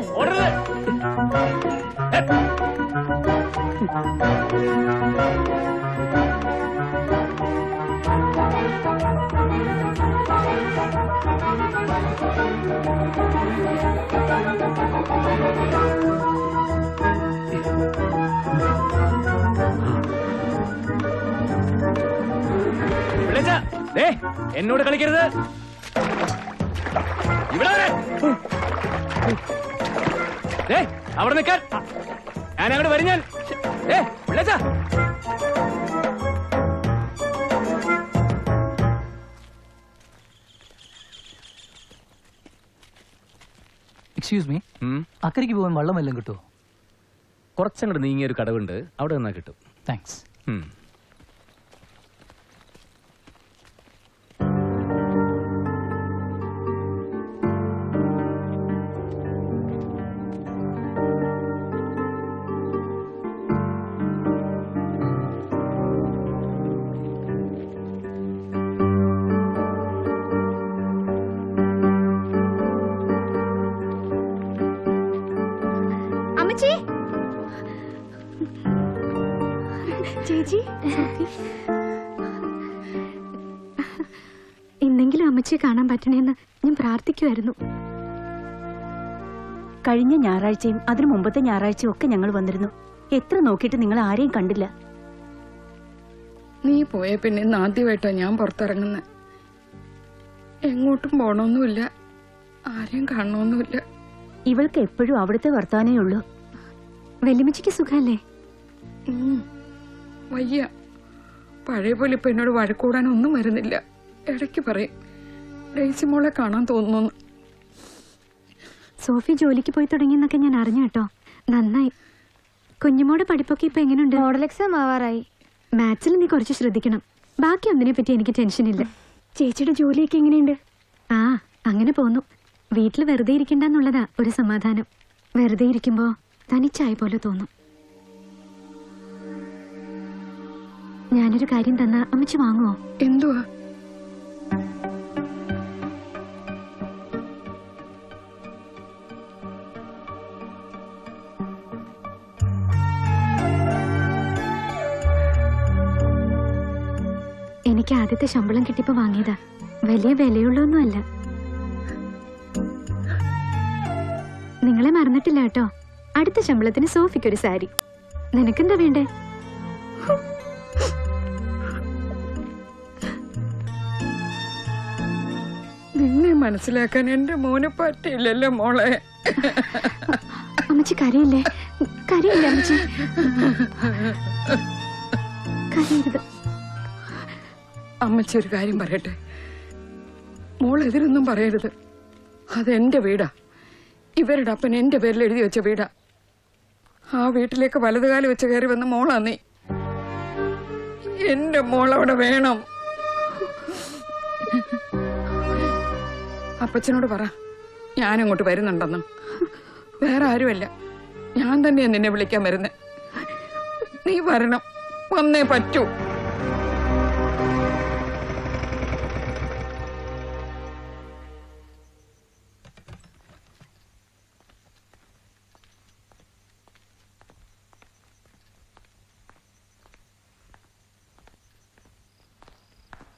പിള്ളേച്ചാ ദേ എന്നോട് കളിക്കരുത് ഇവിടെ വരെ. ദേ അവിടെ നിൽക്കാൻ ഞാൻ അങ്ങോട്ട് വരും ഞാൻ ഏ പിള്ളേച്ചാ എക്സ്ക്യൂസ് മീ അക്കരയ്ക്ക് പോകാൻ വെള്ളം വല്ലതും കിട്ടുമോ കുറച്ചങ്ങോട്ട് നീങ്ങിയ ഒരു കടവുണ്ട് അവിടെ നിന്നാ കിട്ടും താങ്ക്സ് ഉം. അമ്മച്ചി ചേച്ചി ഇന്നെങ്കിലും അമ്മച്ചിയെ കാണാൻ പറ്റണേന്ന് ഞാൻ പ്രാർത്ഥിക്കുമായിരുന്നു കഴിഞ്ഞ ഞായറാഴ്ചയും അതിനു മുമ്പത്തെ ഞായറാഴ്ചയും ഒക്കെ ഞങ്ങൾ വന്നിരുന്നു എത്ര നോക്കിയിട്ട് നിങ്ങൾ ആരെയും കണ്ടില്ല നീ പോയ പിന്നെ ഇന്ന് ആദ്യമായിട്ടാ ഞാൻ പുറത്തിറങ്ങുന്നത് എങ്ങോട്ടും പോണൊന്നുമില്ല ആരെയും കാണണമൊന്നുമില്ല ഇവൾക്ക് എപ്പോഴും അവിടുത്തെ വർത്താനേ ഉള്ളൂ വെല്ലുമിച്ചിക്ക് സുഖല്ലേ ഉം. വയ്യ പഴയ പോലെ ഇപ്പൊ എന്നോട് വഴക്കൂടാനൊന്നും വരുന്നില്ല ഇടയ്ക്ക് പറയും ഡേസി മോളെ കാണാൻ തോന്നുന്നു സോഫി ജോലിക്ക് പോയി തുടങ്ങിയെന്നൊക്കെ ഞാൻ അറിഞ്ഞു കേട്ടോ നന്നായി കുഞ്ഞുമോടെ പഠിപ്പൊക്കെ ഇപ്പൊ എങ്ങനെയുണ്ട് മോഡൽ എക്സാം ആവാറായി മാത്സിൽ നീ കുറച്ച് ശ്രദ്ധിക്കണം ബാക്കി ഒന്നിനെ പറ്റി എനിക്ക് ടെൻഷനില്ല ചേച്ചിയുടെ ജോലിയൊക്കെ എങ്ങനെയുണ്ട് ആ അങ്ങനെ പോന്നു വീട്ടിൽ വെറുതെ ഇരിക്കണ്ടെന്നുള്ളതാ ഒരു സമാധാനം വെറുതെ ഇരിക്കുമ്പോ തനിച്ചായ പോലെ തോന്നും ഞാനൊരു കാര്യം തന്ന അമ്മച്ചി വാങ്ങുവോ എന്തുവാ എനിക്ക് ആദ്യത്തെ ശമ്പളം കിട്ടിയപ്പോ വാങ്ങിയതാ വലിയ വിലയുള്ളൊന്നുമല്ല നിങ്ങളെ മറന്നിട്ടില്ല കേട്ടോ അടുത്ത ശമ്പളത്തിന് സോഫിക്ക് ഒരു സാരി നിനക്കെന്താ വേണ്ടേ നിന്നെ മനസ്സിലാക്കാൻ എന്റെ മോനെ പറ്റിയില്ലല്ലോ മോളെ അമ്മച്ചി കരയില്ലേ കരയില്ലേ അമ്മച്ചി കരയരുത് അമ്മച്ചി ഒരു കാര്യം പറയട്ടെ മോൾ എതിരൊന്നും പറയരുത് അത് എന്റെ വീടാ ഇവരുടെ അപ്പൻ എന്റെ പേരിൽ എഴുതി വെച്ച വീടാ ആ വീട്ടിലേക്ക് വലതുകാലം വെച്ച് കയറി വന്ന മോളാ നീ എന്റെ മോൾ അവിടെ വേണം അപ്പച്ചനോട് പറ ഞാനങ്ങോട്ട് വരുന്നുണ്ടെന്ന് വേറെ ആരുമല്ല ഞാൻ തന്നെയാ നിന്നെ വിളിക്കാൻ വരുന്നേ നീ വരണം വന്നേ പറ്റൂ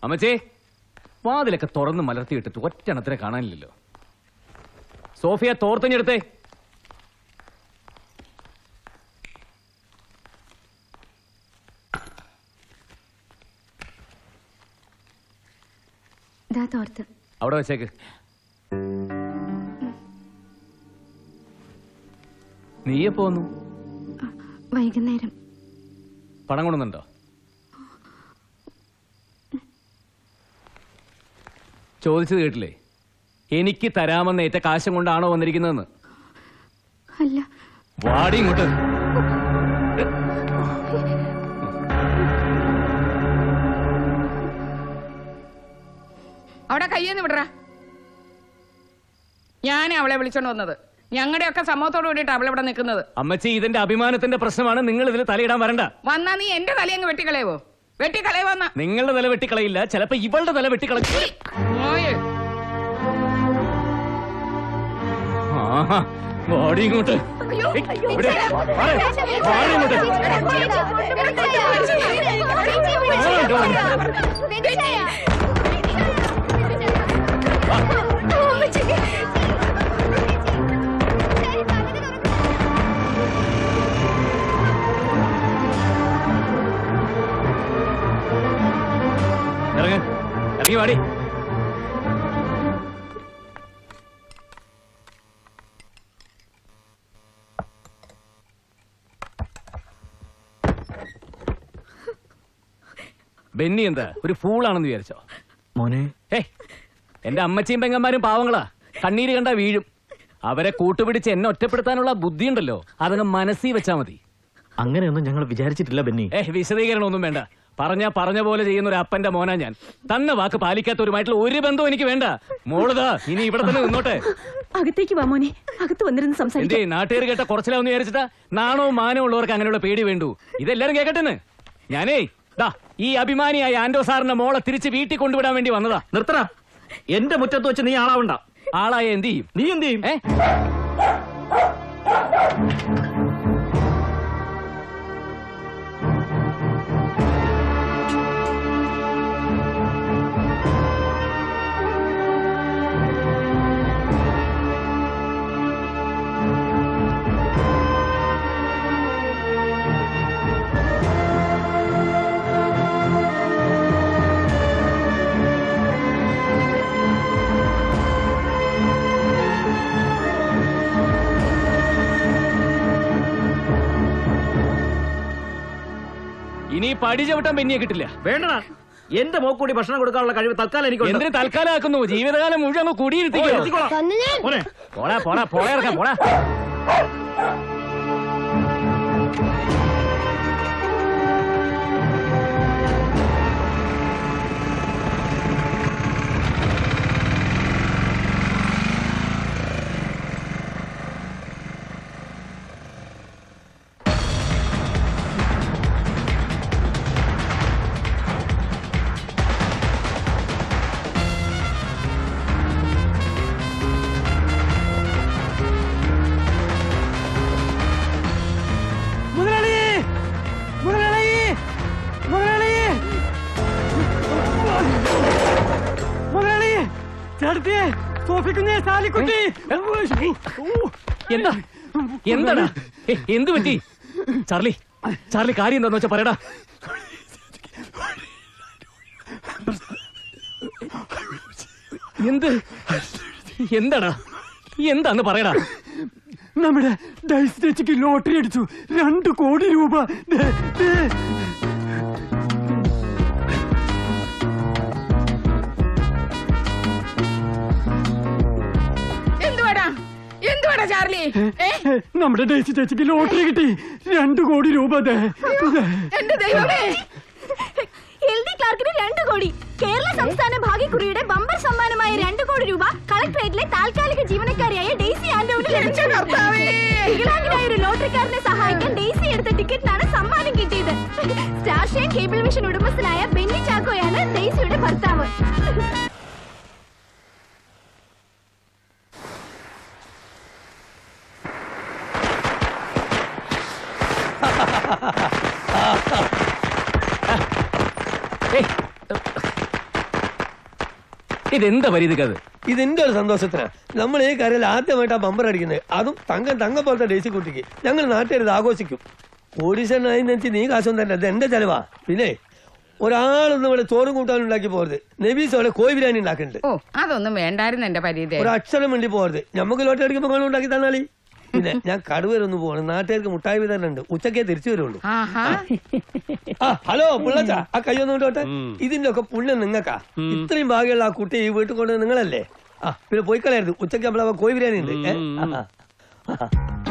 അമ്മച്ചേ വാതിലൊക്കെ തുറന്ന് മലർത്തിയിട്ടിട്ട് ഒറ്റണത്തിനെ കാണാനില്ലല്ലോ സോഫിയ തോർത്തഞ്ഞെടുത്തേ ദാ തോർത്ത് അവിടെ വെച്ചേക്ക് നീ എപ്പോ വന്നു വൈകുന്നേരം പണം കൊണ്ടുവന്നുണ്ടോ ചോദിച്ചത് കേട്ടില്ലേ എനിക്ക് തരാമെന്ന് ഏറ്റ കാശം കൊണ്ടാണോ വന്നിരിക്കുന്നതെന്ന് അല്ല വാടി ഇങ്ങോട്ട് അവിടെ കയ്യെന്ന് വിടറ ഞാൻ അവളെ വിളിച്ചോണ്ട് വന്നത് ഞങ്ങളുടെയൊക്കെ സമൂഹത്തോട് കൂടിയിട്ട് അവളിവിടെ നിൽക്കുന്നത് അമ്മച്ചി ഇതിന്റെ അഭിമാനത്തിന്റെ പ്രശ്നമാണ് നിങ്ങൾ ഇതിൽ തലയിടാൻ വരണ്ട വന്നാ നീ എന്റെ തലയങ്ങ് വെട്ടിക്കളയവോ വെട്ടിക്കളയവന്ന നിങ്ങളുടെ തല വെട്ടിക്കളയില്ല ചിലപ്പോ ഇവളുടെ തല വെട്ടിക്കളയും ആഹാ, വാടി ഇങ്ങോട്ട് ഏയ്, ഇവിടെ, വാടി, വാടി ഇങ്ങോട്ട്. ഇറങ്ങ് ഇറങ്ങി വാടി ബെന്നി എന്താ ഒരു ഫൂളാണെന്ന് വിചാരിച്ചോ മോനെ ഏ എന്റെ അമ്മച്ചിയും പെങ്ങന്മാരും പാവങ്ങളാ കണ്ണീര് കണ്ടാ വീഴും അവരെ കൂട്ടുപിടിച്ച് എന്നെ ഒറ്റപ്പെടുത്താനുള്ള ബുദ്ധിയുണ്ടല്ലോ അതങ്ങ് മനസ്സിൽ വെച്ചാ മതി അങ്ങനെയൊന്നും ഞങ്ങൾ വിചാരിച്ചിട്ടില്ല ബെന്നി ഏ വിശദീകരണം ഒന്നും വേണ്ട പറഞ്ഞ പറഞ്ഞ പോലെ ചെയ്യുന്ന ഒരു അപ്പന്റെ മോനാ ഞാൻ തന്ന വാക്ക് പാലിക്കാത്തവരുമായിട്ടുള്ള ഒരു ബന്ധവും എനിക്ക് വേണ്ട മോളുതാ ഇനി ഇവിടെ തന്നെ നിന്നോട്ടെ അകത്തേക്ക് വാ മോനെ അകത്ത് വന്നിരുന്ന് എന്തേ സംസാരിക്കാം നാട്ടുകാർ കേട്ട കുറച്ചിലാന്ന് വിചാരിച്ചിട്ടാ നാണോ മാനോ ഉള്ളവർക്ക് അങ്ങനെയുള്ള പേടി വേണ്ടു ഇതെല്ലാരും കേക്കട്ടെന്ന് ഞാനേ ദാ ഈ അഭിമാനിയായ ആൻഡോ സാറിന്റെ മോളെ തിരിച്ച് വീട്ടിൽ കൊണ്ടുവിടാൻ വേണ്ടി വന്നതാ നിർത്തടാ എന്റെ മുറ്റത്ത് വെച്ച് നീ ആളാവണ്ട ആളായ എന്ത് ചെയ്യും നീ എന്ത് ചെയ്യും ഏ ഇനി പടി ചവിട്ടാൻ പെന്നിയെ കിട്ടില്ല വേണ്ടടാ എന്റെ മോക്കൂടി ഭക്ഷണം കൊടുക്കാനുള്ള കഴിവ് തൽക്കാലം എനിക്ക് എന്തിന് തൽക്കാലം ആക്കുന്നു ജീവിതകാലം മുഴുവൻ അങ്ങ് കുടിയിരുത്തിക്കോ പോടാ പോടാ പോടാ ഇറക്കാം പോടാ മുതലാളി മുതലാളി മുതലാളി മുതലാളി ചേട്ടത്തിയെ സോഫിക്കുന്നേ സാലിക്കുട്ടി എന്താ എന്താടാ ഏ, എന്ത് പറ്റി ചാർലി ചാർലി കാര്യം എന്താന്ന് വെച്ചാ പറയടാ എന്ത് എന്താടാ എന്താന്ന് പറയടാ നമ്മുടെ ഡൈസ് ചേച്ചിക്ക് ലോട്ടറി അടിച്ചു രണ്ട് കോടി രൂപ ദേ, ദേ. എന്തുവാടാ എന്തുവാടാ ചാർലി ഏ നമ്മുടെ ഡൈസ് ചേച്ചിക്ക് ലോട്ടറി കിട്ടി രണ്ട് കോടി രൂപ ദേ, ദേ. എന്റെ ദൈവമേ എൽ ഡി ക്ലാർക്കിന് രണ്ട് കോടി കേരള സംസ്ഥാന ഭാഗ്യക്കുറിയുടെ ബമ്പർ സമ്മാനമായ രണ്ട് കോടി രൂപ കളക്ടറേറ്റിലെ താൽക്കാലിക ജീവനക്കാരിയായ ഡെയ്സി ആന്റോവിന് ലഭിച്ചു കർത്താവേ! വികലാംഗനായ ഒരു ലോട്ടറിക്കാരനെ സഹായിക്കാൻ ഡെയ്സി എടുത്ത ടിക്കറ്റിനാണ് സമ്മാനം കിട്ടിയത് സ്റ്റാർ ഷൈൻ കേബിൾ വിഷൻ ഉടമസ്ഥനായ ബെന്നി ചാക്കോയാണ് ഡെയ്സിയുടെ ഭർത്താവ് ഇതെന്താ പരിധിക്കത് ഇതിന്റെ ഒരു സന്തോഷത്തിനാ നമ്മൾ ഈ കാര്യത്തിൽ ആദ്യമായിട്ടാ ബമ്പർ അടിക്കുന്നത് അതും തങ്കം തങ്കം പോലത്തെ ഡേസി കുട്ടിക്ക് ഞങ്ങൾ നാട്ടുകാർ ഇത് ആഘോഷിക്കും ഓഡീഷനായി നെച്ച് നീ കാശൊന്നും തന്നെ ഇത് എന്റെ ചെലവാ പിന്നെ ഒരാളൊന്നും ഇവിടെ ചോറും കൂട്ടാനും ഉണ്ടാക്കി പോകരുത് നബീസ് അവിടെ കോഴി ബിരിയാണി ഉണ്ടാക്കുന്നുണ്ട് ഓ അതൊന്നും വേണ്ടായിരുന്നു എന്റെ പരീതേ ഒരു അക്ഷരം വേണ്ടി പോകരുത് നമുക്ക് ലോട്ടറി അടിക്കുമ്പോൾ നിങ്ങൾ ഉണ്ടാക്കി തന്നാളി പിന്നെ ഞാൻ കടുവരൊന്ന് പോകണം നാട്ടുകാർക്ക് മുട്ടായി വിതരണം ഉണ്ട് ഉച്ചക്കേ തിരിച്ചു വരുള്ളൂ ആഹാ ആ ഹലോ പിള്ളച്ച ആ കയ്യൊന്നും കൊണ്ടോട്ടെ ഇതിന്റെ ഒക്കെ പുണ്യം നിങ്ങക്കാ ഇത്രയും ഭാഗ്യമുള്ള ആ കുട്ടി ഈ വീട്ടിൽ കൊണ്ട് നിങ്ങളല്ലേ ആ പിന്നെ പോയി കളയരുത് ഉച്ചയ്ക്ക് നമ്മളെ കോഴി ബിരിയാണി ഉണ്ട് ഏ? ആ, ആ.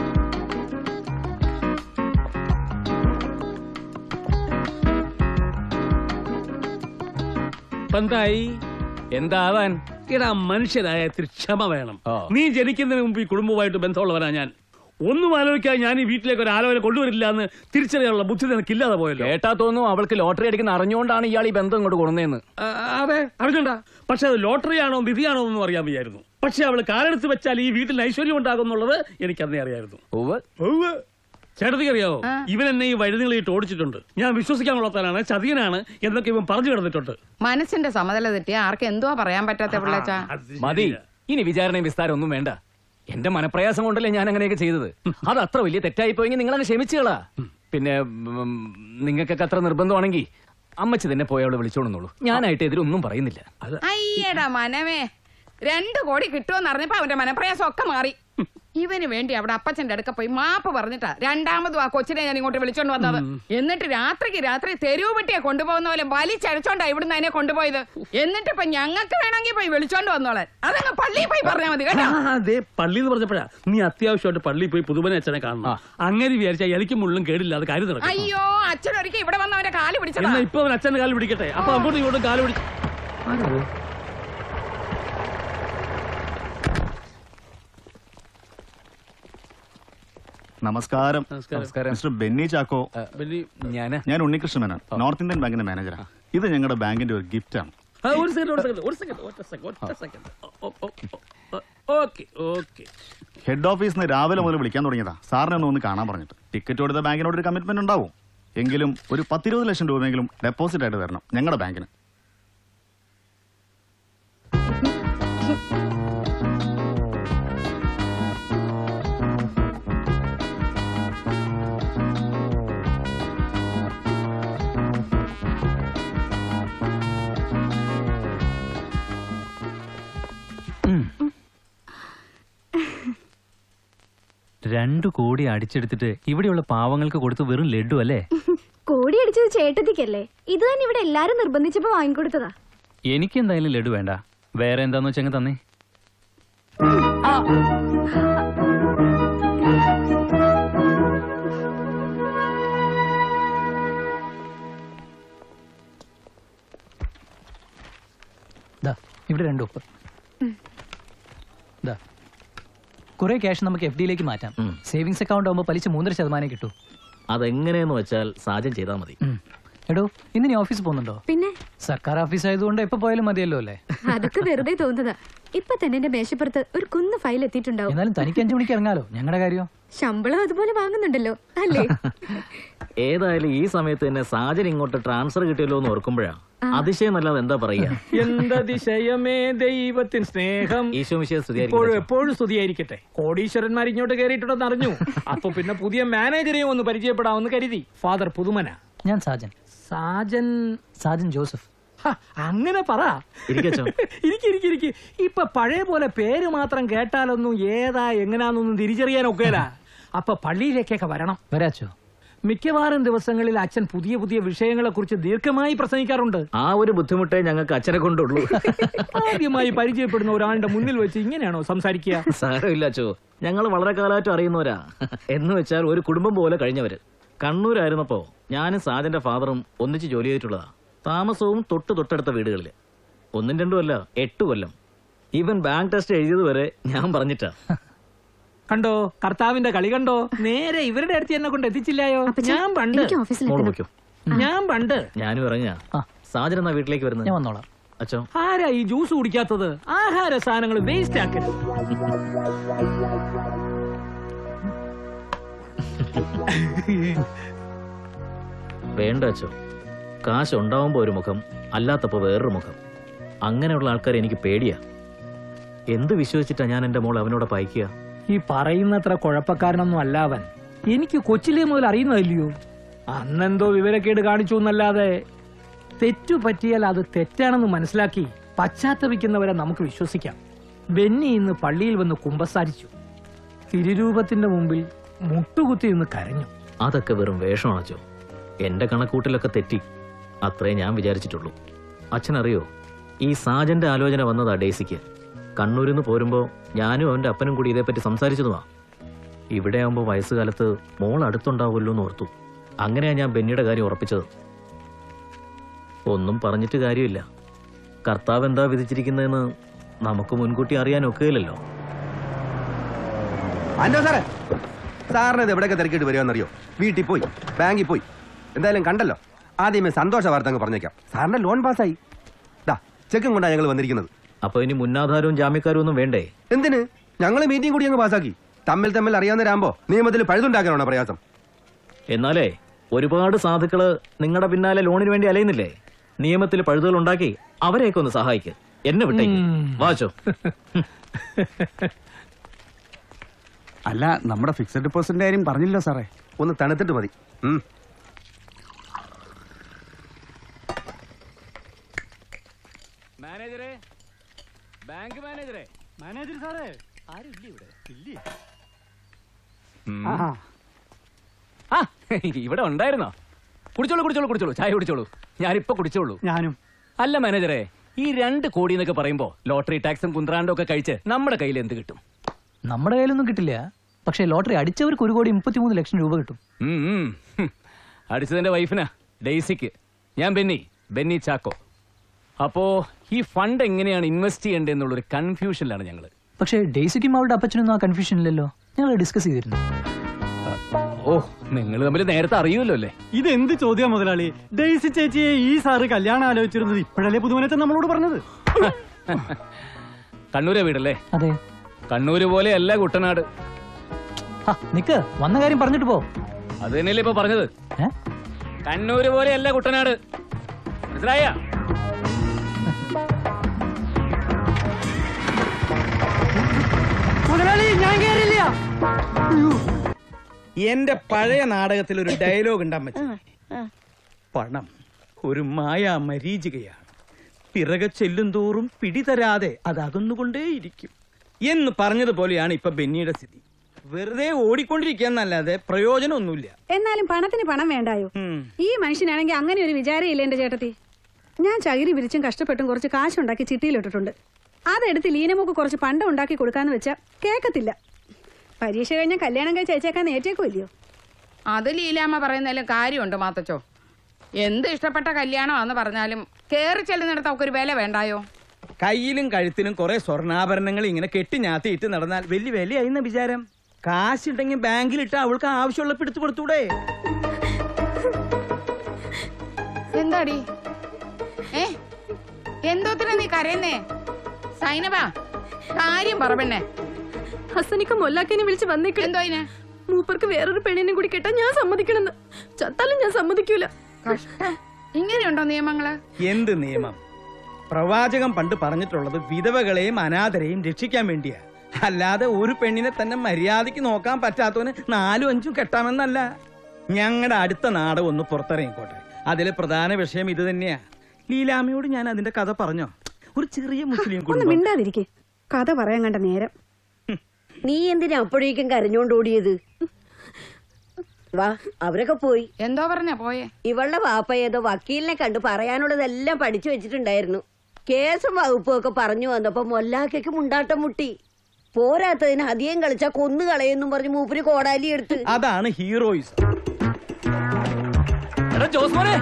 ഇപ്പൊ എന്തായി എന്താവാൻ എടാ മനുഷ്യരായ ഇത്തിരി ക്ഷമ വേണം നീ ജനിക്കുന്നതിന് മുമ്പ് ഈ കുടുംബവുമായിട്ട് ബന്ധമുള്ളവരാ ഞാൻ ഒന്നും ആലോചിക്കാതെ ഞാൻ ഈ വീട്ടിലേക്ക് ഒരു ആലോചന കൊണ്ടുവരില്ല എന്ന് തിരിച്ചറിയാനുള്ള ബുദ്ധി നിനക്കില്ലാതെ പോയല്ലോ കേട്ടാ തോന്നുന്നു അവൾക്ക് ലോട്ടറി അടിക്കുന്ന അറിഞ്ഞുകൊണ്ടാണ് ഇയാൾ ഈ ബന്ധം ഇങ്ങോട്ട് കൊണ്ടുവന്നതെന്ന് ആ, അതെ അറിഞ്ഞണ്ട പക്ഷെ അത് ലോട്ടറി ആണോ വിധിയാണോ എന്നും അറിയാൻ വയ്യായിരുന്നു പക്ഷെ അവള് കാലെടുത്ത് വെച്ചാൽ ഈ വീട്ടിൽ ഐശ്വര്യം ഉണ്ടാകും എന്നുള്ളത് എനിക്ക് അന്നേ അറിയായിരുന്നു ഉവ്വ്. ചേട്ടത്തിക്ക് അറിയാവോ ഇവൻ എന്നെ ഈ വഴുതികളിട്ട് ഓടിച്ചിട്ടുണ്ട് ഞാൻ വിശ്വസിക്കാൻ കൊള്ളത്താനാണ് ചതിയനാണ് എന്നൊക്കെ ഇവൻ പറഞ്ഞു കിടന്നിട്ടുണ്ട് മനസ്സിന്റെ സമതല തെറ്റി ആർക്ക് എന്തുവാ പറയാൻ പറ്റാത്ത പിള്ളേച്ചാ മതി ഇനി വിചാരണയും വിസ്താരം ഒന്നും വേണ്ട എന്റെ മനപ്രയാസം കൊണ്ടല്ലേ ഞാൻ അങ്ങനെയൊക്കെ ചെയ്തത് അത് അത്ര വലിയ തെറ്റായി പോയെങ്കിൽ നിങ്ങൾ അങ്ങ് ക്ഷമിച്ചുകളാ പിന്നെ ഉം, നിങ്ങൾക്കൊക്കെ അത്ര നിർബന്ധമാണെങ്കിൽ അമ്മച്ചി തന്നെ പോയി അവളെ വിളിച്ചോളുന്നുള്ളൂ ഞാനായിട്ട് എതിരൊന്നും പറയുന്നില്ല അയ്യടാ മനമേ രണ്ടു കോടി കിട്ടുമെന്ന് അറിഞ്ഞപ്പോ അവന്റെ മനപ്രയാസം ഒക്കെ മാറി ഇവന് വേണ്ടി അവിടെ അപ്പച്ചന്റെ അടുക്ക പോയി മാപ്പ് പറഞ്ഞിട്ടാ രണ്ടാമതും ആ കൊച്ചിനെ ഞാൻ ഇങ്ങോട്ട് വിളിച്ചോണ്ട് വന്നത് എന്നിട്ട് രാത്രിക്ക് രാത്രി തെരുവ് പെട്ടിയെ കൊണ്ടുപോകുന്ന പോലെ വലിച്ചഴച്ചോണ്ടാ ഇവിടുന്ന് അതിനെ കൊണ്ടുപോയത് എന്നിട്ട് ഇപ്പൊ ഞങ്ങൾക്ക് വേണമെങ്കിൽ പോയി വിളിച്ചോണ്ട് വന്നോളാൻ അതങ്ങ് പള്ളിയിൽ പോയി പറഞ്ഞാൽ മതി കേട്ടോ ആ, അതെ പള്ളി എന്ന് പറഞ്ഞപ്പോഴാ നീ അത്യാവശ്യമായിട്ട് പള്ളിയിൽ പോയി പുതുമന അച്ഛനെ കാണണം അങ്ങനെ വിചാരിച്ചാൽ എനിക്ക് മുള്ളും കേടില്ലാതെ കാര്യം നടക്കും അയ്യോ അച്ഛൻ ഒരിക്കൽ ഇവിടെ വന്ന് അവന്റെ കാല് പിടിച്ചതാ എന്നാ ഇപ്പൊ അവൻ അച്ഛന്റെ കാല് പിടിക്കട്ടെ അപ്പൊ അങ്ങോട്ടും ഇങ്ങോട്ടും കാല് പിടിച്ച് നമസ്കാരം മിസ്റ്റർ ബെന്നി ചാക്കോ ഞാന് ഞാൻ ഉണ്ണികൃഷ്ണൻ മേനോൻ നോർത്ത് ഇന്ത്യൻ ബാങ്കിന്റെ മാനേജറാണ് ഇത് ഞങ്ങളുടെ ബാങ്കിന്റെ ഒരു ഗിഫ്റ്റ് ആണ് ആ, ഒരു സെക്കൻഡ് ഒരു സെക്കൻഡ് ഒരു സെക്കൻഡ് ഒറ്റ സെക്കൻഡ് ഒറ്റ സെക്കൻഡ് ഓക്കെ ഓക്കെ ഹെഡ് ഓഫീസിൽ നിന്ന് രാവിലെ മുതൽ വിളിക്കാൻ തുടങ്ങിയതാ സാറിനെ ഒന്ന് ഒന്ന് കാണാൻ പറഞ്ഞിട്ട് ടിക്കറ്റ് കൊടുത്ത ബാങ്കിനോട് ഒരു കമ്മിറ്റ്മെന്റ് ഉണ്ടാവും എങ്കിലും ഒരു പത്തിരുപത് ലക്ഷം രൂപയെങ്കിലും ഡെപ്പോസിറ്റ് ആയിട്ട് തരണം ഞങ്ങളുടെ ബാങ്കിന് രണ്ടു കോടി അടിച്ചെടുത്തിട്ട് ഇവിടെയുള്ള പാവങ്ങൾക്ക് കൊടുത്ത് വെറും ലഡു അല്ലേ കോടി അടിച്ചത് ചേട്ടത്തിക്കല്ലേ ഇത് തന്നെ ഇവിടെ എല്ലാരും നിർബന്ധിച്ചപ്പോ വാങ്ങിക്കൊടുത്തതാ എനിക്ക് എന്തായാലും ലഡു വേണ്ട വേറെ എന്താന്ന് വെച്ചങ്ങ് തന്നേ ദാ ഇവിടെ രണ്ട് ഉപ്പ് ദാ കുറെ ക്യാഷ് നമുക്ക് എഫ് ഡിയിലേക്ക് മാറ്റാം സേവിങ്സ് അക്കൗണ്ട് ആകുമ്പോൾ പലിശ മൂന്നര ശതമാനം കിട്ടൂ അതെങ്ങനെയെന്ന് വെച്ചാൽ സാജൻ ചെയ്താൽ മതി എടോ ഇന്ന് നീ ഓഫീസിൽ പോകുന്നുണ്ടോ പിന്നെ സർക്കാർ ഓഫീസ് ആയതുകൊണ്ട് എപ്പോ പോയാലും മതിയല്ലോ അല്ലേ അതൊക്കെ വെറുതെ തോന്നുന്നതാ ഇപ്പൊ തന്നെ എന്റെ മേശപ്പുറത്ത് ഒരു കുന്ന് ഫയൽ എത്തിയിട്ടുണ്ടാവും എന്നാലും തനിക്ക് അഞ്ചു മണിക്ക് ഇറങ്ങാലോ ഞങ്ങളുടെ കാര്യം ശമ്പളം അതുപോലെ വാങ്ങുന്നുണ്ടല്ലോ അല്ലേ ഏതായാലും ഈ സമയത്ത് തന്നെ സാജൻ ഇങ്ങോട്ട് ട്രാൻസ്ഫർ കിട്ടിയല്ലോ എന്ന് ഓർക്കുമ്പോഴാ അതിശയം അല്ലാതെ എന്താ പറയാ എന്തതിശയമേ ദൈവത്തിൻ സ്നേഹം ഈശോ മിശിയെ ഇപ്പോഴും സ്തുതിയായിരിക്കട്ടെ. എപ്പോഴും സ്തുതിയായിരിക്കട്ടെ കോടീശ്വരന്മാർ ഇങ്ങോട്ട് കയറിയിട്ടുണ്ടെന്ന് അറിഞ്ഞു അപ്പൊ പിന്നെ പുതിയ മാനേജരെയും ഒന്ന് പരിചയപ്പെടാമെന്ന് കരുതി ഫാദർ പുതുമന ഞാൻ സാജൻ സാജൻ സാജൻ ജോസഫ് ഹ, അങ്ങനെ പറ ഇരിക്കച്ചോ. ഇരിക്ക് ഇരിക്ക് ഇരിക്ക് ഇപ്പൊ പഴയ പോലെ പേര് മാത്രം കേട്ടാലൊന്നും ഏതാ എങ്ങനാന്നൊന്നും തിരിച്ചറിയാൻ ഒക്കേല അപ്പൊ പള്ളിയിലേക്കൊക്കെ വരണം വരാച്ചോ മിക്കവാറും ദിവസങ്ങളിൽ അച്ഛൻ പുതിയ പുതിയ വിഷയങ്ങളെ കുറിച്ച് ദീർഘമായി പ്രസംഗിക്കാറുണ്ട് ആ ഒരു ബുദ്ധിമുട്ടേ ഞങ്ങൾക്ക് അച്ഛനെ കൊണ്ടുള്ളൂ ആദ്യമായി പരിചയപ്പെടുന്ന ഒരാളുടെ മുന്നിൽ വെച്ച് ഇങ്ങനെയാണോ സംസാരിക്കുക സാരമില്ല അച്ചോ ഞങ്ങൾ വളരെ കാലമായിട്ട് അറിയുന്നവരാ എന്ന് വെച്ചാൽ ഒരു കുടുംബം പോലെ കഴിഞ്ഞവര് കണ്ണൂരായിരുന്നപ്പോ ഞാനും സാജന്റെ ഫാദറും ഒന്നിച്ച് ജോലി ചെയ്തിട്ടുള്ളതാ താമസവും തൊട്ട് തൊട്ടടുത്ത വീടുകളില് ഒന്നും രണ്ടും അല്ല എട്ട് കൊല്ലം ഈവൻ ബാങ്ക് ടെസ്റ്റ് എഴുതിയത് വരെ ഞാൻ പറഞ്ഞിട്ടാ കണ്ടോ കർത്താവിന്റെ കളി കണ്ടോ നേരെ ഇവരുടെ അടുത്ത് എന്നെ കൊണ്ട് എത്തിച്ചില്ലായോ ഞാൻ പണ്ട് എനിക്ക് ഓഫീസിൽ മോള് എത്തണം. വയ്ക്കോ ഞാൻ പണ്ട് ഞാനും ഇറങ്ങാ സാജൻ എന്നാ വീട്ടിലേക്ക് വരുന്നത് ഞാൻ വന്നോളാം അച്ചോ ആരാ ഈ ജ്യൂസ് കുടിക്കാത്തത് ആഹാര സാധനങ്ങൾ വേസ്റ്റ് ആക്കരുത് വേണ്ട അച്ചോ കാശ് ഉണ്ടാവുമ്പോ ഒരു മുഖം അല്ലാത്തപ്പോ വേറൊരു മുഖം അങ്ങനെയുള്ള ആൾക്കാരെ എനിക്ക് പേടിയാ എന്ത് വിശ്വസിച്ചിട്ടാ ഞാൻ എൻ്റെ മോൾ അവനോടൊപ്പം അയക്കുക ഈ പറയുന്നത്ര കുഴപ്പക്കാരനൊന്നും അല്ല അവൻ എനിക്ക് കൊച്ചിലേ മുതൽ അറിയുന്നതല്ലയോ അന്നെന്തോ വിവരക്കേട് കാണിച്ചു എന്നല്ലാതെ തെറ്റു പറ്റിയാൽ അത് തെറ്റാണെന്ന് മനസ്സിലാക്കി പശ്ചാത്തപിക്കുന്നവരെ നമുക്ക് വിശ്വസിക്കാം ബെന്നി ഇന്ന് പള്ളിയിൽ വന്ന് കുമ്പസാരിച്ചു തിരുരൂപത്തിന്റെ മുമ്പിൽ മുട്ടുകുത്തി നിന്ന് കരഞ്ഞു അതൊക്കെ വെറും വേഷമാണച്ചോ എന്റെ കണക്കൂട്ടിലൊക്കെ തെറ്റി അത്രേ ഞാൻ വിചാരിച്ചിട്ടുള്ളൂ അച്ഛനറിയോ ഈ സാജന്റെ ആലോചന വന്നതാ ഡേസിക്ക് കണ്ണൂരിൽ നിന്ന് പോരുമ്പോ ഞാനും അവന്റെ അപ്പനും കൂടി ഇതേപ്പറ്റി സംസാരിച്ചതുമാ ഇവിടെ ആവുമ്പോ വയസ്സുകാലത്ത് മോൾ അടുത്തുണ്ടാവുമല്ലോ എന്ന് ഓർത്തു അങ്ങനെയാ ഞാൻ ബെന്നിയുടെ കാര്യം ഉറപ്പിച്ചത് ഒന്നും പറഞ്ഞിട്ട് കാര്യമില്ല കർത്താവ് എന്താ വിധിച്ചിരിക്കുന്നതെന്ന് നമുക്ക് മുൻകൂട്ടി അറിയാൻ ഒക്കുകയില്ലല്ലോ അല്ലോ സാറേ സാറിന് ഇത് എവിടെയൊക്കെ തിരക്കിട്ട് വരുമെന്നറിയോ വീട്ടിൽ പോയി ബാങ്കിൽ പോയി എന്തായാലും കണ്ടല്ലോ ആദ്യമേ സന്തോഷ വാർത്ത അങ്ങ് പറഞ്ഞേക്കാം സാറിന്റെ ലോൺ പാസ്സായി ദാ ചെക്കും കൊണ്ടാണ് ഞങ്ങൾ വന്നിരിക്കുന്നത് അപ്പൊ ഇനി മുന്നാധാരവും ജാമ്യക്കാരും ഒന്നും വേണ്ടേ എന്തിന് ഞങ്ങൾ മീറ്റിംഗ് കൂടി അങ്ങ് പാസ്സാക്കി തമ്മിൽ തമ്മിൽ അറിയാവുന്നവരാകുമ്പോ നിയമത്തിൽ പഴുതുണ്ടാക്കാനാണോ പ്രയാസം എന്നാലേ ഒരുപാട് സാധുക്കള് നിങ്ങളുടെ പിന്നാലെ ലോണിന് വേണ്ടി അലയുന്നില്ലേ നിയമത്തിൽ പഴുതുകൾ ഉണ്ടാക്കി അവരെയൊക്കെ ഒന്ന് സഹായിക്ക് എന്നെ വിട്ടേക്ക് വാച്ചോ അല്ല നമ്മുടെ ഫിക്സഡ് ഡെപ്പോസിറ്റിന്റെ കാര്യം പറഞ്ഞില്ല സാറേ ഒന്ന് തണുത്തിട്ട് മതി ഉം. മാനേജറെ ബാങ്ക് മാനേജറെ മാനേജർ സാറേ ആരും ഇല്ലേ ഇവിടെ ഇല്ലേ ആ ഇവിടെ ഉണ്ടായിരുന്നോ കുടിച്ചോളൂ കുടിച്ചോളൂ കുടിച്ചോളൂ ചായ കുടിച്ചോളൂ ഞാനിപ്പോ കുടിച്ചോളൂ ഞാനും അല്ല മാനേജറെ ഈ രണ്ട് കോടി എന്നൊക്കെ പറയുമ്പോ ലോട്ടറി ടാക്സും കുന്ത്രാണ്ടും ഒക്കെ കഴിച്ച് നമ്മുടെ കയ്യിൽ എന്ത് കിട്ടും നമ്മുടെ കയ്യിലൊന്നും കിട്ടില്ല പക്ഷേ ലോട്ടറി അടിച്ചവർക്ക് ഒരു കോടി മുപ്പത്തിമൂന്ന് ലക്ഷം രൂപ കിട്ടും ഉം, ഉം. ഹും. അടിച്ചതെന്റെ വൈഫിനാ ഡെയ്സിക്ക് ഞാൻ ബെന്നി ബെന്നി ചാക്കോ അപ്പോ ഈ ഫണ്ട് എങ്ങനെയാണ് ഇൻവെസ്റ്റ് ചെയ്യേണ്ടതെന്നുള്ളൊരു കൺഫ്യൂഷനിലാണ് ഞങ്ങള് പക്ഷേ ഡേസിക്കും അവളുടെ അപ്പച്ചനൊന്നും ആ കൺഫ്യൂഷൻ ഇല്ലല്ലോ ഞങ്ങൾ ഡിസ്കസ് ചെയ്തിരുന്നു ഓ നിങ്ങൾ തമ്മിൽ നേരത്തെ അറിയുമല്ലോ അല്ലേ ഇതെന്ത് ചോദ്യം മുതലാളി ഡെയ്സി ചേച്ചിയെ ഈ സാറ് കല്യാണം ആലോചിച്ചിരുന്നത് ഇപ്പോഴല്ലേ പുതുമനത്തെ നമ്മളോട് പറഞ്ഞത് കണ്ണൂരെ വീടല്ലേ അതെ കണ്ണൂര് പോലെയല്ല കുട്ടനാട് നിക്ക് വന്ന കാര്യം പറഞ്ഞിട്ട് പോ അത് തന്നെയല്ലേ ഇപ്പൊ പറഞ്ഞത് കണ്ണൂര് പോലെയല്ല കുട്ടനാട് മനസ്സിലായ മുതലാളി ഞാൻ കേറില്ല എന്റെ പഴയ നാടകത്തിൽ ഒരു ഡയലോഗ് ഉണ്ടാൻ പണം ഒരു മായാ മരീചികയാണ് പിറകെ ചെല്ലും തോറും പിടിതരാതെ അത് അകന്നുകൊണ്ടേയിരിക്കും എന്ന് പറഞ്ഞതുപോലെയാണ് ഇപ്പൊ ബെന്നിയുടെ സ്ഥിതി വെറുതെ ഓടിക്കൊണ്ടിരിക്കുകയെന്നല്ലാതെ പ്രയോജനമൊന്നുമില്ല എന്നാലും പണത്തിന് പണം വേണ്ടായോ ഈ മനുഷ്യനാണെങ്കിൽ അങ്ങനെ ഒരു വിചാരമില്ല എന്റെ ചേട്ടത്തി ഞാൻ ചകിരി വിരിച്ചും കഷ്ടപ്പെട്ടും കുറച്ച് കാശുണ്ടാക്കി ചിട്ടിയിലിട്ടിട്ടുണ്ട് അതെടുത്ത് ലീനമുക്ക് കുറച്ച് പണ്ടം ഉണ്ടാക്കി കൊടുക്കാന്ന് വെച്ചാ കേക്കത്തില്ല പരീക്ഷ കഴിഞ്ഞ കല്യാണം കഴിച്ച് അയച്ചേക്കാൻ ഏറ്റേക്കും ഇല്ലയോ അത് ലീലാമ്മ പറയുന്നതിലും കാര്യമുണ്ട് മാത്തച്ചോ എന്ത് ഇഷ്ടപ്പെട്ട കല്യാണമാന്ന് പറഞ്ഞാലും കേറി ചെല്ലുന്നിടത്ത് അവൾക്ക് ഒരു വില വേണ്ടായോ കയ്യിലും കഴുത്തിലും കുറെ സ്വർണ്ണാഭരണങ്ങൾ ഇങ്ങനെ കെട്ടി ഞാത്തിയിട്ട് നടന്നാൽ വലിയ വിലയായിന്ന വിചാരം കാശുണ്ടെങ്കിൽ ബാങ്കിലിട്ട് അവൾക്ക് ആവശ്യമുള്ള പിടിച്ചു കൊടുത്തൂടെ എന്താടി ഏ എന്തോത്തിനാ നീ കരയുന്നേ സൈനബ കാര്യം പറ പെണ്ണെ ഹസനിക്ക് മൊല്ലാക്കിനെ വിളിച്ച് വന്നേക്കണം എന്തോ ഇതിന് മൂപ്പർക്ക് വേറൊരു പെണ്ണിനെ കൂടി കെട്ടാൻ ഞാൻ സമ്മതിക്കണെന്ന് ചത്താലും ഞാൻ സമ്മതിക്കൂല ഇങ്ങനെയുണ്ടോ നിയമങ്ങള് എന്ത് നിയമം പ്രവാചകൻ പണ്ട് പറഞ്ഞിട്ടുള്ളത് വിധവകളെയും അനാഥരെയും രക്ഷിക്കാൻ വേണ്ടിയാ അല്ലാതെ ഒരു പെണ്ണിനെ തന്നെ മര്യാദയ്ക്ക് നോക്കാൻ പറ്റാത്തവന് നാലും അഞ്ചും കെട്ടാമെന്നല്ല ഞങ്ങളുടെ അടുത്ത നാടകം ഒന്ന് പുറത്തിറങ്ങിക്കോട്ടെ അതിലെ പ്രധാന വിഷയം ഇത് തന്നെയാ ലീലാമ്മയോട് ഞാൻ അതിന്റെ കഥ പറഞ്ഞോ ഒരു ചെറിയ മുസ്ലിം ഒന്ന് കുടുംബം മിണ്ടാതിരിക്കെ കഥ പറയാൻ കണ്ട നേരം നീ എന്തിനാ അപ്പോഴേക്കും കരഞ്ഞോണ്ട് ഓടിയത് വാ അവരൊക്കെ പോയി എന്തോ പറഞ്ഞ പോയേ ഇവളുടെ വാപ്പ ഏതോ വക്കീലിനെ കണ്ട് പറയാനുള്ളതെല്ലാം പഠിച്ചു വെച്ചിട്ടുണ്ടായിരുന്നു കേസും വകുപ്പും ഒക്കെ പറഞ്ഞു വന്നപ്പോ മൊല്ലാക്കയ്ക്ക് മുണ്ടാട്ടം മുട്ടി പോരാത്തതിന് അധികം കളിച്ചാ കൊന്നു കളയെന്നും പറഞ്ഞ് മൂപ്പര് കോടാലി എടുത്ത് അതാണ് ഹീറോയിസം എടാ ജോസ്മോനെ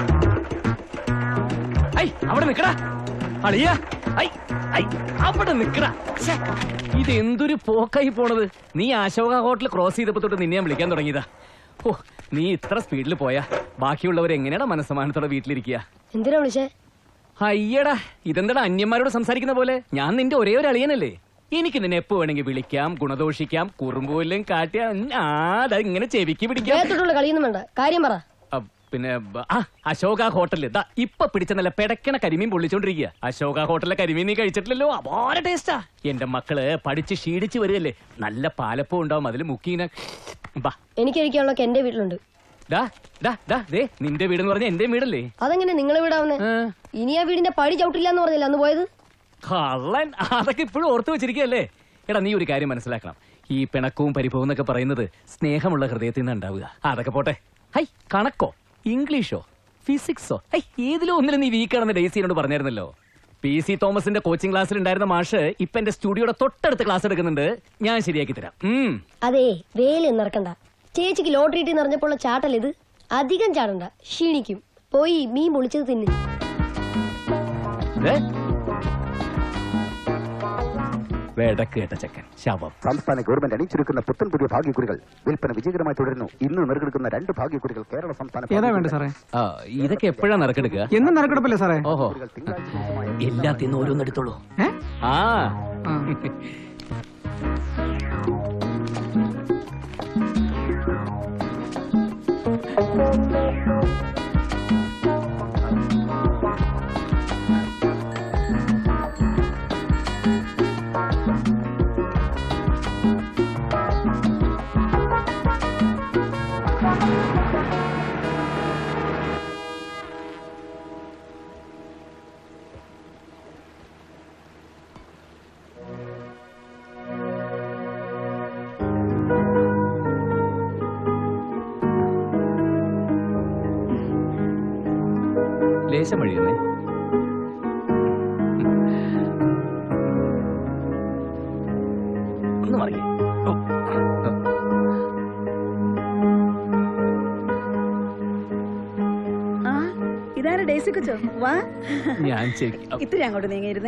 ഐ അവിടെ നിക്കടാ അളിയ ഐ ഐ അവിടെ നിക്കടാ ശ്ശെ, ഇത് എന്തൊരു പോക്കായി പോണത് നീ അശോക ഹോട്ടൽ ക്രോസ് ചെയ്തപ്പോ തൊട്ട് നിന്നെ ഞാൻ വിളിക്കാൻ തുടങ്ങിയതാ ഓ നീ ഇത്ര സ്പീഡിൽ പോയാ ബാക്കിയുള്ളവർ എങ്ങനെയാടാ മനസ്സമാനത്തോടെ വീട്ടിലിരിക്കുക എന്തിനാ വിളിച്ചേ അയ്യടാ ഇതെന്താടാ അന്യന്മാരോട് സംസാരിക്കുന്ന പോലെ ഞാൻ നിന്റെ ഒരേ ഒരു അളിയനല്ലേ എനിക്ക് നിന്നെ എപ്പോ വേണമെങ്കിൽ വിളിക്കാം ഗുണദോഷിക്കാം കുറുമ്പുല്ലും കാട്ടിയാ ആ, ദാ ഇങ്ങനെ ചെവിക്ക് പിടിക്കാം ദേഹത്തോട്ടുള്ള കളിയൊന്നും വേണ്ട കാര്യം പറ അ, പിന്നെ ബ- ആ അശോക ഹോട്ടലിൽ ദാ ഇപ്പൊ പിടിച്ച നല്ല പെടക്കണ കരിമീൻ പൊള്ളിച്ചോണ്ടിരിക്കുക അശോക ഹോട്ടലിലെ കരിമീൻ നീ കഴിച്ചിട്ടില്ലല്ലോ അപാര ടേസ്റ്റാ എന്റെ മക്കള് പഠിച്ച് ക്ഷീണിച്ച് വരികയല്ലേ നല്ല പാലപ്പം ഉണ്ടാവും അതിൽ മുക്കിങ്ങനെ ബാ എനിക്ക് കഴിക്കാനുള്ളതൊക്കെ എന്റെ വീട്ടിലുണ്ട് ഡാ ഡാ ഡാ ദേ നിന്റെ വീടെന്ന് പറഞ്ഞ എന്റെ വീടല്ലേ അതെങ്ങനെ നിങ്ങളെ വീടാവുന്നേ ഇനി ആ വീടിന്റെ പടി ചവിട്ടില്ല എന്ന് പറഞ്ഞില്ല അന്ന് പോയത് കള്ളൻ അതൊക്കെ ഇപ്പോഴും ഓർത്തു വെച്ചിരിക്കുകയല്ലേ എടാ നീ ഒരു കാര്യം മനസ്സിലാക്കണം ഈ പിണക്കവും പരിഭവം എന്നൊക്കെ പറയുന്നത് സ്നേഹമുള്ള ഹൃദയത്തിൽ നിന്ന് ഉണ്ടാവുക അതൊക്കെ പോട്ടെ ഹൈ കണക്കോ ഇംഗ്ലീഷോ ഫിസിക്സോ ഹൈ ഏതിലോ ഒന്നിലും നീ വീക്കാണെന്ന് ഡെയ്സിനോട് പറഞ്ഞായിരുന്നല്ലോ പി സി തോമസിന്റെ കോച്ചിങ് ക്ലാസ്സിൽ ഉണ്ടായിരുന്ന മാഷ് ഇപ്പൊ എന്റെ സ്റ്റുഡിയോയുടെ തൊട്ടടുത്ത് ക്ലാസ് എടുക്കുന്നുണ്ട് ഞാൻ ശരിയാക്കി തരാം ഉം. അതെ വേലൊന്നും ഇറക്കണ്ട ചേച്ചിക്ക് ലോട്ടറി ഇട്ടി നിറഞ്ഞപ്പോഴുള്ള ചാട്ടല്ല ഇത് അധികം ചാടണ്ട ക്ഷീണിക്കും പോയി മീൻ പൊളിച്ചത് തിന്ന് ദേ. വേടക്ക് കേട്ട ചെക്കൻ ശവം സംസ്ഥാന ഗവൺമെന്റ് അണിയിച്ചൊരുക്കുന്ന പുത്തൻ പുതിയ ഭാഗ്യക്കുറികൾ വിൽപ്പന വിജയകരമായി തുടരുന്നു ഇന്ന് നെറുക്കെടുക്കുന്ന രണ്ട് ഭാഗ്യക്കുറികൾ കേരള സംസ്ഥാന ഏതാ വേണ്ട സാറേ ആ ഇതൊക്കെ എപ്പോഴാ നറുക്കെടുക്കുക എന്നും നറുക്കെടുപ്പല്ലേ സാറേ ഓഹോ എല്ലാത്തിന്നും ഓരോന്നെടുത്തോളൂ ആ ലേശം വഴിയുന്നേ ഒന്ന് മറിയേ ആ ഇതാരാ ഡേസി കൊച്ചോ വാ ഞാൻ ശരി- ഇത്തിരി അങ്ങോട്ട് നീങ്ങിയിരുന്നേ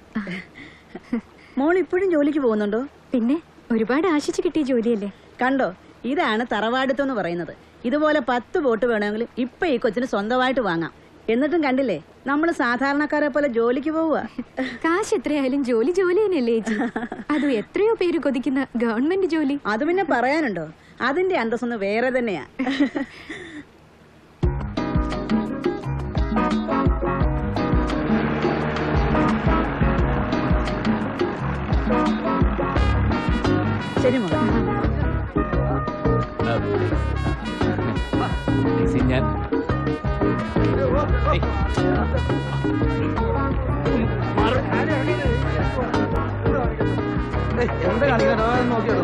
മോൾ ഇപ്പോഴും ജോലിക്ക് പോകുന്നുണ്ടോ പിന്നെ ഒരുപാട് ആശിച്ചു കിട്ടിയ ജോലിയല്ലേ കണ്ടോ ഇതാണ് തറവാടുത്തം എന്ന് പറയുന്നത് ഇതുപോലെ പത്ത് ബോട്ട് വേണമെങ്കിലും ഇപ്പൊ ഈ കൊച്ചിന് സ്വന്തമായിട്ട് വാങ്ങാം എന്നിട്ടും കണ്ടില്ലേ നമ്മൾ സാധാരണക്കാരെ പോലെ ജോലിക്ക് പോവുക കാശ് എത്രയായാലും ജോലി ജോലി തന്നെയല്ലേ ചേച്ചി അതും എത്രയോ പേര് കൊതിക്കുന്ന ഗവൺമെന്റ് ജോലി അത് പിന്നെ പറയാനുണ്ടോ അതിന്റെ അന്തസ്സൊന്ന് വേറെ തന്നെയാ ശരി മോളെ ലേസി, ഞാൻ ഏയ്. മാറ്. എന്താ കാണിക്കുന്നത് നോക്കിയോ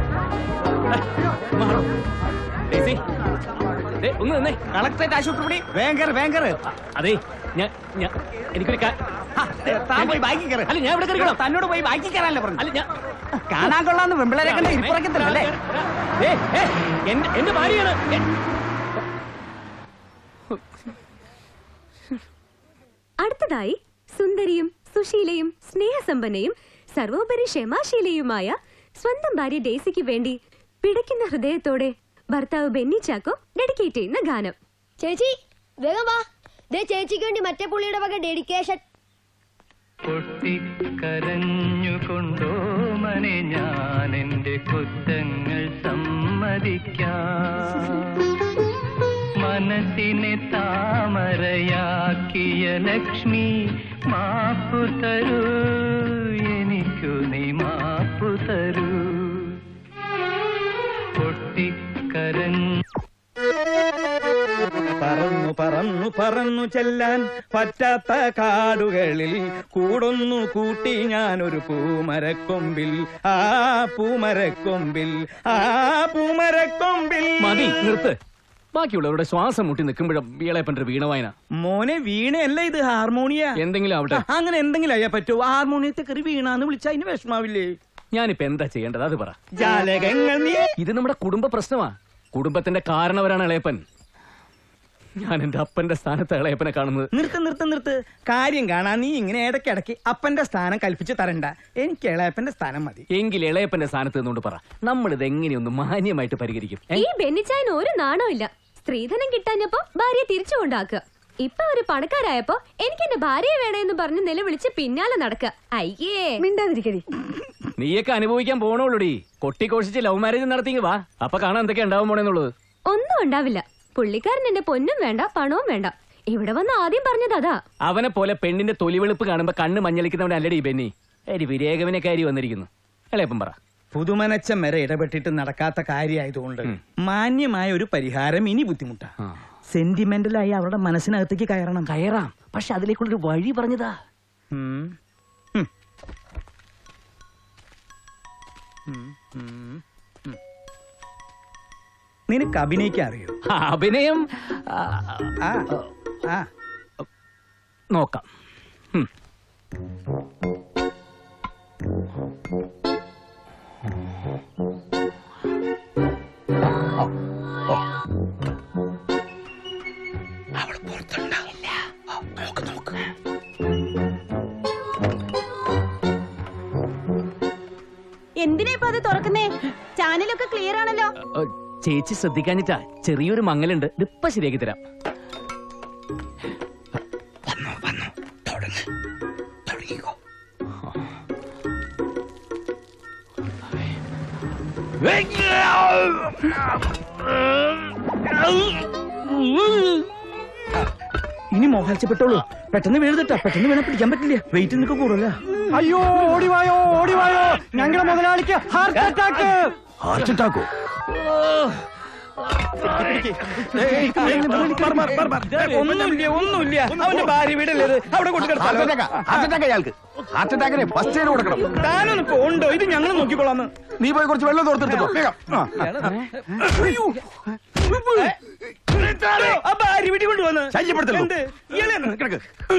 ലേസി, ദേ, ഒന്ന് നിന്നേ കളക്ടറേറ്റ് ആശുപത്രി വേങ്കർ വേങ്കർ അതെ ഞാൻ ഞാൻ എനിക്കൊരു കാ- താൻ പോയി ബാക്കി കയറി അല്ല ഞാൻ ഇവിടെ കയറിക്കോളാം തന്നോട് പോയി ബാക്കി കയറാനല്ലേ പറഞ്ഞു അല്ല ഞാൻ കാണാൻ കൊള്ളാന്ന് വെമ്പിളരെ കണ്ട ഇരിപ്പുറക്കത്തില്ലല്ലേ ഏ, ഏ, എന്റെ എന്റെ ഭാര്യയാണ് ഏ, അടുത്തതായി സുന്ദരിയും സുശീലയും സ്നേഹസമ്പന്നയും സർവോപരി ക്ഷമാശീലയുമായ സ്വന്തം ഭാര്യ ഡേസിക്ക് വേണ്ടി പിടയ്ക്കുന്ന ഹൃദയത്തോടെ ഭർത്താവ് ബെന്നി ചാക്കോ ഡെഡിക്കേറ്റ് ചെയ്യുന്ന ഗാനം ചേച്ചി വേഗം വാ ദേ ചേച്ചിക്ക് വേണ്ടി മറ്റേ പുള്ളിയുടെ വക ഡെഡിക്കേഷൻ പൊട്ടിക്കരഞ്ഞുകൊണ്ടോ മനെ ഞാൻ എന്റെ കുറ്റങ്ങൾ സമ്മതിക്കാം മനസ്സിനെ താമരയാക്കിയ ലക്ഷ്മി മാപ്പു തരൂ എനിക്കു നീ മാപ്പു തരൂ പൊട്ടിക്കരഞ്ഞു പറന്നു പറന്നു പറന്നു ചെല്ലാൻ പറ്റാത്ത കാടുകളിൽ കൂടൊന്നു കൂട്ടി ഞാനൊരു പൂമരക്കൊമ്പിൽ ആ പൂമരക്കൊമ്പിൽ ആ പൂമരക്കൊമ്പിൽ മതി നിർത്ത് ബാക്കിയുള്ളവരുടെ ശ്വാസം മുട്ടി നിൽക്കുമ്പോഴും വീളയപ്പൻ്റെ വീണ വായന മോനെ വീണയല്ല ഇത് ഹാർമോണിയ എന്തെങ്കിലും ആവട്ടെ അങ്ങനെ എന്തെങ്കിലും അയ്യാ പറ്റുമോ ഹാർമോണിയത്തെ കയറി വീണാന്ന് വിളിച്ചാ അതിന് വിഷമാവില്ലേ ഞാനിപ്പോ എന്താ ചെയ്യേണ്ടത് അത് പറ ജാലകങ്ങൾ നീ ഇത് നമ്മുടെ കുടുംബ പ്രശ്നമാ കുടുംബത്തിന്റെ കാരണവരാണ് ഇളയപ്പൻ ഞാൻ എന്റെ അപ്പന്റെ സ്ഥാനത്ത് ഇളയപ്പനെ കാണുന്നത് നിർത്ത് നിർത്ത് നിർത്ത് കാര്യം കാണാൻ നീ ഇങ്ങനെ ഇടയ്ക്കിടയ്ക്ക് അപ്പന്റെ സ്ഥാനം കൽപ്പിച്ച് തരണ്ട എനിക്ക് ഇളയപ്പന്റെ സ്ഥാനം മതി എങ്കിൽ ഇളയപ്പന്റെ സ്ഥാനത്ത് നിന്നുകൊണ്ട് പറ നമ്മൾ ഇത് എങ്ങനെയൊന്ന് മാന്യമായിട്ട് പരിഹരിക്കും ഏ? ഈ ബെന്നിച്ചായന് ഒരു നാണോ ഇല്ല സ്ത്രീധനം കിട്ടാഞ്ഞപ്പോ ഭാര്യ തിരിച്ചു കൊണ്ടാക്കുക ഇപ്പൊ ഒരു പണക്കാരായപ്പോ എനിക്ക് എന്റെ ഭാര്യയെ വേണമെന്ന് പറഞ്ഞ് നിലവിളിച്ച് പിന്നാലെ നടക്കുക അയ്യേ മിണ്ടാതിരിക്കടി നീയൊക്കെ അനുഭവിക്കാൻ പോണോളൂടി കൊട്ടിക്കോഷിച്ച് ലവ് മാരേജ് നടത്തിങ്ങ് വാ അപ്പൊ കാണാൻ എന്തൊക്കെ ഉണ്ടാവും പോണെന്നുള്ളത് ഒന്നും ഉണ്ടാവില്ല പുള്ളിക്കാരൻ എന്റെ പൊന്നും വേണ്ട പണവും വേണ്ട ഇവിടെ വന്ന് ആദ്യം പറഞ്ഞത് അതാ അവനെ പോലെ പെണ്ണിന്റെ തൊലിവെളുപ്പ് കാണുമ്പോ കണ്ണ് മഞ്ഞളിക്കുന്നവൻ അല്ലടി ഈ ബെന്നി ഒരു വിരേകവിനെ കാരി വന്നിരിക്കുന്നു എളയപ്പം പറ പുതുമനച്ചം വരെ ഇടപെട്ടിട്ട് നടക്കാത്ത കാര്യമായതുകൊണ്ട് മാന്യമായ ഒരു പരിഹാരം ഇനി ബുദ്ധിമുട്ടാ സെന്റിമെന്റലായി അവരുടെ മനസ്സിനകത്തേക്ക് കയറണം കയറാം പക്ഷെ അതിലേക്കുള്ളൊരു വഴി പറഞ്ഞതാ ഉം. ഉം. ഉം, ഉം, ഉം. നിനക്ക് അഭിനയിക്കാൻ അറിയോ അഭിനയം ആ ആ നോക്കാം ഉം. എന്തിനാ ഇപ്പൊ അത് തുറക്കുന്നേ ചാനലൊക്കെ ക്ലിയർ ആണല്ലോ ഏ, ചേച്ചി ശ്രദ്ധിക്കാഞ്ഞിട്ടാ ചെറിയൊരു മങ്ങലുണ്ട് ഇതിപ്പ ശരിയാക്കി തരാം ഇനി മോഹാൽച്ചപ്പെട്ടോളൂ പെട്ടെന്ന് വീഴുതട്ടാ പെട്ടെന്ന് വീണ പിടിക്കാൻ പറ്റില്ല വെയിറ്റ് നിനക്ക് കൂടുതല അയ്യോ ഓടിവായോ ഓടിവായോ ഞങ്ങളുടെ മുതലാളിക്ക് ഹാർട്ട് അറ്റാക്ക് ഹാർട്ട് അറ്റാക്കോ ഒന്നുമില്ല ഒന്നുമില്ല അവന്റെ ഭാര്യ വീടല്ലേ അവിടെ ഹാർട്ട് അറ്റാക്ക് അയാൾക്ക് ഹാർട്ട് അറ്റാക്കിന് ഫസ്റ്റ് എയ്ഡ് കൊടുക്കണം താനൊന്ന് പോണ്ടോ ഇത് ഞങ്ങൾ നോക്കിക്കോളാന്ന് നീ പോയി കുറച്ച് വെള്ളം തോർത്തെടുത്തോ വേഗം ആ. ആ ഭാര്യ വീട്ടിൽ കൊണ്ടുവന്ന് ശല്യപ്പെടുത്തല്ലോ. എന്ത്? ഇയാളെന്ന്? കിടക്ക്.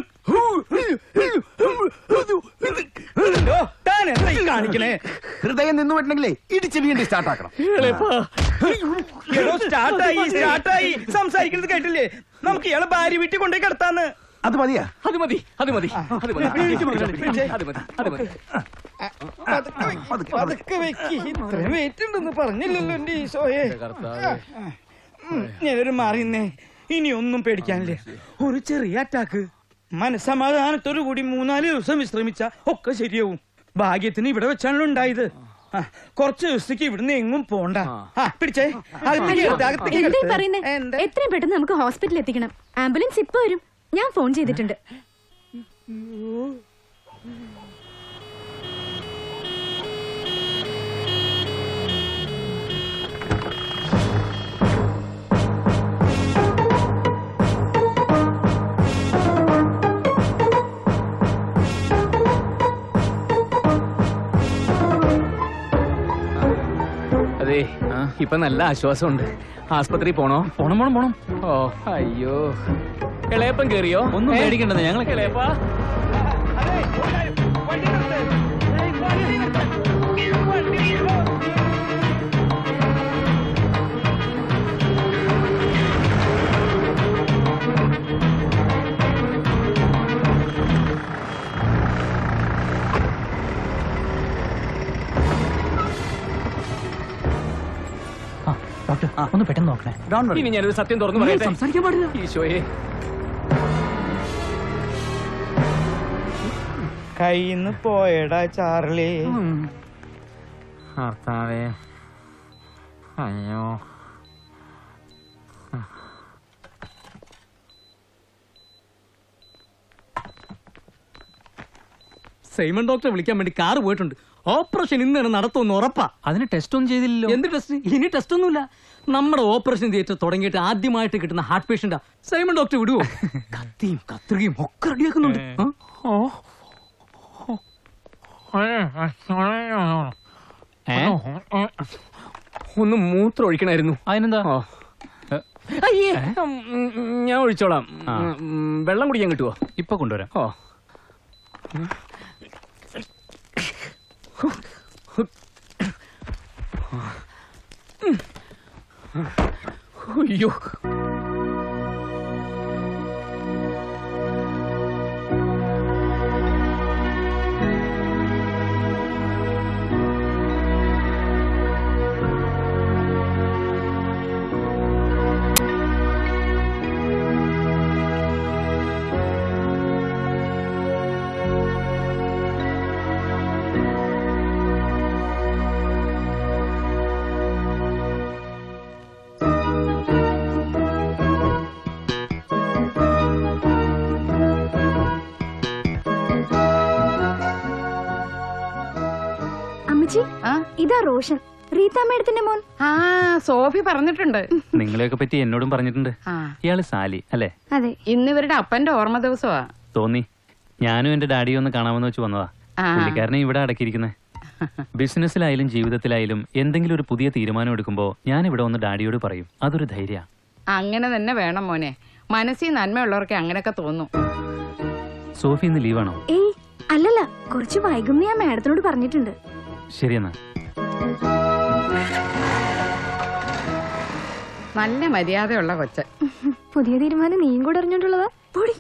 ഓ, താൻ എന്താ ഈ കാണിക്കണേ ഹൃദയം നിന്ന് വിട്ടണെങ്കിലേ ഇടിച്ച് വീണ്ടും സ്റ്റാർട്ട് ആക്കണം എടോ സ്റ്റാർട്ടായി സ്റ്റാർട്ടായി സംസാരിക്കുന്നത് കേട്ടില്ലേ നമുക്ക് ഇയാളെ ഭാര്യ വീട്ടിൽ കൊണ്ടുപോയി കിടത്താന്ന് അത് മതിയാ അത് മതി അത് മതി അത് മതി അത് മതി അത് മതി പതുക്കെ വെക്ക് ഇത്രയും വെയിറ്റ് ഉണ്ടെന്ന് പറഞ്ഞില്ലല്ലോ എന്റെ ഈശോയെ ഉം, ഞാനൊരു മാറിന്നേ ഇനി ഒന്നും പേടിക്കാനില്ല ഒരു ചെറിയ അറ്റാക്ക് മനസമാധാനത്തോടു കൂടി മൂന്നാല് ദിവസം വിശ്രമിച്ച ഒക്കെ ശരിയാവും ഭാഗ്യത്തിന് ഇവിടെ വെച്ചാണല്ലോ ഉണ്ടായത് ആ, കുറച്ച് ദിവസത്തേക്ക് ഇവിടുന്ന് എങ്ങും പോണ്ട ആ പിടിച്ചേ അകത്തേക്ക് എടുത്ത്, അകത്തേക്ക് എന്തായി എടുത്ത്. പറയുന്നേ എത്രയും പെട്ടെന്ന് നമുക്ക് ഹോസ്പിറ്റലിൽ എത്തിക്കണം ആംബുലൻസ് ഇപ്പൊ വരും ഞാൻ ഫോൺ ചെയ്തിട്ടുണ്ട് അതെ ഇപ്പൊ നല്ല ആശ്വാസമുണ്ട് ആസ്പത്രി പോണോ പോണം പോണം പോണം ഓ അയ്യോ ഇളയപ്പം കേറിയോ ഒന്നും ഏ? പേടിക്കണ്ടെന്ന് ഞങ്ങൾ ഇളയപ്പാ ഡോക്ടർ ഒന്ന് പെട്ടെന്ന് നോക്കണേ ഇനി ഞാനൊരു സത്യം തുറന്നു പറയട്ടെ സംസാരിക്കാൻ പാടില്ല ഈശോയെ കയ്യിന്ന് പോയടാ ചാർലി ഭർത്താവേ അയ്യോ സൈമൺ ഡോക്ടറെ വിളിക്കാൻ വേണ്ടി കാറ് പോയിട്ടുണ്ട് ഓപ്പറേഷൻ ഇന്ന് തന്നെ നടത്തുമെന്ന് ഉറപ്പാ അതിന് ടെസ്റ്റ് ഒന്നും ചെയ്തില്ലല്ലോ എന്ത് ടെസ്റ്റ് ഇനി ടെസ്റ്റ് ഒന്നുമില്ല നമ്മുടെ ഓപ്പറേഷൻ തിയേറ്റർ തുടങ്ങിയിട്ട് ആദ്യമായിട്ട് കിട്ടുന്ന ഹാർട്ട് പേഷ്യന്റാ സൈമൺ ഡോക്ടർ വിടുവോ കത്തിയും കത്രികയും ഒക്കെ റെഡിയാക്കുന്നുണ്ട് ആ? ഏ? ഒന്ന് മൂത്രം ഒഴിക്കണായിരുന്നു അതിനെന്താ അയ്യേ ഉം, ഉം, ഞാൻ ഒഴിച്ചോളാം ഉം, വെള്ളം കുടിക്കാൻ കിട്ടുമോ ഇപ്പൊ കൊണ്ടുവരാം ഓ അയ്യോ ചേച്ചി ഇതാ റോഷൻ റീത്ത മേഡത്തിന്റെ മോൻ ആ സോഫി പറഞ്ഞിട്ടുണ്ട് നിങ്ങളെയൊക്കെ പറ്റി എന്നോടും പറഞ്ഞിട്ടുണ്ട് ആ ഇയാള് സാലി അല്ലേ അതെ ഇന്ന് ഇവരുടെ അപ്പന്റെ ഓർമ്മ ദിവസമാ തോന്നി ഞാനും എന്റെ ഡാഡിയും ഒന്ന് കാണാമെന്ന് വെച്ച് വന്നതാ ആ. പുള്ളിക്കാരനെ ഇവിടെ അടക്കിയിരിക്കുന്നത് ബിസിനസ്സിലായാലും ജീവിതത്തിലായാലും എന്തെങ്കിലും ഒരു പുതിയ തീരുമാനം എടുക്കുമ്പോൾ ഞാൻ ഇവിടെ ഒന്ന് ഡാഡിയോട് പറയും അതൊരു ധൈര്യ അങ്ങനെ തന്നെ വേണം മോനെ മനസ്സിൽ നന്മയുള്ളവർക്ക് അങ്ങനെയൊക്കെ തോന്നും സോഫി ഇന്ന് ലീവാണോ ഏയ് അല്ലല്ല കുറച്ച് വൈകും ഞാൻ മാഡത്തിനോട് പറഞ്ഞിട്ടുണ്ട് ശരിയെന്നാ നല്ല മര്യാദയുള്ള കൊച്ച് പുതിയ തീരുമാനം നീയും കൂടെ അറിഞ്ഞോണ്ടുള്ളതാ പൊടി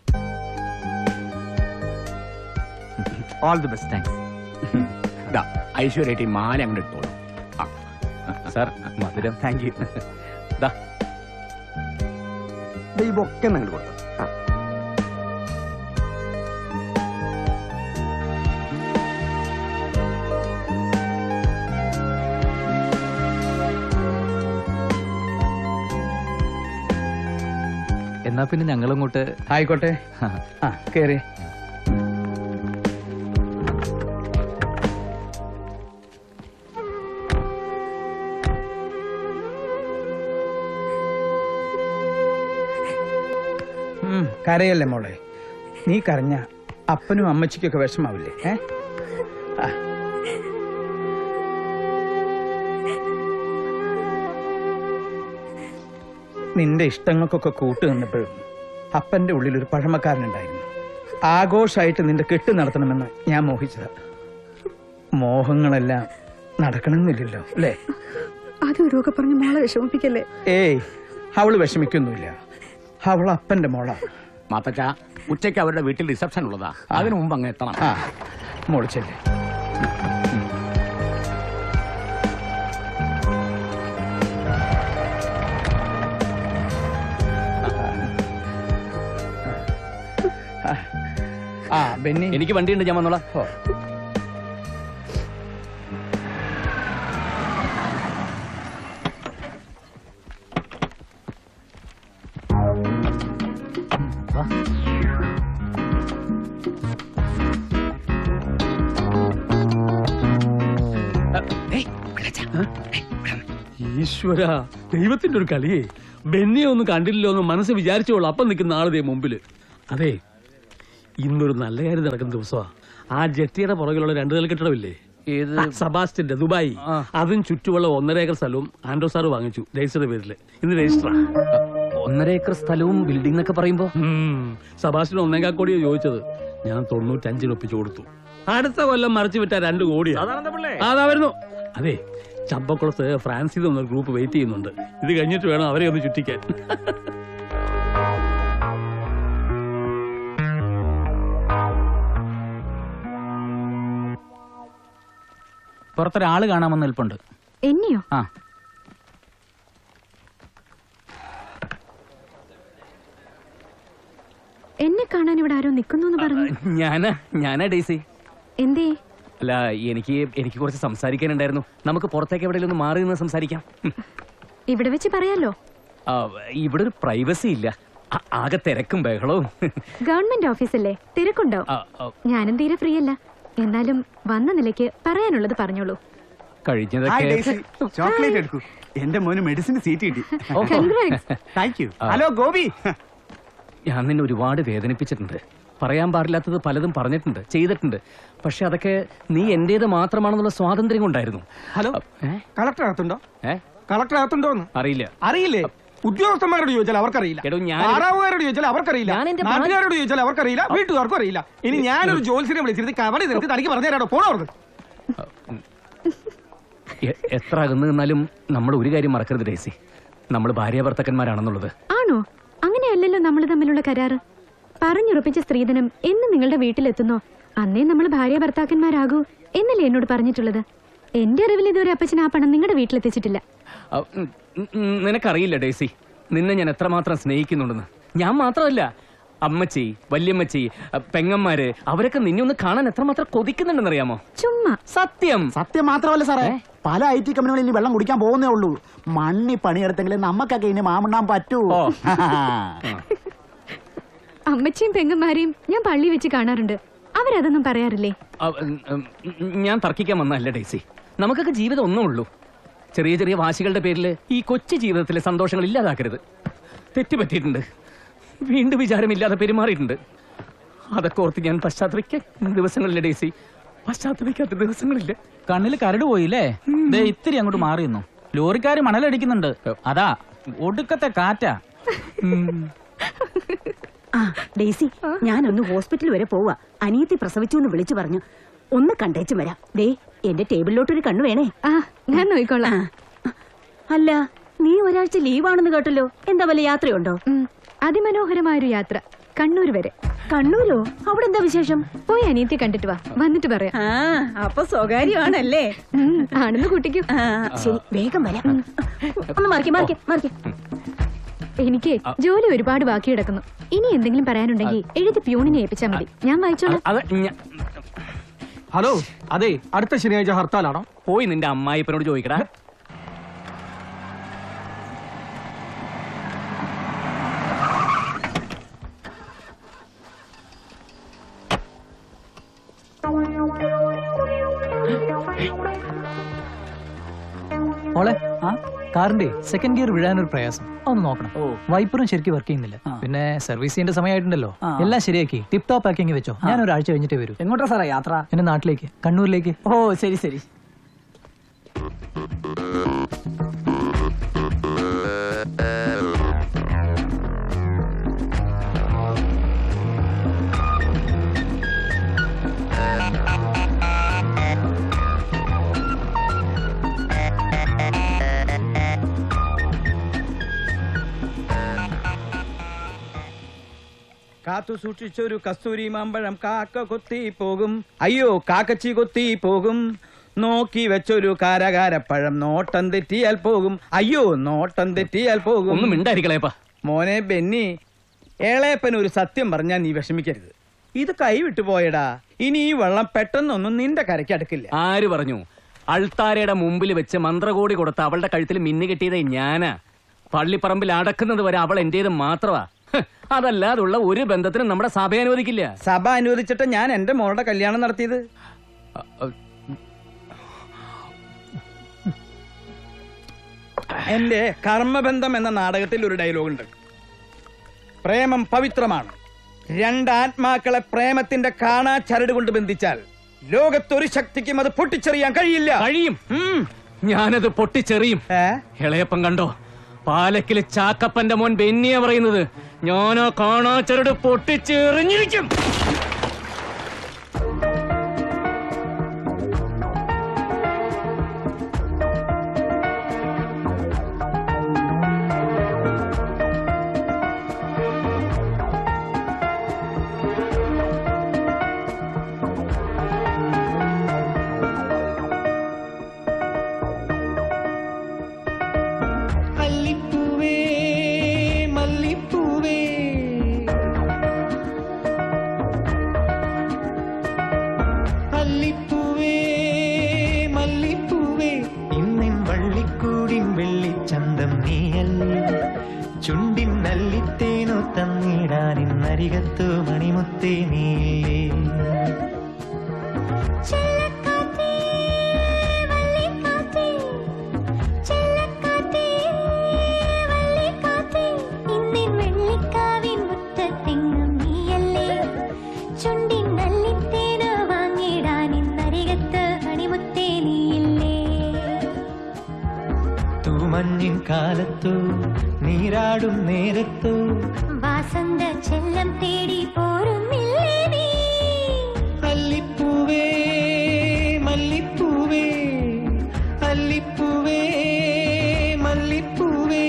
ഓൾ ദി ബെസ്റ്റ് താങ്ക്സ് ഐശ്വര്യായിട്ട് ഈ മാല അങ്ങോട്ട് ഇട്ടോളൂ സാർ മധുരം താങ്ക് യു ഇതൊക്കെ അങ്ങോട്ട് കൊടുത്തു ആ. എന്നാ പിന്നെ ഞങ്ങളങ്ങോട്ട് ആയിക്കോട്ടെ ആ കേറി ഉം, കരയല്ലേ മോളെ നീ കരഞ്ഞ അപ്പനും അമ്മച്ചിക്കൊക്കെ വിഷമാവില്ലേ ഏ ആ. നിന്റെ ഇഷ്ടങ്ങൾക്കൊക്കെ കൂട്ടു നിന്നപ്പോഴും അപ്പന്റെ ഉള്ളിൽ ഒരു പഴമക്കാരനുണ്ടായിരുന്നു ആഘോഷമായിട്ട് നിന്റെ കെട്ട് നടത്തണമെന്ന് ഞാൻ മോഹിച്ചതാ മോഹങ്ങളെല്ലാം നടക്കണമെന്നില്ലല്ലോ അല്ലേ അതൊരുവൊക്കെ പറഞ്ഞ് മോളെ വിഷമിപ്പിക്കല്ലേ ഏയ് അവള് വിഷമിക്കൊന്നുമില്ല അവൾ അപ്പന്റെ മോളാ മാത്തച്ച ഉച്ചയ്ക്ക് അവരുടെ വീട്ടിൽ റിസപ്ഷൻ ഉള്ളതാ അതിനു മുമ്പ് അങ്ങ് എത്തണം ആ മോളിച്ചല്ലേ ആ ബെന്നി എനിക്ക് വണ്ടിയുണ്ട് ഞാൻ വന്നോളാം ഈശ്വര ദൈവത്തിന്റെ ഒരു കളിയേ ബെന്നിയെ ഒന്നും കണ്ടില്ലല്ലോ എന്ന് മനസ്സ് വിചാരിച്ചോളൂ അപ്പം നിൽക്കുന്ന ആള് ദേ മുമ്പില് അതെ ഇന്നൊരു നല്ല കാര്യം നടക്കുന്ന ദിവസമാ ആ ജെട്ടിയുടെ പുറകിലുള്ള രണ്ടു നില കെട്ടിടമില്ലേ ആ, സബാസ്റ്റിന്റെ ദുബായ് അതും ചുറ്റുമുള്ള ഒന്നര ഏക്കർ സ്ഥലവും ആൻഡ്രോ സാറ് വാങ്ങിച്ചു രജിസ്റ്ററുടെ പേരില് ഇന്ന് രജിസ്റ്ററാ ഒന്നര ഏക്കർ സ്ഥലവും ബിൽഡിംഗ് എന്നൊക്കെ പറയുമ്പോ സബാസ്റ്റിന് ഒന്നേകാൽ കോടിയോ ചോദിച്ചത് ഞാൻ തൊണ്ണൂറ്റഞ്ചിന് ഒപ്പിച്ചു കൊടുത്തു അടുത്ത കൊല്ലം മറിച്ചു വിട്ട രണ്ട് കോടിയാ അതാ വരുന്നു അതെ ചമ്പക്കുളത്ത് ഫ്രാൻസിൽ നിന്ന് ഗ്രൂപ്പ് വെയിറ്റ് ചെയ്യുന്നുണ്ട് ഇത് കഴിഞ്ഞിട്ട് വേണം അവരെ ഒന്ന് ചുറ്റിക്കാൻ പുറത്തൊരാള് കാണാമെന്ന് നിൽപ്പുണ്ട് എന്നെയോ ആ എന്നെ കാണാൻ ഇവിടെ ആരോ നിൽക്കുന്നു എന്ന് പറഞ്ഞു ഞാനാ ഞാനാ ഡേസി എന്തേ അല്ല എനിക്ക് എനിക്ക് കുറച്ച് സംസാരിക്കാനുണ്ടായിരുന്നു നമുക്ക് പുറത്തേക്ക് എവിടെയെങ്കിലും ഒന്ന് മാറി നിന്ന് സംസാരിക്കാം ഉം. ഇവിടെ വെച്ച് പറയാലോ ആ, ഇവിടെ ഒരു പ്രൈവസി ഇല്ല ആ- ആകെ തിരക്കും ബഹളവും ഗവൺമെന്റ് ഓഫീസല്ലേ തിരക്കുണ്ടാവും ആ, ആ, ഞാനും തീരെ ഫ്രീ അല്ല എന്നാലും വന്ന നിലയ്ക്ക് പറയാനുള്ളത് പറഞ്ഞോളൂ കഴിഞ്ഞതൊക്കെ ചോക്ലേറ്റ് എടുക്കൂ എന്റെ മോന് മെഡിസിൻ സീറ്റ് കിട്ടി Congrats. Thank you hello Gopi ഞാൻ നിന്നെ ഒരുപാട് വേദനിപ്പിച്ചിട്ടുണ്ട് പറയാൻ പാടില്ലാത്തത് പലതും പറഞ്ഞിട്ടുണ്ട് ചെയ്തിട്ടുണ്ട് പക്ഷെ അതൊക്കെ നീ എന്റേത് മാത്രമാണെന്നുള്ള സ്വാതന്ത്ര്യം കൊണ്ടായിരുന്നു ഹലോ കളക്ടർ അകത്തുണ്ടോ ഏ കളക്ടർ അകത്തുണ്ടോന്ന് അറിയില്ല അറിയില്ലേ ഉദ്യോഗസ്ഥന്മാരോട് ചോദിച്ചാൽ അവർക്കറിയില്ല എടോ, ഞാൻ- ആറാവുകാരോട് ചോദിച്ചാൽ അവർക്കറിയില്ല ഞാൻ എന്റെ നാട്ടുകാരോട് ചോദിച്ചാൽ അവർക്കറിയില്ല വീട്ടുകാർക്കും അറിയില്ല ഇനി ഞാനൊരു ജോത്സ്യനെ വിളിച്ചിരുത്തി കവടി നിർത്തി തനിക്ക് പറഞ്ഞു തരാടോ പോണോ എ- എത്ര അകന്നു നിന്നാലും നമ്മൾ ഒരു കാര്യം മറക്കരുത് ഡേസി നമ്മൾ ഭാര്യ ഭർത്തക്കന്മാരാണെന്നുള്ളത് ആണോ അങ്ങനെയല്ലല്ലോ നമ്മൾ തമ്മിലുള്ള കരാറ് പറഞ്ഞുറപ്പിച്ച സ്ത്രീധനം എന്ന് നിങ്ങളുടെ വീട്ടിലെത്തുന്നോ അന്നേ നമ്മൾ ഭാര്യ ഭർത്താക്കന്മാരാകൂ എന്നല്ലേ എന്നോട് പറഞ്ഞിട്ടുള്ളത് എന്റെ അറിവിൽ ഇതുവരെ അപ്പച്ചൻ ആ പണം നിങ്ങളുടെ വീട്ടിലെത്തിച്ചിട്ടില്ല ആ, ഉം, ഉം, ഉം, നിനക്കറിയില്ല ഡേസി നിന്നെ ഞാൻ എത്രമാത്രം സ്നേഹിക്കുന്നുണ്ടെന്ന് ഞാൻ മാത്രമല്ല അമ്മച്ചി വല്യമ്മച്ചി അ, പെങ്ങന്മാര് അവരൊക്കെ നിന്നെ ഒന്ന് കാണാൻ എത്രമാത്രം കൊതിക്കുന്നുണ്ടെന്നറിയാമോ ചുമ്മാ സത്യം സത്യം മാത്രമല്ല സാറേ പല ഐ ടി കമ്പനികളിൽ ഇനി വെള്ളം കുടിക്കാൻ പോകുന്നേ ഉള്ളൂ മണ്ണി പണിയെടുത്തെങ്കിൽ നമുക്കൊക്കെ ഇനി മാമണ്ണാൻ പറ്റൂ അമ്മച്ചിയും പെങ്ങന്മാരെയും ഞാൻ പള്ളി വെച്ച് കാണാറുണ്ട് അവരതൊന്നും പറയാറില്ലേ അവ- ഉം, ഉം, ഞാൻ തർക്കിക്കാൻ വന്നതല്ല ഡേസി നമുക്കൊക്കെ ജീവിതം ഒന്നേ ഉള്ളൂ ചെറിയ ചെറിയ വാശികളുടെ പേരിൽ ഈ കൊച്ചു ജീവിതത്തിലെ സന്തോഷങ്ങൾ ഇല്ലാതാക്കരുത് തെറ്റുപറ്റിയിട്ടുണ്ട് വീണ്ടും വിചാരമില്ലാതെ പെരുമാറിയിട്ടുണ്ട് അതൊക്കെ ഓർത്ത് ഞാൻ പശ്ചാത്തപിക്കാൻ ദിവസങ്ങളില്ല ഡേസി പശ്ചാത്തപിക്കാത്ത ദിവസങ്ങളില്ല കണ്ണിൽ കരട് പോയില്ലേ ദേ ഇത്തിരി അങ്ങോട്ട് മാറിയുന്നു ലോറിക്കാര് മണലടിക്കുന്നുണ്ട് അതാ ഒടുക്കത്തെ കാറ്റാ ആ ഡേസി ഞാനൊന്ന് ഹോസ്പിറ്റൽ വരെ പോവാ അനിയത്തി പ്രസവിച്ചു എന്ന് വിളിച്ചു പറഞ്ഞു ഒന്ന് കണ്ടേച്ചു വരാം ദേ എന്റെ ടേബിളിലോട്ടൊരു കണ്ണു വേണേ ആ ഞാൻ നോക്കിക്കൊള്ളാം അല്ല നീ ഒരാഴ്ച ലീവാണെന്ന് കേട്ടല്ലോ എന്താ വല്ല യാത്രയുണ്ടോ അതിമനോഹരമായൊരു യാത്ര കണ്ണൂർ വരെ കണ്ണൂരോ അവിടെ എന്താ വിശേഷം പോയി അനിയത്തി കണ്ടിട്ട് വാ വന്നിട്ട് പറയാം ആ അപ്പൊ സ്വകാര്യമാണല്ലേ ഉം, ആണെന്ന് കുട്ടിക്കും ശരി വേഗം വരാം ഒന്ന് മാറിക്കെ മാറിക്കെ മാറിക്കെ എനിക്ക് ജോലി ഒരുപാട് ബാക്കി കിടക്കുന്നു ഇനി എന്തെങ്കിലും പറയാനുണ്ടെങ്കിൽ എഴുതി പ്യൂണിനെ ഏൽപ്പിച്ചാൽ മതി ഞാൻ വായിച്ചോളാം അത് ഞ- ഹലോ അതെ അടുത്ത ശനിയാഴ്ച ഹർത്താലാണോ പോയി നിന്റെ അമ്മായിപ്പനോട് ചോദിക്കടാ മോളെ ആ കാറിന്റെ സെക്കൻഡ് ഗിയർ വീഴാനൊരു പ്രയാസം ഒന്ന് നോക്കണം വൈപ്പറും ശരിക്കും വർക്ക് ചെയ്യുന്നില്ല പിന്നെ സർവീസ് ചെയ്യേണ്ട സമയമായിട്ടുണ്ടല്ലോ എല്ലാം ശരിയാക്കി ടിപ് ടോപ്പ് ആക്കി വെച്ചോ ഞാൻ ഒരാഴ്ച കഴിഞ്ഞിട്ടേ വരൂ എങ്ങോട്ടാ സാറേ യാത്ര എന്റെ നാട്ടിലേക്ക് കണ്ണൂരിലേക്ക് ഓ ശരി ശരി കാത്തു സൂക്ഷിച്ചൊരു കസ്തൂരി മാമ്പഴം കാക്ക കൊത്തി പോകും അയ്യോ കാക്കച്ചി കൊത്തി പോകും നോക്കി വെച്ചൊരു കാരകാരപ്പഴം നോട്ടം തെറ്റിയാൽ പോകും അയ്യോ നോട്ടം തെറ്റിയാൽ പോകും ഒന്നും മിണ്ടായിരിക്കളേപ്പാ മോനെ ബെന്നി ഏളയപ്പൻ ഒരു സത്യം പറഞ്ഞാൽ നീ വിഷമിക്കരുത് ഇത് കൈവിട്ടു പോയടാ ഇനി ഈ വെള്ളം പെട്ടെന്നൊന്നും നിന്റെ കരയ്ക്ക് അടുക്കില്ല ആര് പറഞ്ഞു അൾത്താരയുടെ മുമ്പിൽ വെച്ച് മന്ത്രകോടി കൊടുത്ത് അവളുടെ കഴുത്തിൽ മിന്നു കെട്ടിയത് ഞാനാ പള്ളിപ്പറമ്പിൽ അടക്കുന്നത് വരെ അവൾ എന്റേത് മാത്രമാ ഹ്, അതല്ലാതുള്ള ഒരു ബന്ധത്തിനും നമ്മുടെ സഭ അനുവദിക്കില്ല സഭ അനുവദിച്ചിട്ട് ഞാൻ എന്റെ മോളുടെ കല്യാണം നടത്തിയത് എന്റെ കർമ്മബന്ധം എന്ന നാടകത്തിൽ ഒരു ഡയലോഗ് ഉണ്ട് പ്രേമം പവിത്രമാണ് രണ്ടാത്മാക്കളെ പ്രേമത്തിന്റെ കാണാ ചരട് കൊണ്ട് ബന്ധിച്ചാൽ ലോകത്തൊരു ശക്തിക്കും അത് പൊട്ടിച്ചെറിയാൻ കഴിയില്ല കഴിയും ഞാനത് പൊട്ടിച്ചെറിയും ഇളയപ്പം കണ്ടോ പാലക്കില് ചാക്കപ്പന്റെ മോൻ ബെന്നിയാ പറയുന്നത് ഞാനാ കാണാച്ചരട് പൊട്ടിച്ചെറിഞ്ഞിരിക്കും മല്ലിപ്പൂവേ മല്ലിപ്പൂവേ മല്ലിപ്പൂവേ മല്ലിപ്പൂവേ ഇന്നിൻ വള്ളിക്കൂടിൻ വെള്ളിച്ചന്തം നീയല്ലേ ചുണ്ടിൻ നല്ലിത്തേനു തന്നിടാനിന്നരികത്തു മണിമുത്തേ നീയേ തൂമഞ്ഞിൻ കാലത്തു നീരാടും നേരത്തു വാസന്ത ചെല്ലം തേടി പോരുന്നില്ലേ നീ മല്ലിപ്പൂവേ മല്ലിപ്പൂവേ മല്ലിപ്പൂവേ മല്ലിപ്പൂവേ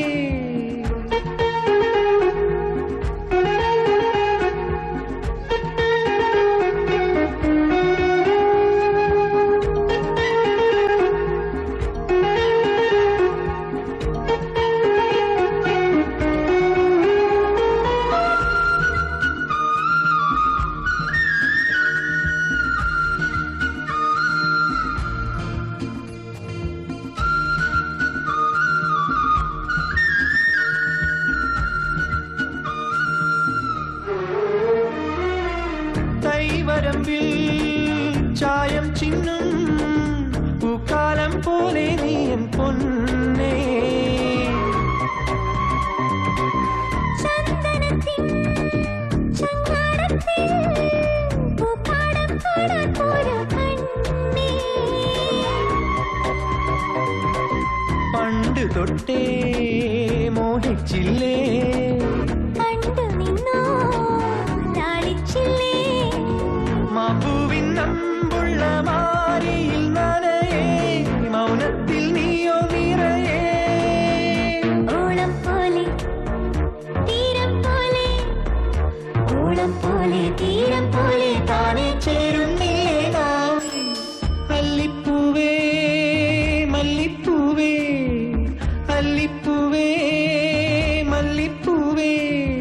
നാണിച്ചില്ലേ കണ്ടു നിന്നോ നാളിച്ചില്ലേ മാപ്പൂവിൻ നമ്പുള്ള മാരിയിൽ നനയേ മൗനത്തിൽ നീയോ നിറയേ ഓളം പോലെ തീരം പോലെ ഓളം പോലെ തീരം പോലെ താനേ ചേരുന്നില്ലേ നാം അല്ലിപ്പൂവേ മല്ലിപ്പൂവേ അല്ലിപ്പൂവേ മല്ലിപ്പൂവേ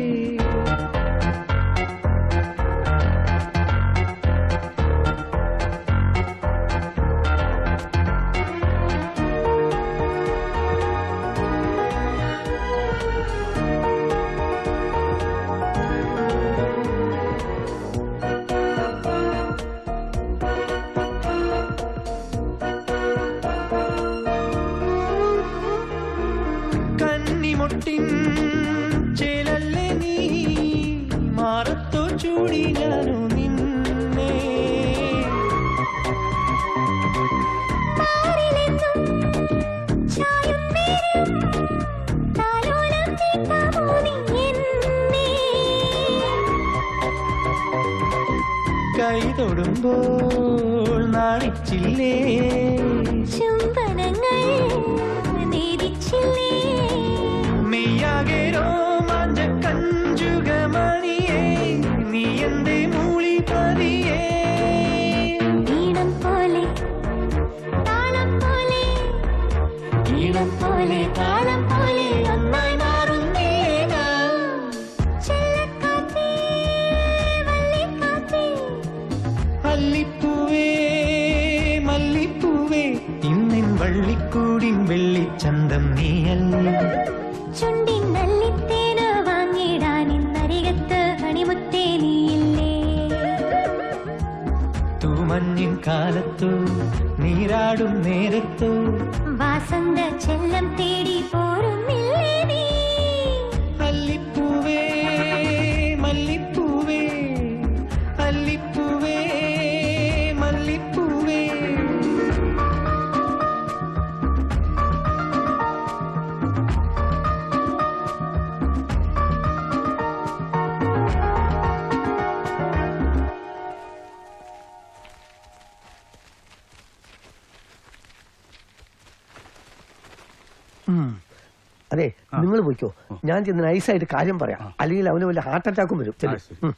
കന്നിമൊട്ടിൻ ചേലല്ലേ നീ മാറത്തോ ചൂടി ഞാനു നിന്നെ മാറിലെന്നും ചായും നേരം താലോലം കേൾക്കാമോ നീ എന്നെ കൈ തൊടുമ്പോൾ നാണിച്ചില്ലേ ചുംബനങ്ങൾ നേരിച്ചില്ലേ മെയ്യാകെ രോമാഞ്ച കഞ്ചുകമണിയേ നീ എന്റെ മൂളി പതിയേ ഈണം പോലെ താളം പോലെ ഈണം പോലെ താളം പോലെ ഒന്നായി മാറുന്നേ നാം. ചെല്ലക്കാറ്റേ, വള്ളിക്കാറ്റേ, അല്ലിപ്പൂവേ മല്ലിപ്പൂവേ ഇന്നിൻ വള്ളിക്കൂടിൻ വെള്ളിച്ചന്തം നീയല്ലേ ചുണ്ടിൻ നല്ലിത്തേന് വാങ്ങിടാൻ ഇന്നരികത്ത് മണിമുത്തേ നീയില്ലേ തൂമഞ്ഞിൻ കാലത്തു നീരാടും നേരത്തു വാസന്ത ചെല്ലം തേടി പോരുന്നില്ലേ നീ അല്ലിപ്പൂവേ മല്ലിപ്പൂവേ അല്ലിപ്പൂവേ മല്ലിപ്പൂവേ അതെ നിങ്ങൾ പോയിക്കോ ഞാൻ ചെന്ന് നൈസായിട്ട് കാര്യം പറയാം അല്ലെങ്കിൽ അവന് വല്ല ഹാർട്ട് അറ്റാക്കും വരും ചെല്ല്. ഉം.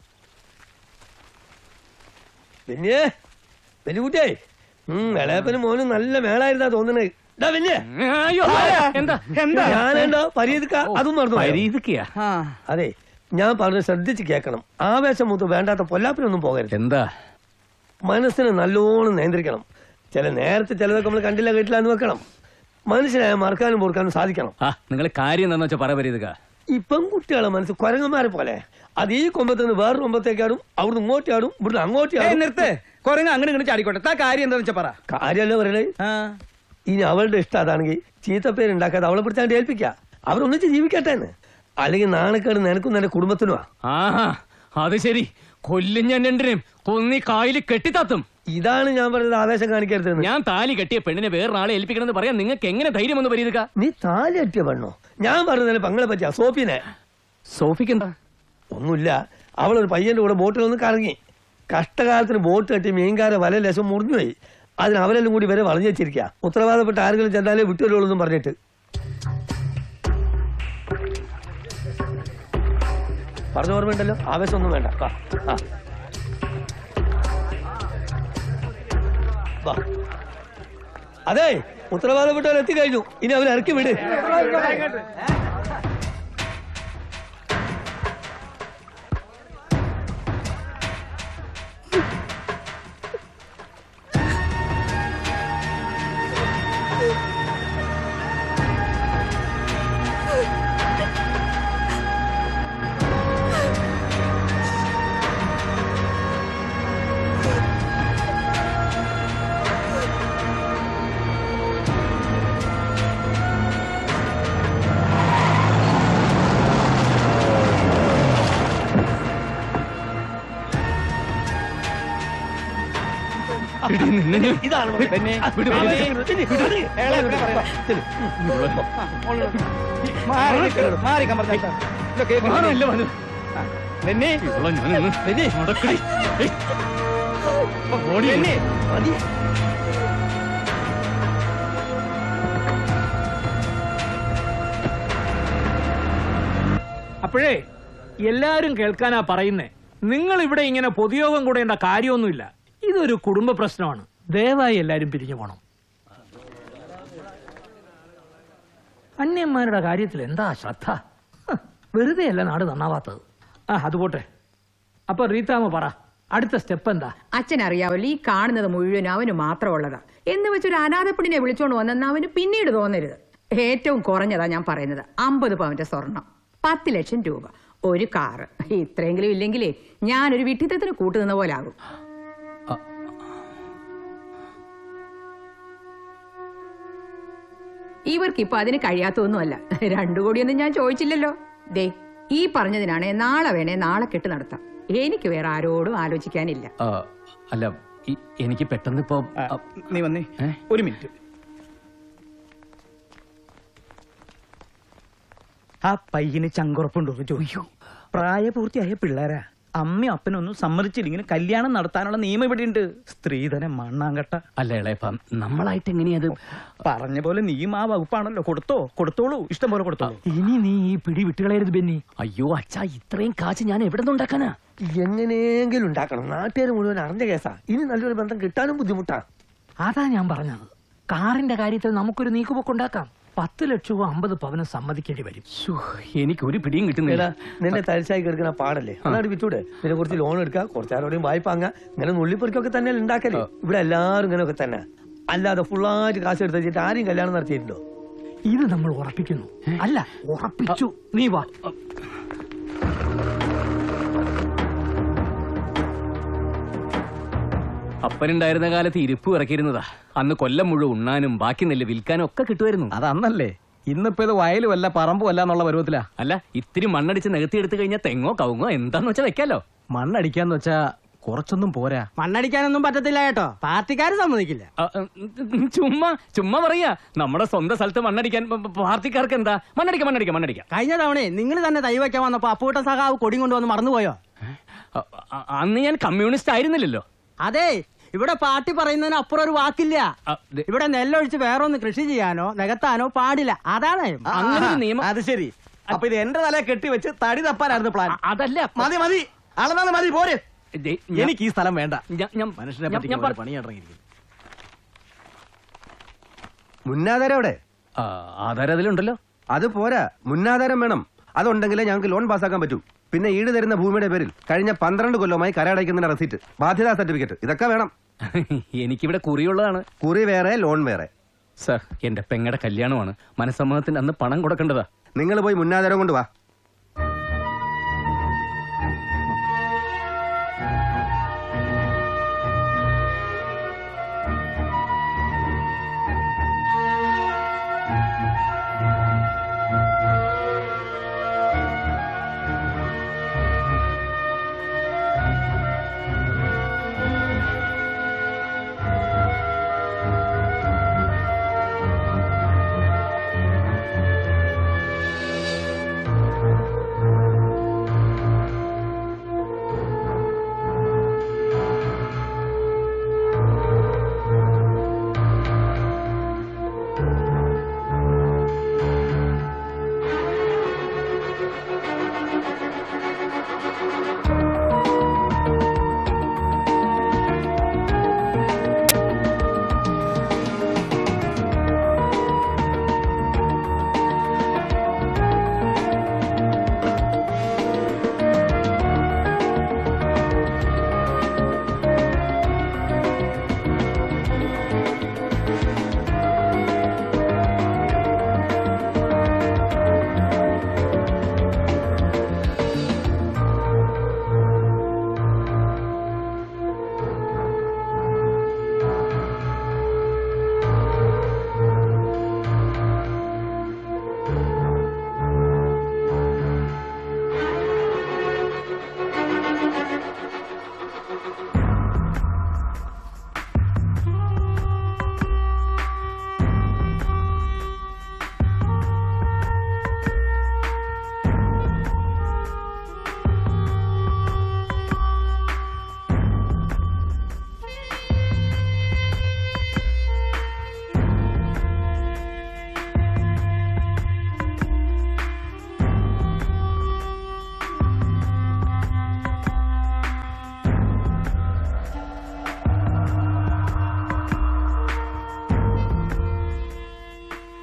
പിന്നെ വെല്ലുകുട്ടിയേ ഇളയപ്പനും മോനും നല്ല മേളായിരുന്നാ തോന്നണേ ഡാ വെല്ല്. എന്താ എന്താ ഞാനെന്തോ പരീതിക്ക അതും മറന്നു പോയോ? പരീതിക്കയാ അതെ ഞാൻ പറഞ്ഞത് ശ്രദ്ധിച്ച് കേൾക്കണം ആവേശം മൂത്ത് വേണ്ടാത്ത പൊല്ലാപ്പിനൊന്നും പോകരുത് എന്താ മനസ്സിനെ നല്ലോണം നിയന്ത്രിക്കണം ചില നേരത്തെ ചിലതൊക്കെ നമ്മൾ കണ്ടില്ല കേട്ടില്ല എന്ന് വെക്കണം മനുഷ്യനായ മറക്കാനും പൊറുക്കാനും സാധിക്കണം ആ നിങ്ങൾ കാര്യം എന്താന്ന് വെച്ചാ പറ പരീതുക ഇപ്പം കുട്ടികളെ മനസ്സ് കുരങ്ങന്മാരെ പോലെ അത് ഈ കൊമ്പത്ത് നിന്ന് വേറെ കൊമ്പത്തേക്കാടും അവിടുന്ന് ഇങ്ങോട്ടാടും ഇവിടുന്ന് അങ്ങോട്ട് ഏയ് നിർത്ത് കൊരങ്ങ അങ്ങനെ ഇങ്ങനെ ചാടിക്കോട്ടെ താ കാര്യം എന്താന്ന് വെച്ചാ പറ കാര്യമല്ലേ പറയണേ ഇനി അവളുടെ ഇഷ്ടം അതാണെങ്കിൽ ചീത്തപ്പേര് ഉണ്ടാക്കാതെ അവളെ പിടിച്ചാണ്ട് ഏൽപ്പിക്ക അവരൊന്നിച്ച് ജീവിക്കട്ടെ എന്ന് അല്ലെങ്കിൽ നാണക്കേട് നിനക്കും നിന്റെ കുടുംബത്തിനുമാ ആഹാ അത് ശരി കൊല്ലും ഞാൻ രണ്ടിനെയും കൊന്നി കായില് കെട്ടിത്താത്തും ഇതാണ് ഞാൻ പറഞ്ഞത് ആവേശം കാണിക്കരുത് ഞാൻ താലി കെട്ടിയ പെണ്ണിനെ വേറൊരാളെ ഏൽപ്പിക്കണമെന്ന് പറയാൻ നിങ്ങൾക്ക് എങ്ങനെ ധൈര്യം വന്ന് പരീതുക നീ താലി കെട്ടിയ പെണ്ണോ ഞാൻ പറഞ്ഞതിന് പങ്ങളെ പറ്റിയ സോഫിനെ സോഫിക്ക് എന്താ ഒന്നുമില്ല അവളൊരു പയ്യന്റെ കൂടെ ബോട്ടിലൊന്ന് കറങ്ങി കഷ്ടകാലത്തിന് ബോട്ട് കെട്ടി മീൻകാരെ വല ലേശം മുറിഞ്ഞുപോയി അതിന് അവരെല്ലാം കൂടി വരെ വളഞ്ഞു വെച്ചിരിക്കുക ഉത്തരവാദപ്പെട്ട ആരെങ്കിലും ചെന്നാലേ വിട്ടുവരുള്ളൂ എന്നും പറഞ്ഞിട്ട് പറഞ്ഞ ഓർമ്മയുണ്ടല്ലോ ആവേശമൊന്നും വേണ്ട വാ. ആ. വാ. അതെ ഉത്തരവാദപ്പെട്ടവർ എത്തിക്കഴിഞ്ഞു ഇനി അവരെ ഇറക്കി വിട് ഇതാണ് പിന്നെ, വിട്, വിട്. ആവേശം. ചെല്ല്, ചെല്ല്. ഏളെ, പിന്നെ പറയാം. ചെല്ല്. മാറി നിൽക്കരുത്, മാറി കമർദ്ദം സാർ. ഇല്ല, കേൾക്കുന്നില്ലേ? മാറല്ലേ മനു? ആ, ബെന്നി. ഇവളെ ഞാനൊന്ന് ബെന്നി. നടക്കടി. ഏയ്. ഓടി ബെന്നി. മതി അപ്പോഴേ എല്ലാരും കേൾക്കാനാ പറയുന്നേ നിങ്ങൾ ഇവിടെ ഇങ്ങനെ പൊതുയോഗം കൂടേണ്ട കാര്യമൊന്നുമില്ല ഇതൊരു കുടുംബ പ്രശ്നമാണ് ദയവായി എല്ലാരും പിരിഞ്ഞു പോണം അന്യന്മാരുടെ കാര്യത്തിൽ എന്താ ശ്രദ്ധ ഹ്, വെറുതെ അല്ല നാട് നന്നാവാത്തത് ആ അത് പോട്ടെ അപ്പൊ റീതാമ പറ അടുത്ത സ്റ്റെപ്പ് എന്താ അച്ഛനറിയാവല്ലോ ഈ കാണുന്നത് മുഴുവൻ അവന് മാത്രമുള്ളതാ എന്ന് വെച്ചൊരു അനാഥപ്പെടിനെ വിളിച്ചോണ്ട് വന്നെന്ന് അവന് പിന്നീട് തോന്നരുത് ഏറ്റവും കുറഞ്ഞതാ ഞാൻ പറയുന്നത് അമ്പത് പവന്റെ സ്വർണം പത്ത് ലക്ഷം രൂപ ഒരു കാറ് ഇത്രയെങ്കിലും ഇല്ലെങ്കിലേ ഞാനൊരു വിട്ടിത്തത്തിന് കൂട്ടുനിന്ന പോലെ ആകും ഇവർക്കിപ്പോ അതിന് കഴിയാത്തൊന്നുമല്ല രണ്ടു കോടിയൊന്നും ഞാൻ ചോദിച്ചില്ലല്ലോ ദേ ഈ പറഞ്ഞതിനാണേ നാളെ വേണേ നാളെ കെട്ട് നടത്താം എനിക്ക് വേറെ ആരോടും ആലോചിക്കാനില്ല ആ, അല്ല ഈ- എനിക്ക് പെട്ടെന്ന് ഇപ്പോ നീ വന്നേ ഒരു മിനിറ്റ് ആ പയ്യന് ചങ്കുറപ്പുണ്ടോ എന്ന് ചോദിക്കൂ പ്രായപൂർത്തിയായ പിള്ളേരാ അമ്മയും അപ്പനൊന്നും സമ്മതിച്ചില്ലെങ്കിൽ കല്യാണം നടത്താനുള്ള നിയമം ഇവിടെ ഉണ്ട് സ്ത്രീധനം മണ്ണാങ്കട്ട അല്ല ഇളയപ്പ നമ്മളായിട്ട് എങ്ങനെയത് പറഞ്ഞ പോലെ നീയും ആ വകുപ്പാണല്ലോ കൊടുത്തോ കൊടുത്തോളൂ ഇഷ്ടം പോലെ കൊടുത്തോളൂ ഇനി നീ ഈ പിടി വിട്ടുകളയരുത് ബെന്നി അയ്യോ അച്ഛാ ഇത്രയും കാശ് ഞാൻ എവിടെ നിന്ന് ഉണ്ടാക്കാനാ എങ്ങനെയെങ്കിലും ഉണ്ടാക്കണം നാട്ടുകാർ മുഴുവൻ അറിഞ്ഞ കേസാ ഇനി നല്ലൊരു ബന്ധം കിട്ടാനും ബുദ്ധിമുട്ടാ അതാ ഞാൻ പറഞ്ഞത് കാറിന്റെ കാര്യത്തിൽ നമുക്കൊരു നീക്കുപോക്കുണ്ടാക്കാം പത്ത് ലക്ഷവും അമ്പത് പവനും സമ്മതിക്കേണ്ടി വരും എനിക്ക് ഒരു പിടിയും കിട്ടുന്നില്ല എടാ നിന്നെ തരിച്ചായി കിടക്കുന്ന പാടല്ലേ അതാണ് വിറ്റൂടെ പിന്നെ കുറച്ച് ലോൺ എടുക്കുക കുറച്ചാരോടെയും വായ്പ വാങ്ങുക ഇങ്ങനെ നുള്ളിപ്പൊറിക്കൊക്കെ തന്നെ ഉണ്ടാക്കല് ഇവിടെ എല്ലാവരും ഇങ്ങനെയൊക്കെ തന്നെ അല്ലാതെ ഫുള്ളായിട്ട് കാശ് എടുത്ത് വെച്ചിട്ട് ആരെയും കല്യാണം നടത്തിയിട്ടുണ്ടോ ഇത് നമ്മൾ ഉറപ്പിക്കുന്നു അല്ല ഉറപ്പിച്ചു നീ വാ അപ്പനുണ്ടായിരുന്ന കാലത്ത് ഇരിപ്പ് ഇറക്കിയിരുന്നതാ അന്ന് കൊല്ലം മുഴുവൻ ഉണ്ണാനും ബാക്കി നെല്ല് വിൽക്കാനും ഒക്കെ കിട്ടുമായിരുന്നു അതന്നല്ലേ ഇന്നിപ്പോ ഇത് വയലും അല്ല പറമ്പും അല്ല എന്നുള്ള പരുവത്തിലാ അല്ല ഇത്തിരി മണ്ണടിച്ച് നികത്തി എടുത്തു കഴിഞ്ഞാൽ തെങ്ങോ കവുങ്ങോ എന്താന്ന് വെച്ചാൽ വെക്കാലോ മണ്ണടിക്കാന്ന് വെച്ചാ കുറച്ചൊന്നും പോരാ മണ്ണടിക്കാനൊന്നും പറ്റത്തില്ല കേട്ടോ പാർട്ടിക്കാർ സമ്മതിക്കില്ല ആ, ഉം, ചുമ്മാ ചുമ്മാ പറയാ നമ്മുടെ സ്വന്തം സ്ഥലത്ത് മണ്ണടിക്കാൻ പ- പ- പാർട്ടിക്കാർക്ക് എന്താ മണ്ണടിക്കാം മണ്ണടിക്കാം മണ്ണടിക്കാം കഴിഞ്ഞ തവണ നിങ്ങൾ തന്നെ തൈ വയ്ക്കാൻ വന്നപ്പോ അപ്പൂട്ട സഖാവ് കൊടി കൊണ്ടുവന്ന് മറന്നുപോയോ അ- അ- അന്ന് ഞാൻ കമ്മ്യൂണിസ്റ്റ് ആയിരുന്നില്ലല്ലോ അതെ ഇവിടെ പാർട്ടി പറയുന്നതിന് അപ്പുറം ഒരു വാക്കില്ല ഇവിടെ നെല്ലൊഴിച്ച് വേറെ ഒന്ന് കൃഷി ചെയ്യാനോ നികത്താനോ പാടില്ല അതാണ് അങ്ങനെ ഒരു നിയമം അത് ശരി അപ്പൊ ഇത് എന്റെ തല കെട്ടി വെച്ച് തടി തപ്പാനായിരുന്നു പ്ലാൻ അതല്ല മതി മതി അളന്നാണ് മതി പോരെ ദേ, ഞാൻ- എനിക്ക് ഈ സ്ഥലം വേണ്ട ഞാൻ- ഞാൻ മനുഷ്യനെ ഞാൻ- ഞാൻ പറ- പണി ഇറങ്ങിയിരിക്കും മുന്നാധാരം എവിടെ ആധാരം അതിലുണ്ടല്ലോ അത് പോരാ മുന്നാധാരം വേണം അതുണ്ടെങ്കിലേ ഞങ്ങൾക്ക് ലോൺ പാസ്സാക്കാൻ പറ്റൂ പിന്നെ ഈട് തരുന്ന ഭൂമിയുടെ പേരിൽ കഴിഞ്ഞ പന്ത്രണ്ട് കൊല്ലമായി കരടയ്ക്കുന്നതിന്റെ റെസീറ്റ് ബാധ്യതാ സർട്ടിഫിക്കറ്റ് ഇതൊക്കെ വേണം എനിക്കിവിടെ കുറിയുള്ളതാണ് കുറി വേറെ ലോൺ വേറെ സർ എന്റെ പെങ്ങടെ കല്യാണമാണ് മനസ്സമ്മതത്തിന് അന്ന് പണം കൊടുക്കേണ്ടതാ നിങ്ങൾ പോയി മുന്നാധാരം കൊണ്ട് വാ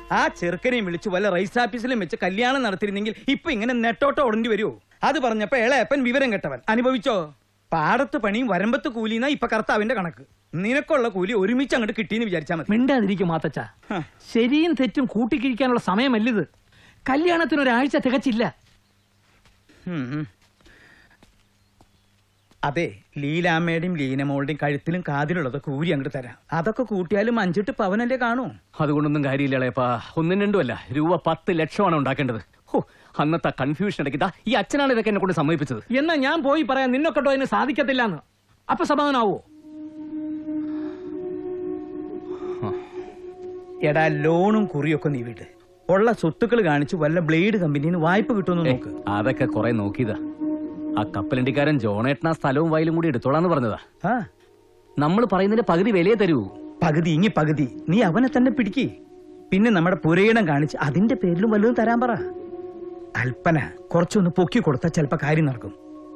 ആ ചെറുക്കനെയും വിളിച്ച് വല്ല റൈസ് ഓഫീസിലും വെച്ച് കല്യാണം നടത്തിയിരുന്നെങ്കിൽ ഇപ്പൊ ഇങ്ങനെ നെട്ടോട്ടം ഓടേണ്ടി വരുമോ അത് പറഞ്ഞപ്പോ ഇളയപ്പൻ വിവരം കെട്ടവൻ അനുഭവിച്ചോ പാടത്ത് പണിയും വരമ്പത്ത് കൂലിന്നാ ഇപ്പൊ കർത്താവിന്റെ കണക്ക് നിനക്കുള്ള കൂലി ഒരുമിച്ച് അങ്ങോട്ട് കിട്ടിയെന്ന് വിചാരിച്ചാൽ മതി മിണ്ടാതിരിക്കും മാത്തച്ച ശരിയും തെറ്റും കൂട്ടിക്കിഴിക്കാനുള്ള സമയമല്ലിത് കല്യാണത്തിന് ഒരാഴ്ച തികച്ചില്ല ഉം, ഉം. അതെ ലീലാമ്മയുടെയും ലീനമോളുടെയും കഴുത്തിലും കാതിലുള്ളതൊക്കെ ഊരി അങ്ങോട്ട് തരാം അതൊക്കെ കൂട്ടിയാലും അഞ്ചെട്ട് പവനല്ലേ കാണൂ അതുകൊണ്ടൊന്നും കാര്യമില്ല ഇളയപ്പാ ഒന്നും രണ്ടും അല്ല രൂപ പത്ത് ലക്ഷമാണ് ഉണ്ടാക്കേണ്ടത് ഹോ അന്നത്തെ കൺഫ്യൂഷൻ ഇടയ്ക്ക് ദാ ഈ അച്ഛനാണ് ഇതൊക്കെ എന്നെ കൊണ്ട് സമ്മതിപ്പിച്ചത് എന്നാ ഞാൻ പോയി പറയാൻ നിന്നൊക്കെട്ടോ അതിന് സാധിക്കത്തില്ലെന്ന് അപ്പൊ സമാധാനാവോ എടാ ലോണും കുറിയൊക്കെ നീ വിട് ഉള്ള സ്വത്തുക്കൾ കാണിച്ച് വല്ല ബ്ലേഡ് കമ്പനിയിൽ നിന്ന് വായ്പ കിട്ടുമെന്ന് നോക്ക് അതൊക്കെ കുറെ നോക്കിയതാ ആ കപ്പലണ്ടിക്കാരൻ ജോണേട്ടൻ ആ സ്ഥലവും വയലും കൂടി എടുത്തോളാന്ന് പറഞ്ഞതാ ആ നമ്മൾ പറയുന്നതിന്റെ പകുതി വിലയെ തരൂ പകുതി ഇങ്ങി പകുതി നീ അവനെ തന്നെ പിടിക്ക് പിന്നെ നമ്മുടെ പുരയിടം കാണിച്ച് അതിന്റെ പേരിലും വല്ലതും തരാൻ പറ അല്പന കുറച്ചൊന്ന് പൊക്കി കൊടുത്താൽ ചിലപ്പോ കാര്യം നടക്കും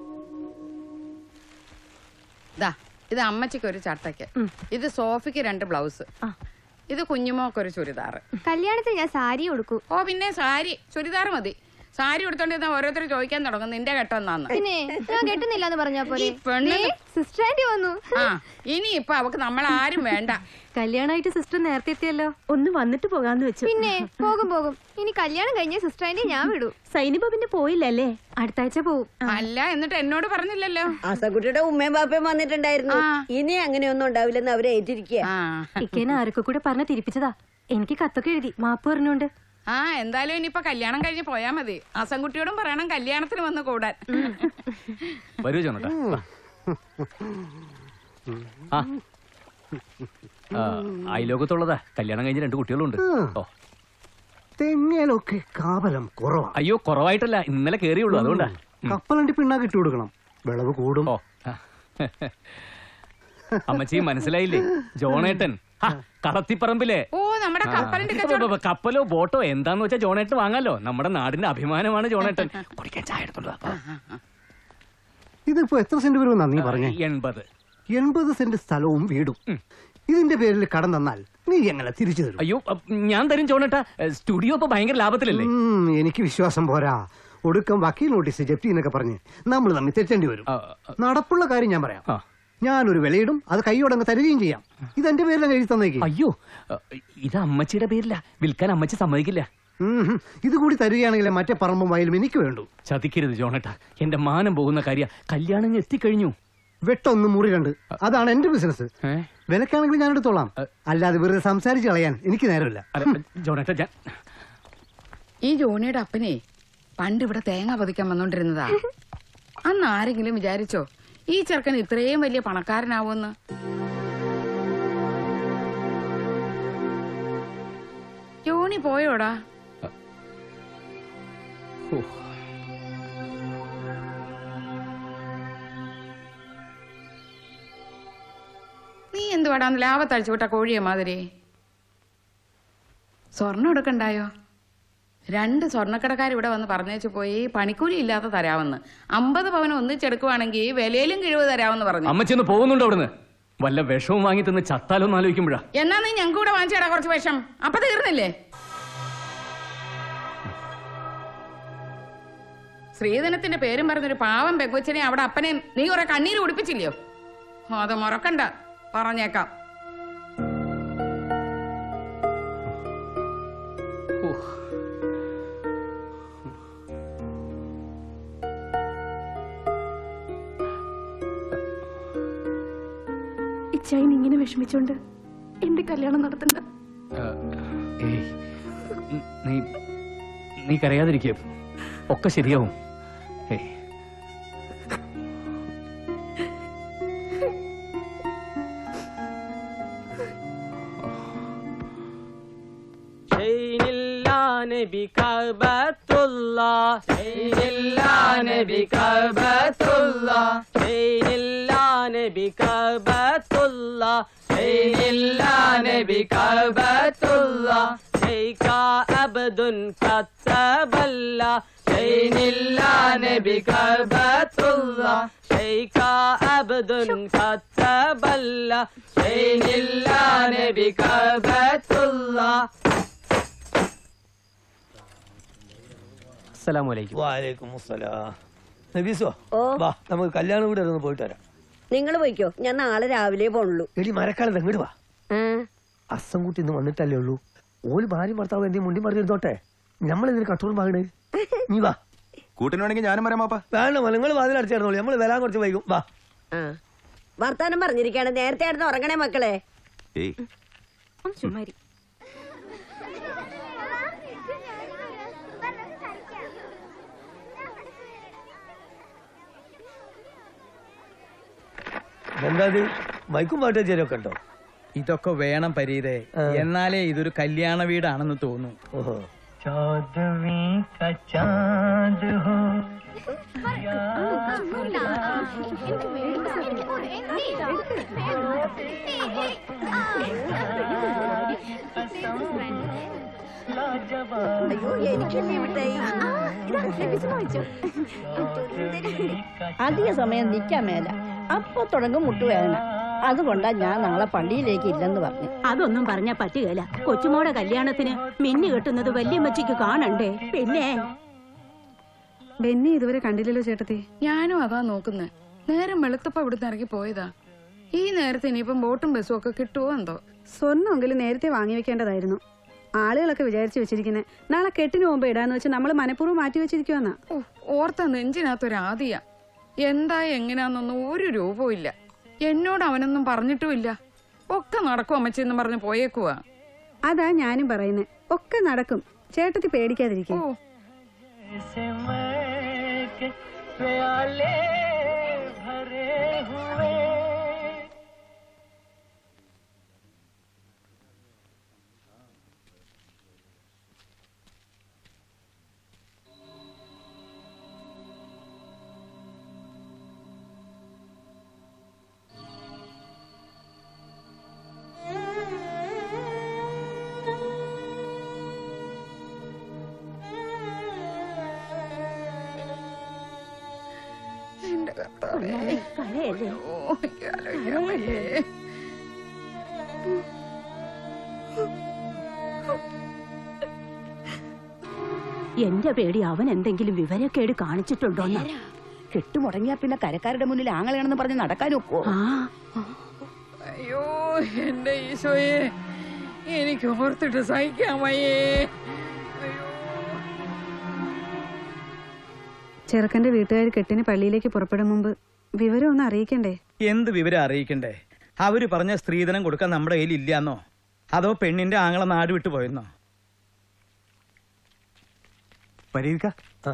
ദാ ഇത് അമ്മച്ചിക്ക് ഒരു ചട്ടയ്ക്ക് ഇത് സോഫിക്ക് രണ്ട് ബ്ലൗസ് ഇത് കുഞ്ഞുമോക്ക് ഒരു ചുരിദാർ കല്യാണത്തിന് ഞാൻ സാരി കൊടുക്കൂ ഓ പിന്നെ സാരി ചുരിദാർ മതി സാരി എടുത്തോണ്ട് ഓരോരുത്തർ ചോദിക്കാൻ തുടങ്ങും നിന്റെ കെട്ടെന്നാന്ന് പിന്നെ ഞാൻ കെട്ടുന്നില്ല എന്ന് പറഞ്ഞാ പോലെ ഈ പെണ്ണ് സിസ്റ്റർ ആന്റി വന്നു ആ ഇനി ഇപ്പൊ അവക്ക് നമ്മൾ ആരും വേണ്ട കല്യാണമായിട്ട് സിസ്റ്റർ നേരത്തെ എത്തിയല്ലോ ഒന്ന് വന്നിട്ട് പോകാന്ന് വെച്ചു പിന്നെ പോകും പോകും ഇനി കല്യാണം കഴിഞ്ഞ സിസ്റ്റർ ആന്റി ഞാൻ വിടൂ സൈനിപ്പ പിന്നെ പോയില്ലല്ലേ അടുത്ത ആഴ്ച പോവും അല്ല എന്നിട്ട് എന്നോട് പറഞ്ഞില്ലല്ലോ ആസക്കുട്ടിയുടെ ഉമ്മയും ബാപ്പയും വന്നിട്ടുണ്ടായിരുന്നു ഇനി അങ്ങനെയൊന്നും ഉണ്ടാവില്ലെന്ന് അവരെ ഏറ്റിരിക്കുക ഇക്കേനെ ആരൊക്കെ കൂടെ പറഞ്ഞ തിരിപ്പിച്ചതാ എനിക്ക് കത്തൊക്കെ എഴുതി മാപ്പ് പറഞ്ഞോണ്ട് ആ എന്തായാലും ഇനിയിപ്പൊ കല്യാണം കഴിഞ്ഞ് പോയാ മതി അസംകുട്ടിയോടും പറയണം കല്യാണത്തിന് വന്ന് കൂടാൻ വരൂ ജോണേട്ടാ വാ. ആ ആ, അയലോകത്തുള്ളതാ കല്യാണം കഴിഞ്ഞ് രണ്ട് കുട്ടികളുണ്ട് ഓ തെങ്ങേലൊക്കെ കാബലം കുറവാ അയ്യോ കുറവായിട്ടല്ല ഇന്നലെ കേറിയുള്ളൂ അതുകൊണ്ടാ കപ്പലണ്ടി പിണ്ണാക്ക് ഇട്ട് കൊടുക്കണം വിളവ് കൂടും അമ്മച്ചി മനസ്സിലായില്ലേ ജോണേട്ടൻ ഹാ, കളത്തിപ്പറമ്പിലെ ഓ നമ്മുടെ കപ്പലിന്റെ ബ- ബ- ബ- കപ്പലോ ബോട്ടോ എന്താന്ന് വെച്ചാൽ ജോണേട്ടൻ വാങ്ങാലോ നമ്മുടെ നാടിന്റെ അഭിമാനമാണ് ജോണേട്ടൻ കുടിക്കാൻ ചായ എടുത്തോണ്ട് വാ. ഇതിപ്പോ എത്ര സെന്റ് വരുമെന്നാ നീ പറഞ്ഞേ എൺപത് എൺപത് സെന്റ് സ്ഥലവും വീടും ഇതിന്റെ പേരിൽ കടം തന്നാൽ നീ എങ്ങനെ തിരിച്ചു തരും അയ്യോ അ, ഞാൻ തരും ജോണേട്ടാ സ്റ്റുഡിയോ ഇപ്പൊ ഭയങ്കര ലാഭത്തിലല്ലേ ഉം, എനിക്ക് വിശ്വാസം പോരാ ഒടുക്കം വക്കീൽ നോട്ടീസ് ജപ്തി എന്നൊക്കെ പറഞ്ഞ് നമ്മൾ തമ്മിൽ തെറ്റേണ്ടി വരും നടപ്പുള്ള കാര്യം ഞാൻ പറയാം ഞാനൊരു വിലയിടും അത് കൈയോടങ്ങ് തരുകയും ചെയ്യാം ഇതെന്റെ പേരിലാണ് എഴുതി തന്നേക്ക് അയ്യോ ഇത് അമ്മച്ചിയുടെ പേരില്ല വിൽക്കാൻ അമ്മച്ചി സമ്മതിക്കില്ല ഇത് കൂടി തരികയാണെങ്കിൽ മറ്റേ പറമ്പും വയലും എനിക്ക് വേണ്ടു ചതിക്കരുത് ജോണേട്ടാ എന്റെ മാനം പോകുന്ന കാര്യ കല്യാണം ഇങ്ങ് എത്തിക്കഴിഞ്ഞു വെട്ടൊന്ന് മുറി രണ്ട് അതാണ് എന്റെ ബിസിനസ് വിലക്കാണെങ്കിൽ ഞാൻ എടുത്തോളാം അല്ലാതെ വെറുതെ സംസാരിച്ച് കളയാൻ എനിക്ക് നേരമില്ല ജോണേട്ടാ ഞാൻ ഈ ജോണിയുടെ അപ്പനെ പണ്ട് ഇവിടെ തേങ്ങ പതിക്കാൻ വന്നോണ്ടിരുന്നതാ അന്ന് ആരെങ്കിലും വിചാരിച്ചോ ഈ ചെറുക്കൻ ഇത്രയും വലിയ പണക്കാരനാവുമെന്ന് ജോണി പോയോടാ നീ എന്തുവാടാന്ന് ലാഭത്തഴിച്ചു വിട്ട കോഴിയെ മാതിരി സ്വർണം എടുക്കണ്ടായോ രണ്ട് സ്വർണ്ണക്കടക്കാർ ഇവിടെ വന്ന് പറഞ്ഞേച്ചു പോയി പണിക്കൂലി ഇല്ലാതെ തരാമെന്ന് അമ്പത് പവൻ ഒന്നിച്ചെടുക്കുവാണെങ്കിൽ വിലയിലും കിഴിവ് തരാമെന്ന് പറഞ്ഞു അമ്മച്ചി ഒന്ന് പോകുന്നുണ്ടോ അവിടുന്ന് വല്ല വിഷവും വാങ്ങി തിന്ന് ചത്താലോന്ന് ആലോചിക്കുമ്പോഴാ എന്നാ നീ ഞങ്ങൾക്ക് കൂടെ വാങ്ങിച്ചേടാ കുറച്ച് വിഷം അപ്പൊ തീർന്നില്ലേ ശ്രീധനത്തിന്റെ പേരും പറഞ്ഞൊരു പാവം പെങ്കൊച്ചിനെ അവിടെ അപ്പനെ നീ കുറെ കണ്ണീര് കുടിപ്പിച്ചില്ലയോ അത് മറക്കണ്ട പറഞ്ഞേക്കാം ഇച്ചായിന് ഇങ്ങനെ വിഷമിച്ചോണ്ട് എന്റെ കല്യാണം നടത്തണ്ട ഏയ് ന- നീ നീ കരയാതിരിക്കുക ഒക്കെ ശരിയാവും ഏയ് നബി കഅബത്തുള്ള നബി കഅബത്തുള്ള നബി കഅബത്തുള്ള നബി കഅബത്തുള്ള شيك عبد كتب الله شين الله نبي كعبة الله شيك عبد كتب الله شين الله نبي كعبة الله അസ്സലാമലൈക്കും വാലേക്കും അസ്സലാം നബീസോ വാ നമുക്ക് കല്യാണം കൂടെ ഒന്ന് പോയിട്ട് വരാം നിങ്ങൾ പോയിക്കോ ഞാൻ നാളെ രാവിലെ പോണുള്ളൂ എടി മരക്കാലത്ത് അങ്ങോട്ട് വാ അസംകുട്ടി ഇന്ന് വന്നിട്ടല്ലേ ഉള്ളൂ ഓല് ഭാര്യ ഭർത്താവ് എന്തെങ്കിലും മുണ്ടി മറിഞ്ഞിരുന്നോട്ടെ നമ്മളെന്തിനു കട്ടോറും വാങ്ങണേ നീ വാ കൂട്ടിനാണെങ്കിൽ ഞാനും വരാം പാപ്പ വേണ്ട നിങ്ങൾ വാതിൽ അടച്ചിരുന്നോളൂ നമ്മൾ വരാൻ കുറച്ച് വൈകും വാ ആ വർത്താനം പറഞ്ഞിരിക്കാണ് നേരത്തെ ആയിരുന്നു ഉറങ്ങണേ മക്കളെ ഏയ് ചുമ്മാരി എന്താ ഇത് മൈക്കും പാട്ട് ചേരൊക്കെ ഉണ്ടോ ഇതൊക്കെ വേണം പരീരെ എന്നാലേ ഇതൊരു കല്യാണ വീടാണെന്ന് തോന്നുന്നു ഓഹോ चौदवी का चांद हो അയ്യോ എനിക്കല്ലേ മിഠായി അധിക സമയം നിൽക്കാൻ മേല അപ്പൊ തുടങ്ങും മുട്ടുവേദന അതുകൊണ്ടാ ഞാൻ നാളെ പള്ളിയിലേക്ക് ഇല്ലെന്ന് പറഞ്ഞു അതൊന്നും പറഞ്ഞാ പറ്റുകയില്ല കൊച്ചുമോടെ കല്യാണത്തിന് മിന്നു കെട്ടുന്നത് വല്യമ്മച്ചിക്ക് കാണണ്ടേ പിന്നെ ബെന്നി ഇതുവരെ കണ്ടില്ലല്ലോ ചേട്ടത്തി ഞാനും അതാ നോക്കുന്നത് നേരം വെളുത്തപ്പ ഇവിടുന്ന് ഇറങ്ങി പോയതാ ഈ നേരത്തെ ഇനിയിപ്പം ബോട്ടും ബസ്സും ഒക്കെ കിട്ടുമോ എന്തോ സ്വർണ്ണമെങ്കിലും നേരത്തെ വാങ്ങി വെക്കേണ്ടതായിരുന്നു ആളുകളൊക്കെ വിചാരിച്ചു വെച്ചിരിക്കുന്നത് നാളെ കെട്ടിന് മുമ്പ് ഇടാന്ന് വെച്ച് നമ്മൾ മനഃപൂർവ്വം മാറ്റി വെച്ചിരിക്കുവെന്നാ ഓ, ഓർത്ത നെഞ്ചിനകത്തൊരാദിയ എന്താ എങ്ങനെയാന്നൊന്നും ഒരു രൂപവും ഇല്ല എന്നോട് അവനൊന്നും പറഞ്ഞിട്ടുമില്ല ഒക്കെ നടക്കും അമ്മച്ചെന്ന് പറഞ്ഞ് പോയേക്കുവാ അതാ ഞാനും പറയുന്നത് ഒക്കെ നടക്കും ചേട്ടത്തി പേടിക്കാതിരിക്കും से महके प्याले भरे हुए എന്റെ കർത്താവേ. കരയല്ലേ? ഓ, എനിക്ക് ആലോചിക്കാൻ വയ്യേ. എന്റെ പേടി അവൻ എന്തെങ്കിലും വിവരക്കേട് കാണിച്ചിട്ടുണ്ടോന്ന് കെട്ടുമുടങ്ങിയാ പിന്നെ കരക്കാരുടെ മുന്നിൽ ആങ്ങളയാണെന്ന് പറഞ്ഞ് നടക്കാനൊക്കോ അയ്യോ എന്റെ ഈശോയെ എനിക്ക് ഓർത്തിട്ട് സഹിക്കാൻ വയ്യേ ചെറുക്കന്റെ വീട്ടുകാർ കെട്ടിന് പള്ളിയിലേക്ക് പുറപ്പെടും മുമ്പ് വിവരം ഒന്ന് അറിയിക്കണ്ടേ എന്ത് വിവരം അറിയിക്കണ്ടേ അവര് പറഞ്ഞ സ്ത്രീധനം കൊടുക്കാൻ നമ്മുടെ കയ്യിൽ ഇല്ലാന്നോ അതോ പെണ്ണിന്റെ ആങ്ങളെ നാട് വിട്ടു പോയെന്നോ പരീക്ക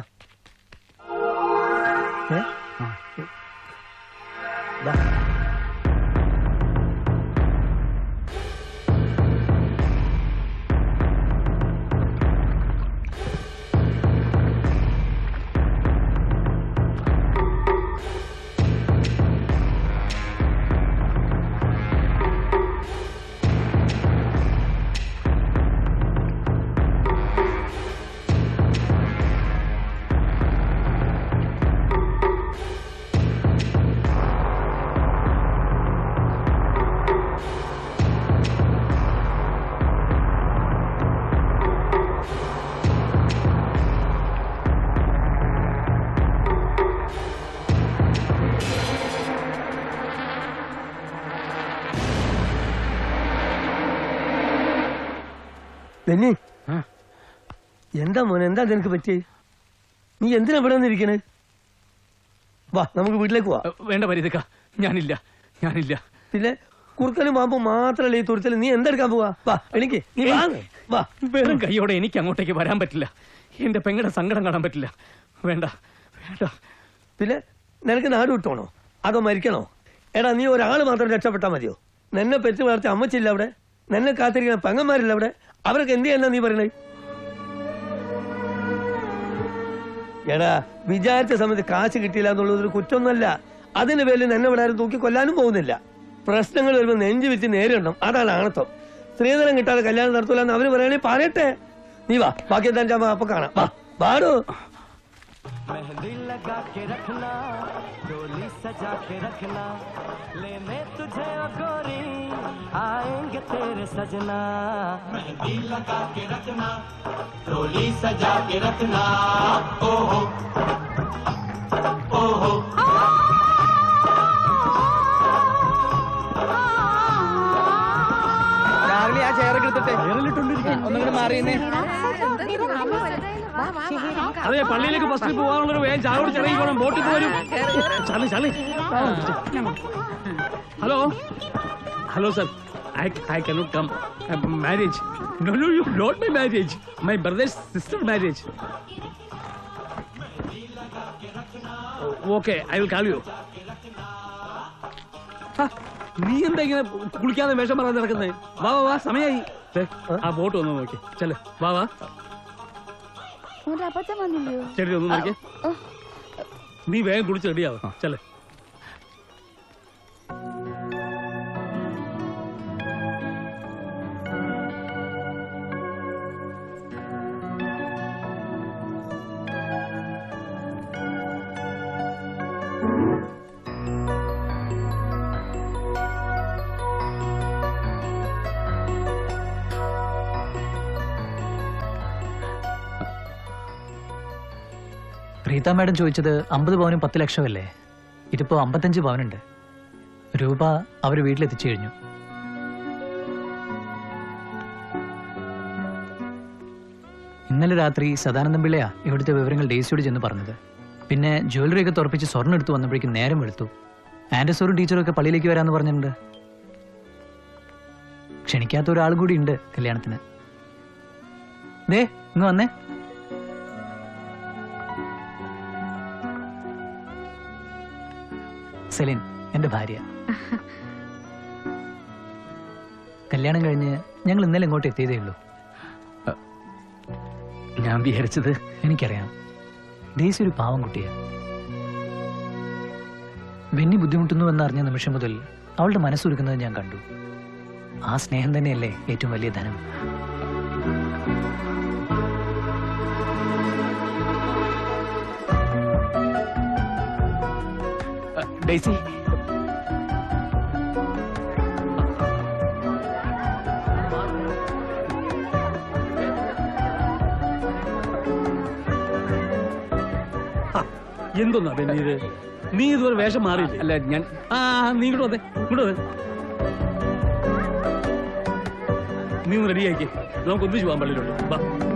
ബെന്നി എന്താ മോനെ എന്താ നിനക്ക് പറ്റി നീ എന്തിനാ ഇവിടെ വന്നിരിക്കണേ വാ നമുക്ക് വീട്ടിലേക്ക് പോവാ വേണ്ട പരിതക്ക ഞാനില്ല ഞാനില്ല പിന്നെ കുറുക്കനും പാമ്പും മാത്രല്ലേ ഈ തുരുത്തൽ നീ എന്തെടുക്കാൻ പോവാ വാ എനിക്ക് നീ വാങ്ങ്. വാ വെറും കൈയോടെ എനിക്ക് അങ്ങോട്ടേക്ക് വരാൻ പറ്റില്ല എന്റെ പെങ്ങളുടെ സങ്കടം കാണാൻ പറ്റില്ല വേണ്ട വേണ്ട പിന്നെ നിനക്ക് നാട് വിട്ടോണോ അതോ മരിക്കണോ എടാ നീ ഒരാൾ മാത്രം രക്ഷപ്പെട്ടാ മതിയോ നിന്നെ പെറ്റ് വളർത്തി അമ്മച്ചില്ല അവിടെ നിന്നെ കാത്തിരിക്കുന്ന പെങ്ങന്മാരില്ല അവിടെ അവരൊക്കെ എന്ത് ചെയ്യാനാ നീ പറയണേ എടാ വിചാരിച്ച സമയത്ത് കാശ് കിട്ടിയില്ല എന്നുള്ളത് ഒരു കുറ്റമൊന്നുമല്ല അതിന്റെ പേരിൽ നിന്നെ ഇവിടെ ആരും തൂക്കി കൊല്ലാനും പോകുന്നില്ല പ്രശ്നങ്ങൾ വരുമ്പോൾ നെഞ്ചു വെച്ച് നേരിടണം അതാണ് ആണത്വം സ്ത്രീധനം കിട്ടാതെ കല്യാണം നടത്തൂല എന്ന് അവര് പറയണേ പറയട്ടെ നീ വാ ബാക്കി എന്താ അപ്പൊ കാണാം വാ വാടോ मेहंदी लगा के रखना डोली सजा के रखना लेने तुझे ओ गोरी आएंगे तेरे सजना मेहंदी लगा के रखना डोली सजा के रखना ओहो ओहो രാവിലെ ആ ചെയറൊക്കെ എടുത്തിട്ട് ഒന്നുകൂടി മാറിയെന്നേ അതെ പള്ളിയിലേക്ക് ബസ്സിൽ പോകാനുള്ളൊരു വേഗം ചായ കുടിച്ച് ഇറങ്ങി പോകണം ബോട്ടിൽ പോരും Chali Chali hello hello sir I I cannot come marriage no no you not my marriage my brother's sister marriage okay I will call you നീ എന്താ ഇങ്ങനെ കുളിക്കാതെ വേഷം പറയാൻ നടക്കുന്നേ വാ വാ വാ സമയായി ദേ, ആ ബോട്ട് വന്ന് നോക്കി ചെല് വാ വാ അബദ്ധം വന്നില്ലയോ ശരി ഒന്ന് നോക്കി നീ വേഗം കുളിച്ച് റെഡിയാവും ചെല് പ്രീത മാഡം ചോദിച്ചത് അമ്പത് പവനും പത്ത് ലക്ഷമല്ലേ ഇതിപ്പോ അമ്പത്തഞ്ച് പവനുണ്ട് രൂപ അവർ വീട്ടിലെത്തിച്ചു കഴിഞ്ഞു ഇന്നലെ രാത്രി സദാനന്ദം പിള്ളയാ ഇവിടുത്തെ വിവരങ്ങൾ ഡേസിയോട് ചെന്ന് പറഞ്ഞത് പിന്നെ ജ്വല്ലറി ഒക്കെ തുറപ്പിച്ച് സ്വർണ്ണം എടുത്തു വന്നപ്പോഴേക്കും നേരം വെളുത്തു ആൻഡസോറും ടീച്ചറും ഒക്കെ പള്ളിയിലേക്ക് വരാമെന്ന് പറഞ്ഞിട്ടുണ്ട് ക്ഷണിക്കാത്ത ഒരാളും കൂടി ഉണ്ട് കല്യാണത്തിന് ദേ ഇങ്ങ് വന്നേ സെലിൻ എന്റെ ഭാര്യ കല്യാണം കഴിഞ്ഞ് ഞങ്ങൾ ഇന്നലെ ഇങ്ങോട്ട് എത്തിയതേ ഉള്ളൂ ഞാൻ വിചാരിച്ചത് എനിക്കറിയാം ഡേസി ഒരു പാവം കുട്ടിയാ ബെന്നി ബുദ്ധിമുട്ടുന്നു എന്നറിഞ്ഞ നിമിഷം മുതൽ അവളുടെ മനസ്സൊരുക്കുന്നത് ഞാൻ കണ്ടു ആ സ്നേഹം തന്നെയല്ലേ ഏറ്റവും വലിയ ധനം ഡേസി എന്തൊന്നാ പിന്നെ ഇത് നീ ഇതുവരെ വേഷം മാറിയില്ലേ അല്ല ഞാൻ ആ നീ ഇങ്ങോട്ട് വന്നേ ഇങ്ങോട്ട് വന്നേ നീ ഒന്ന് റെഡിയാക്കി നമുക്ക് ഒന്നിച്ച് പോകാൻ പള്ളിയിലോട്ട് വാ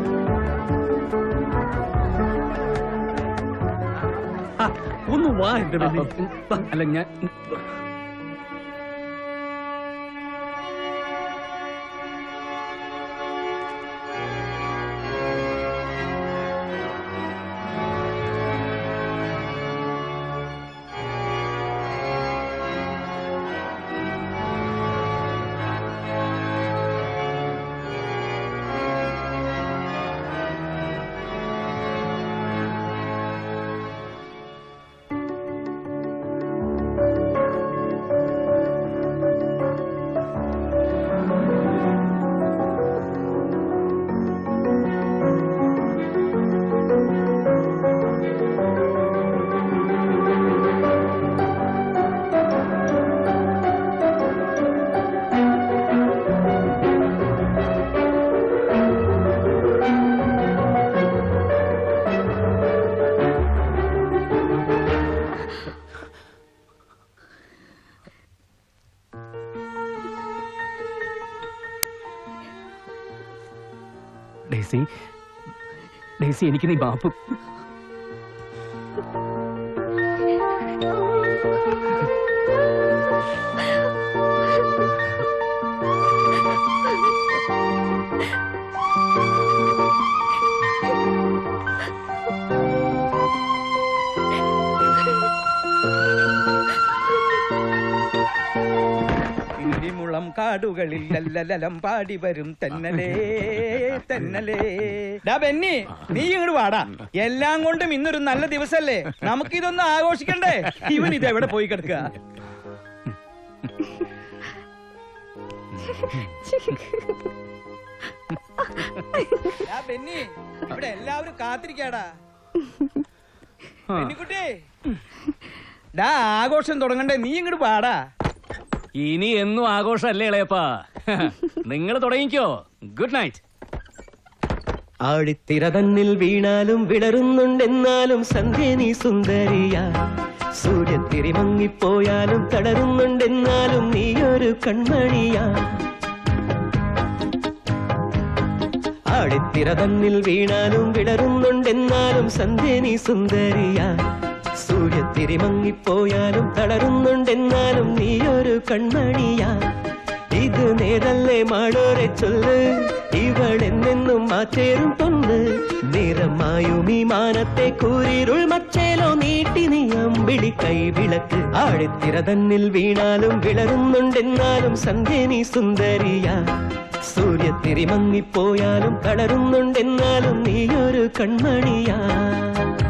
ആ, ഒന്ന് വാ എന്റെ ബെന്നി. വാ. അല്ല ഞാൻ ഡേസി ഡേസി എനിക്ക് നീ മാപ്പ് ഇടിമുളം കാടുകളിൽ ലല്ലലലം പാടി വരും തെന്നലേ തെന്നലേ ഡാ ബെന്നി നീ ഇങ്ങോട്ട് വാടാ എല്ലാം കൊണ്ടും ഇന്നൊരു നല്ല ദിവസല്ലേ നമുക്ക് ഇതൊന്ന് ആഘോഷിക്കണ്ടേ ഇവൻ ഇത് എവിടെ പോയി കിടക്കുക ഡാ ബെന്നി ഇവിടെ എല്ലാവരും കാത്തിരിക്കാടാ ഡാ ആഘോഷം തുടങ്ങണ്ടേ നീ ഇങ്ങോട്ട് പാടാ ഇനി എന്നും ആഘോഷമല്ലേ ഇളയപ്പാ നിങ്ങൾ തുടങ്ങിക്കോ ഗുഡ് നൈറ്റ് ആടിത്തിര തന്നിൽ വീണാലും വിടരുന്നുണ്ടെന്നാലും സന്ധ്യ നീ സുന്ദരിയ സൂര്യത്തിരി മങ്ങിപ്പോയാലും തളരുന്നുണ്ടെന്നാലും നീയൊരു കൺമണിയാ ആടിത്തിര തന്നിൽ വീണാലും വിടരുന്നുണ്ടെന്നാലും സന്ധ്യ നീ സുന്ദരിയ സൂര്യത്തിരി മങ്ങിപ്പോയാലും തളരുന്നുണ്ടെന്നാലും നീയൊരു കൺമണിയാ ഇത് നേരല്ലേ മാടോരെ ചൊല്ല് ഇവളെന്നെന്നും മാറ്റേറും പൊന്ന് നിറമായും ഈ മാനത്തെ കൂരിരുൾ മച്ചേലോ നീട്ടി നീ അമ്പിളി കൈവിളക്ക് ആഴിത്തിര തന്നിൽ വീണാലും വിളറുന്നുണ്ടെന്നാലും സന്ധ്യ നീ സുന്ദരിയ സൂര്യത്തിരി മങ്ങിപ്പോയാലും തളരുന്നുണ്ടെന്നാലും നീയൊരു കൺമണിയാ